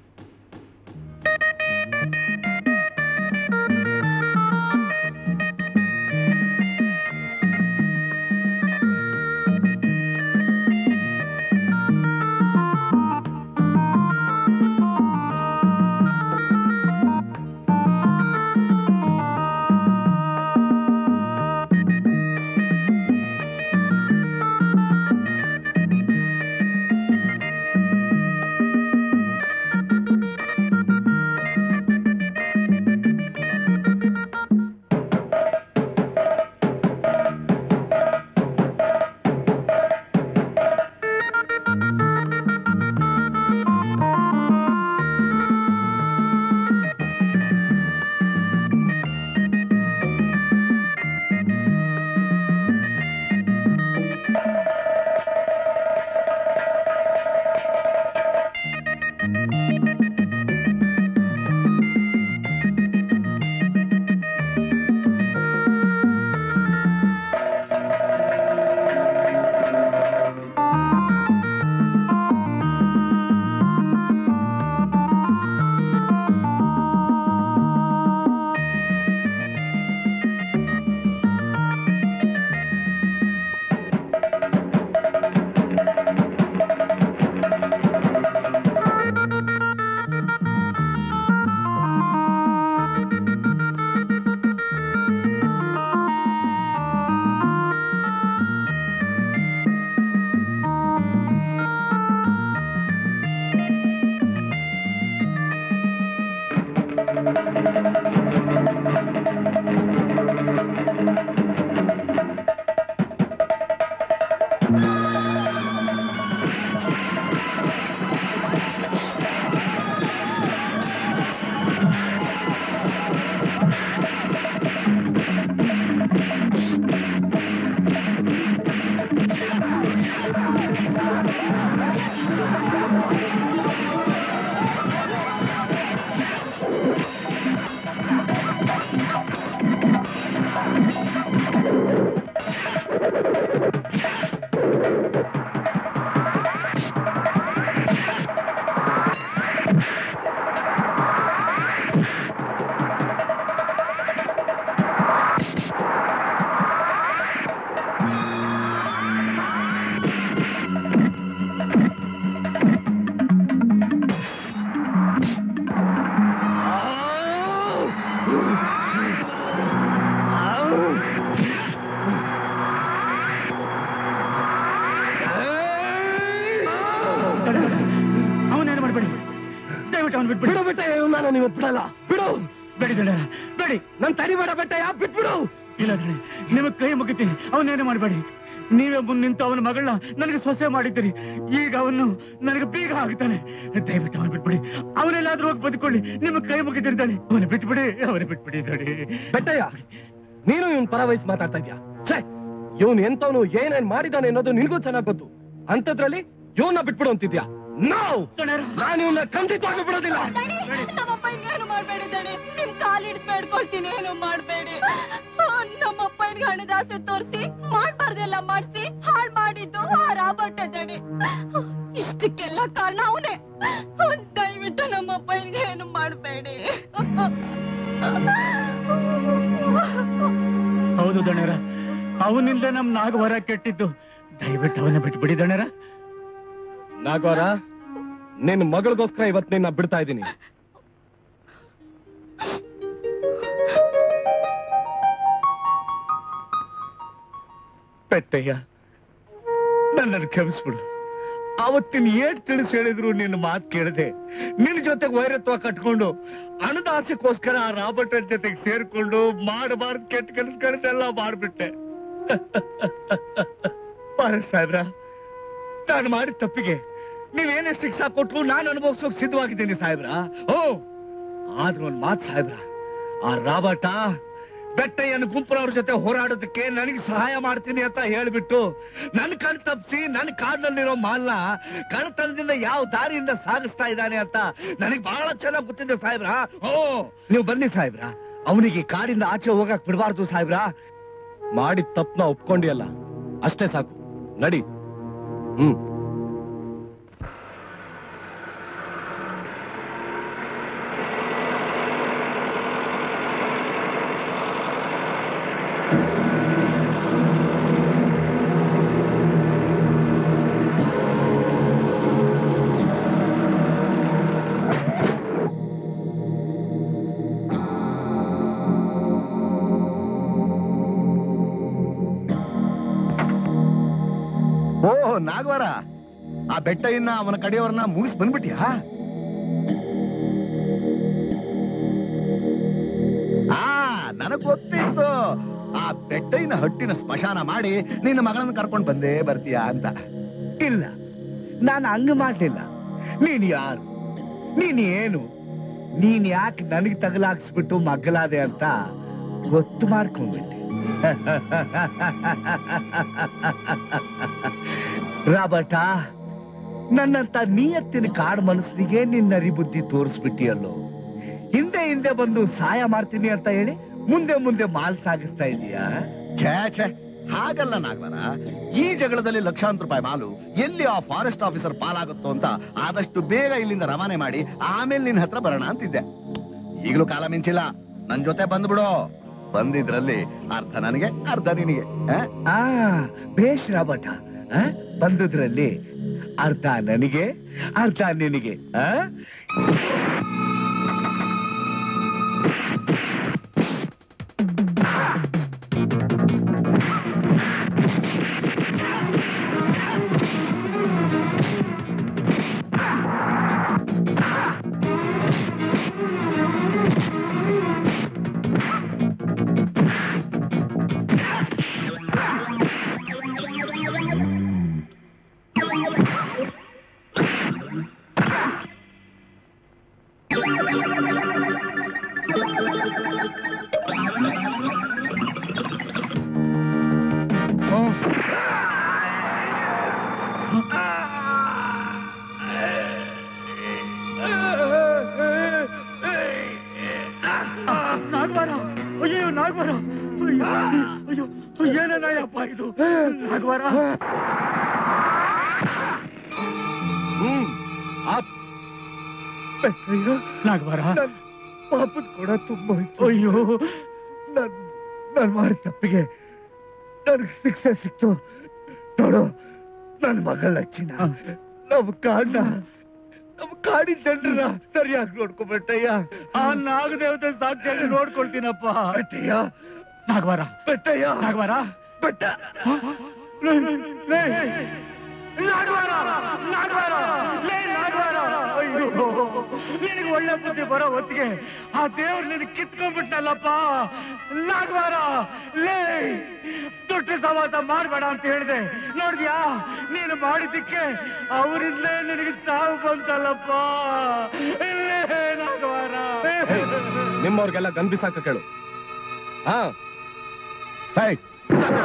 ಅವನೇನು ಮಾಡಬೇಡಿ ದಯವಿಟ್ಟು ಅವ್ನು ಬಿಟ್ಬಿಡಿ ಬಿಡು ಬೆಟ್ಟಯ್ಯ ನಾನು ಇವತ್ತು ಬಿಡಲ್ಲ ಬಿಡು ಬೇಡಿ ದೊಡ್ಡ ಬೇಡಿ ನನ್ ತಡಿಬೇಡ ಬೆಟ್ಟಯ್ಯ ಬಿಟ್ಬಿಡು ಇಲ್ಲ ದೊಡ್ಡ ನಿಮಗ್ ಕೈ ಮುಗಿತೀನಿ ಅವನೇನು ಮಾಡಬೇಡಿ ನೀವೇ ಮುಂದೆ ನಿಂತು ಅವನ ಮಗಳನ್ನ ನನಗೆ ಸೊಸೆ ಮಾಡಿದ್ದೀರಿ ಈಗ ಅವನು ನನಗೆ ಬೀಗ ಆಗ್ತಾನೆ ದಯವಿಟ್ಟು ಅವನು ಬಿಟ್ಬಿಡಿ ಅವನೆಲ್ಲಾದ್ರೂ ಹೋಗಿ ಬದುಕೊಳ್ಳಿ ನಿಮಗ್ ಕೈ ಮುಗಿತಿರ್ತಾನೆ ಅವನ ಬಿಟ್ಬಿಡಿ ಅವನ ಬಿಟ್ಬಿಡಿ ದೊಡ್ಡಿ ಬೆಟ್ಟಯ್ಯ ನೀನು ಇವನ್ ಪರ ವಹಿಸಿ ಮಾತಾಡ್ತಾ ಇದ್ಯಾ ಛೇ ಇವನ್ ಎಂತವನು ಏನೇನ್ ಮಾಡಿದಾನೆ ಅನ್ನೋದು ನಿನ್ಗೂ ಚೆನ್ನಾಗ್ ಗೊತ್ತು ಅಂತದ್ರಲ್ಲಿ ಇವನ್ನ ಬಿಟ್ಬಿಡು ಅಂತಿದ್ಯಾ ನಾವು ನಾನು ಇವನ್ನ ಖಂಡಿತವಾಗಿ ಬಿಡೋದಿಲ್ಲ ನಮ್ಮಪ್ಪ ಇನ್ನೇನು ಮಾಡ್ಬೇಡಿ ದಣಿ ನಿಮ್ ಕಾಲ್ ಹಿಡ್ದು ಬೇಡ್ಕೊಳ್ತೀನಿ ಏನು ಮಾಡ್ಬೇಡಿ ಆ, ನಮ್ಮಪ್ಪ ಇನ್ಗೆ ಹಣದ ಆಸೆ ತೋರಿಸಿ ಮಾಡ್ಬಾರ್ದೆಲ್ಲ ಮಾಡ್ಸಿ ಹಾಳ್ ಮಾಡಿದ್ದು ಆ ರಾಬರ್ಟ್ ದಣಿ ಇಷ್ಟಕ್ಕೆಲ್ಲ ಕಾರಣ ಅವನೇ ದಯವಿಟ್ಟು ನಮ್ಮಪ್ಪ ಇನ್ಗೆ ಏನು ಮಾಡ್ಬೇಡಿ ಹೌದು ದಣರ ಅವನಿಂದ ನಮ್ ನಾಗವರ ಕೆಟ್ಟಿದ್ದು ದಯವಿಟ್ಟು ಅವನ ಬಿಟ್ಬಿಡಿ ದಣರ ನಾಗವರ ನಿನ್ ಮಗಳಿಗೋಸ್ಕರ ಇವತ್ ನಿನ್ನ ಬಿಡ್ತಾ ಇದ್ದೀನಿ ಪೆಟ್ಟಯ್ಯ ನನ್ನನ್ನು ಕ್ಷಮಿಸ್ಬಿಡು ಅವತ್ತಿನ ಏಟ್ ತಿಳಿಸಿ ಹೇಳಿದ್ರು ನಿನ್ನ ಮಾತು ಕೇಳದೆ ನಿನ್ನ ಜೊತೆಗೆ ವೈರತ್ವ ಕಟ್ಕೊಂಡು ಹಣದ ಆಸೆಗೋಸ್ಕರ ಆ ರಾಬರ್ಟ್ ಜೊತೆಗೆ ಸೇರ್ಕೊಂಡು ಮಾಡಬಾರ್ದು ಕೆಟ್ಟ ಕೆಲಸಗಳನ್ನೆಲ್ಲ ಮಾಡ್ಬಿಟ್ಟೆ ಪಾರ ಸಾಹೇಬ್ರ ನಾನು ಮಾಡಿದ ತಪ್ಪಿಗೆ ನೀವೇನೇ ಶಿಕ್ಷಾ ಕೊಟ್ರು ನಾನು ಅನುಭವಿಸೋಕ್ ಸಿದ್ಧವಾಗಿದ್ದೀನಿ ಸಾಹೇಬ್ರ ಓ ಆದ್ರೂ ಒಂದ್ ಮಾತು ಸಾಹೇಬ್ರ ಆ ರಾಬರ್ಟ ಬೆಟ್ಟಯ್ಯನ ಗುಂಪನವ್ರ ಜೊತೆ ಹೋರಾಡೋದಕ್ಕೆ ನನಗೆ ಸಹಾಯ ಮಾಡ್ತೀನಿ ಅಂತ ಹೇಳ್ಬಿಟ್ಟು ನನ್ ಕಣ್ ತಪ್ಪಿಸಿ ನನ್ನ ಕಾಡಿನಲ್ಲಿರೋ ಮಾಲ್ನ ಕಳ್ತನದಿಂದ ಯಾವ ದಾರಿಯಿಂದ ಸಾಗಿಸ್ತಾ ಇದ್ದಾನೆ ಅಂತ ನನಗೆ ಬಹಳ ಚೆನ್ನಾಗಿ ಗೊತ್ತಿದೆ ಸಾಹೇಬ್ರ ಓ ನೀವು ಬನ್ನಿ ಸಾಹೇಬ್ರ ಅವನಿಗೆ ಕಾಡಿಂದ ಆಚೆ ಹೋಗಕ್ ಬಿಡಬಾರ್ದು ಸಾಹೇಬ್ರ ಮಾಡಿದ ತಪ್ಪನ ಒಪ್ಕೊಂಡಿಯಲ್ಲ ಅಷ್ಟೇ ಸಾಕು ನಡಿ ಹ್ಮ್ ಓಹ್ ನಾಗವರ ಆ ಬೆಟ್ಟ ಇನ್ನ ಅವನ ಕಡೆಯವರನ್ನ ಮುಗಿಸ್ ಬಂದ್ಬಿಟ್ಯಾ ಆ ನನಗ್ ಗೊತ್ತಿತ್ತು ಆ ಬೆಟ್ಟೈನ ಹಟ್ಟಿನ ಸ್ಮಶಾನ ಮಾಡಿ ನಿನ್ನ ಮಗಳನ್ನ ಕರ್ಕೊಂಡ್ ಬಂದೇ ಬರ್ತೀಯಾ ಅಂತ ಇಲ್ಲ ನಾನು ಹಂಗ ಮಾಡ್ಲಿಲ್ಲ ನೀನ್ ಯಾರು ನೀನ್ ಏನು ನೀನ್ ಯಾಕೆ ನನಗೆ ತಗಲಾಕ್ಸ್ಬಿಟ್ಟು ಮಗ್ಗಲಾದೆ ಅಂತ ಗೊತ್ತು ಮಾಡ್ಕೊಂಡ್ಬಿಟ್ಟೆ ರಾಬರ್ಟ ನನ್ನಂತ ನಿಯತ್ತಿನ ಕಾಡ್ ಮನಸ್ಸಿಗೆ ನಿನ್ನ ಬುದ್ಧಿ ತೋರಿಸ್ಬಿಟ್ಟಿಯಲ್ಲೋ ಹಿಂದೆ ಹಿಂದೆ ಬಂದು ಸಹಾಯ ಮಾಡ್ತೀನಿ ಅಂತ ಹೇಳಿ ಮುಂದೆ ಮುಂದೆ ಮಾಲ್ ಸಾಗಿಸ್ತಾ ಇದೀಯಾ ಛೇ ಛೇ ಹಾಗಲ್ಲ ನಾಗವರ ಈ ಜಗಳದಲ್ಲಿ ಲಕ್ಷಾಂತರ ರೂಪಾಯಿ ಮಾಲು ಎಲ್ಲಿ ಆ ಫಾರೆಸ್ಟ್ ಆಫೀಸರ್ ಪಾಲಾಗುತ್ತೋ ಅಂತ ಆದಷ್ಟು ಬೇಗ ಇಲ್ಲಿಂದ ರವಾನೆ ಮಾಡಿ ಆಮೇಲೆ ನಿನ್ ಹತ್ರ ಬರೋಣ ಅಂತಿದ್ದೆ ಈಗಲೂ ಕಾಲ ಮಿಂಚಿಲ್ಲ ನನ್ ಜೊತೆ ಬಂದ್ಬಿಡು ಬಂದಿದ್ರಲ್ಲಿ ಅರ್ಧ ನನಗೆ ಅರ್ಧ ನಿನಗೆ ಆ? ಆ ಬೇಷ್ ರಾಬರ್ಟ ಆ? ಬಂದುದ್ರಲ್ಲಿ ಅರ್ಧ ನನಗೆ ಅರ್ಧ ನಿನಗೆ ಆ? ನಾಗವಾರ ಅಯ್ಯೋ ನಾಗವಾರ ಅಯ್ಯೋ ಅಯ್ಯೋ ಏನಯ್ಯಪ್ಪ ಇದು ನಾಗವಾರ ಹ್ಮ್ ಆಪ್ ಅಯ್ಯೋ ನಾಗವಾರ ಪಾಪದ ಕೂಡ ತುಂಬಾ ಇತ್ತು ಅಯ್ಯೋ ನನ್ ನಾನ್ ಮಾಡಿದ ತಪ್ಪಿಗೆ ನನಗೆ ಶಿಕ್ಷೆ ಸಿಕ್ತು ನೋಡು ನನ್ ಮಗಳ ಚಿನ್ನ ನಮ್ ಕಾಡ್ನ ನಮ್ ಕಾಡಿನ ಜನರನ್ನ ಸರಿಯಾಗಿ ನೋಡ್ಕೊಬೇಟಯ್ಯ ಆ ನಾಗದೇವತೆ ಸಾಕ್ಷಿಯಾಗಿ ನೋಡ್ಕೊಳ್ತೀನಪ್ಪ ಬೆಟ್ಟಯ್ಯ ನಾಗವಾರ ಬೆಟ್ಟಯ್ಯ ನಾಗವಾರ ಬೆಟ್ಟ ಲೇ, ಲೇ, ನಾಗವಾರ ನಾಗವಾರ ಲೇ ನಾಗವಾರ ಅಯ್ಯೋ ನಿನಗೆ ಒಳ್ಳೆ ಬುದ್ಧಿ ಬರೋ ಹೊತ್ತಿಗೆ ಆ ದೇವ್ರು ನಿನಗೆ ಕಿತ್ಕೊಂಡ್ಬಿಟ್ಟಲ್ಲಪ್ಪ ನಾಗವಾರ ಲೇ ದುಡ್ಡು ಸವಾಸ ಮಾಡ್ಬೇಡ ಅಂತ ಹೇಳಿದೆ ನೋಡಿದ್ಯಾ ನೀನು ಮಾಡಿದ್ದಕ್ಕೆ ಅವರಿಂದಲೇ ನಿನಗೆ ಸಾವು ಬಂತಲ್ಲಪ್ಪ ಲೇ ನಾಗವಾರ ನಿಮ್ಮವ್ರಿಗೆಲ್ಲ ಗನ್ ಬಿಸಾಕ ಕೇಳು ಹಾ ಹೇಯ್, ಬಿಸಾಕು.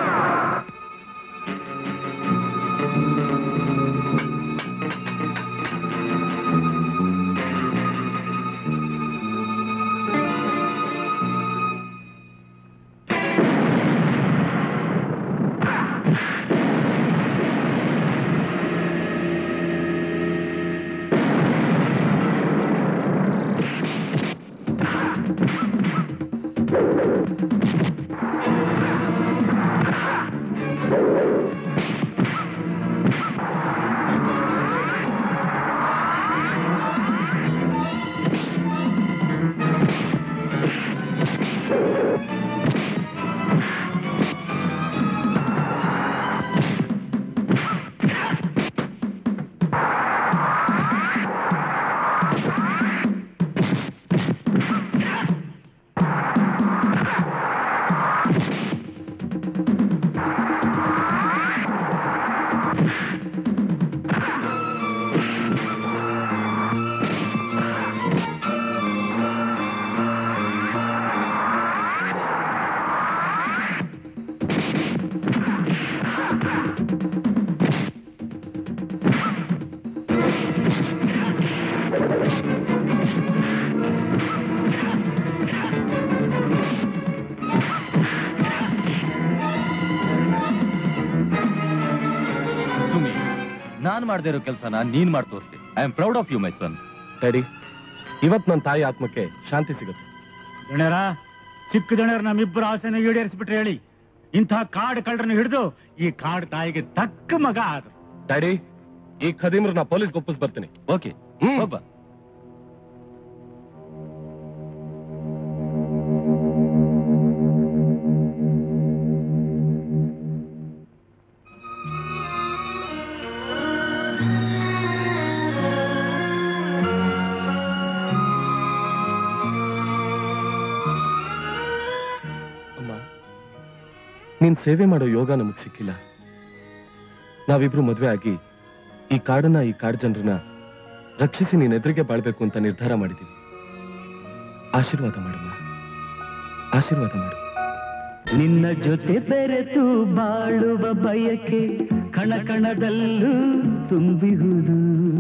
ಮಾಡದೇ ಇರೋ ಕೆಲಸನ ನೀನ್ ಮಾಡಿ ತೋರಿಸ್ದೆ I am proud of you my son daddy ಇವತ್ ನನ್ನ ತಾಯಿ ಆತ್ಮಕ್ಕೆ ಶಾಂತಿ ಸಿಗುತ್ತೆ ದಣೇರ ಚಿಕ್ಕ ದಣೇರ್ ನಮ್ಮಿಬ್ಬರ ಆಸೆನ ಈಡೇರಿಸ್ಬಿಟ್ರೆ ಹೇಳಿ ಇಂಥ ಕಾಡು ಕಳ್ಳರನ್ನ ಹಿಡಿದು ಈ ಕಾಡು ತಾಯಿಗೆ ತಕ್ಕ ಮಗ ಆದ್ರು ಡ್ಯಾಡಿ ಈ ಖದೀಮ್ರನ್ನ ಪೊಲೀಸ್ಗೆ ಒಪ್ಪಿಸ್ ಬರ್ತೀನಿ ಓಕೆ ಒಬ್ಬ ಅಮ್ಮ ನೀನ್ ಸೇವೆ ಮಾಡೋ ಯೋಗ ನಮಗ್ ಸಿಕ್ಕಿಲ್ಲ ನಾವಿಬ್ರು ಮದ್ವೆ ಆಗಿ ಈ ಕಾಡನ್ನ ಈ ಕಾಡ್ ಜನರನ್ನ ರಕ್ಷಿಸಿ ನೀನ್ ಎದುರಿಗೆ ಬಾಳ್ಬೇಕು ಅಂತ ನಿರ್ಧಾರ ಮಾಡಿದೀವಿ ಆಶೀರ್ವಾದ ಮಾಡಮ್ಮ ಆಶೀರ್ವಾದ ಮಾಡು ನಿನ್ನ ಜೊತೆ ಬೆರೆತು ಬಾಳುವ ಬಯಕೆ ಕಣ ಕಣದಲ್ಲೂ ತುಂಬಿಹುದು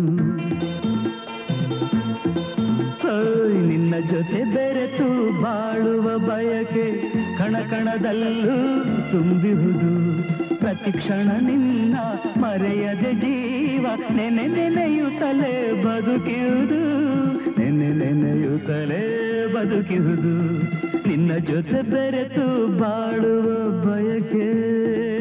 ಓಯ್, ನಿನ್ನ ಜೊತೆ ಬೆರೆತು ಬಾಳುವ ಬಯಕೆ ಕಣ ಕಣದಲ್ಲೂ ತುಂಬಿಹುದು ಪ್ರತಿ ಕ್ಷಣ ನಿನ್ನ ಮರೆಯದೆ ಜೀವ ನೆನೆ ನೆನೆಯುತ್ತಲೇ ಬದುಕಿಯುವುದು ನೆನೆ ನೆನೆಯುತ್ತಲೇ ಬದುಕಿಹುದು ನಿನ್ನ ಜೊತೆ ಬೆರೆತು ಬಾಳುವ ಬಯಕೆ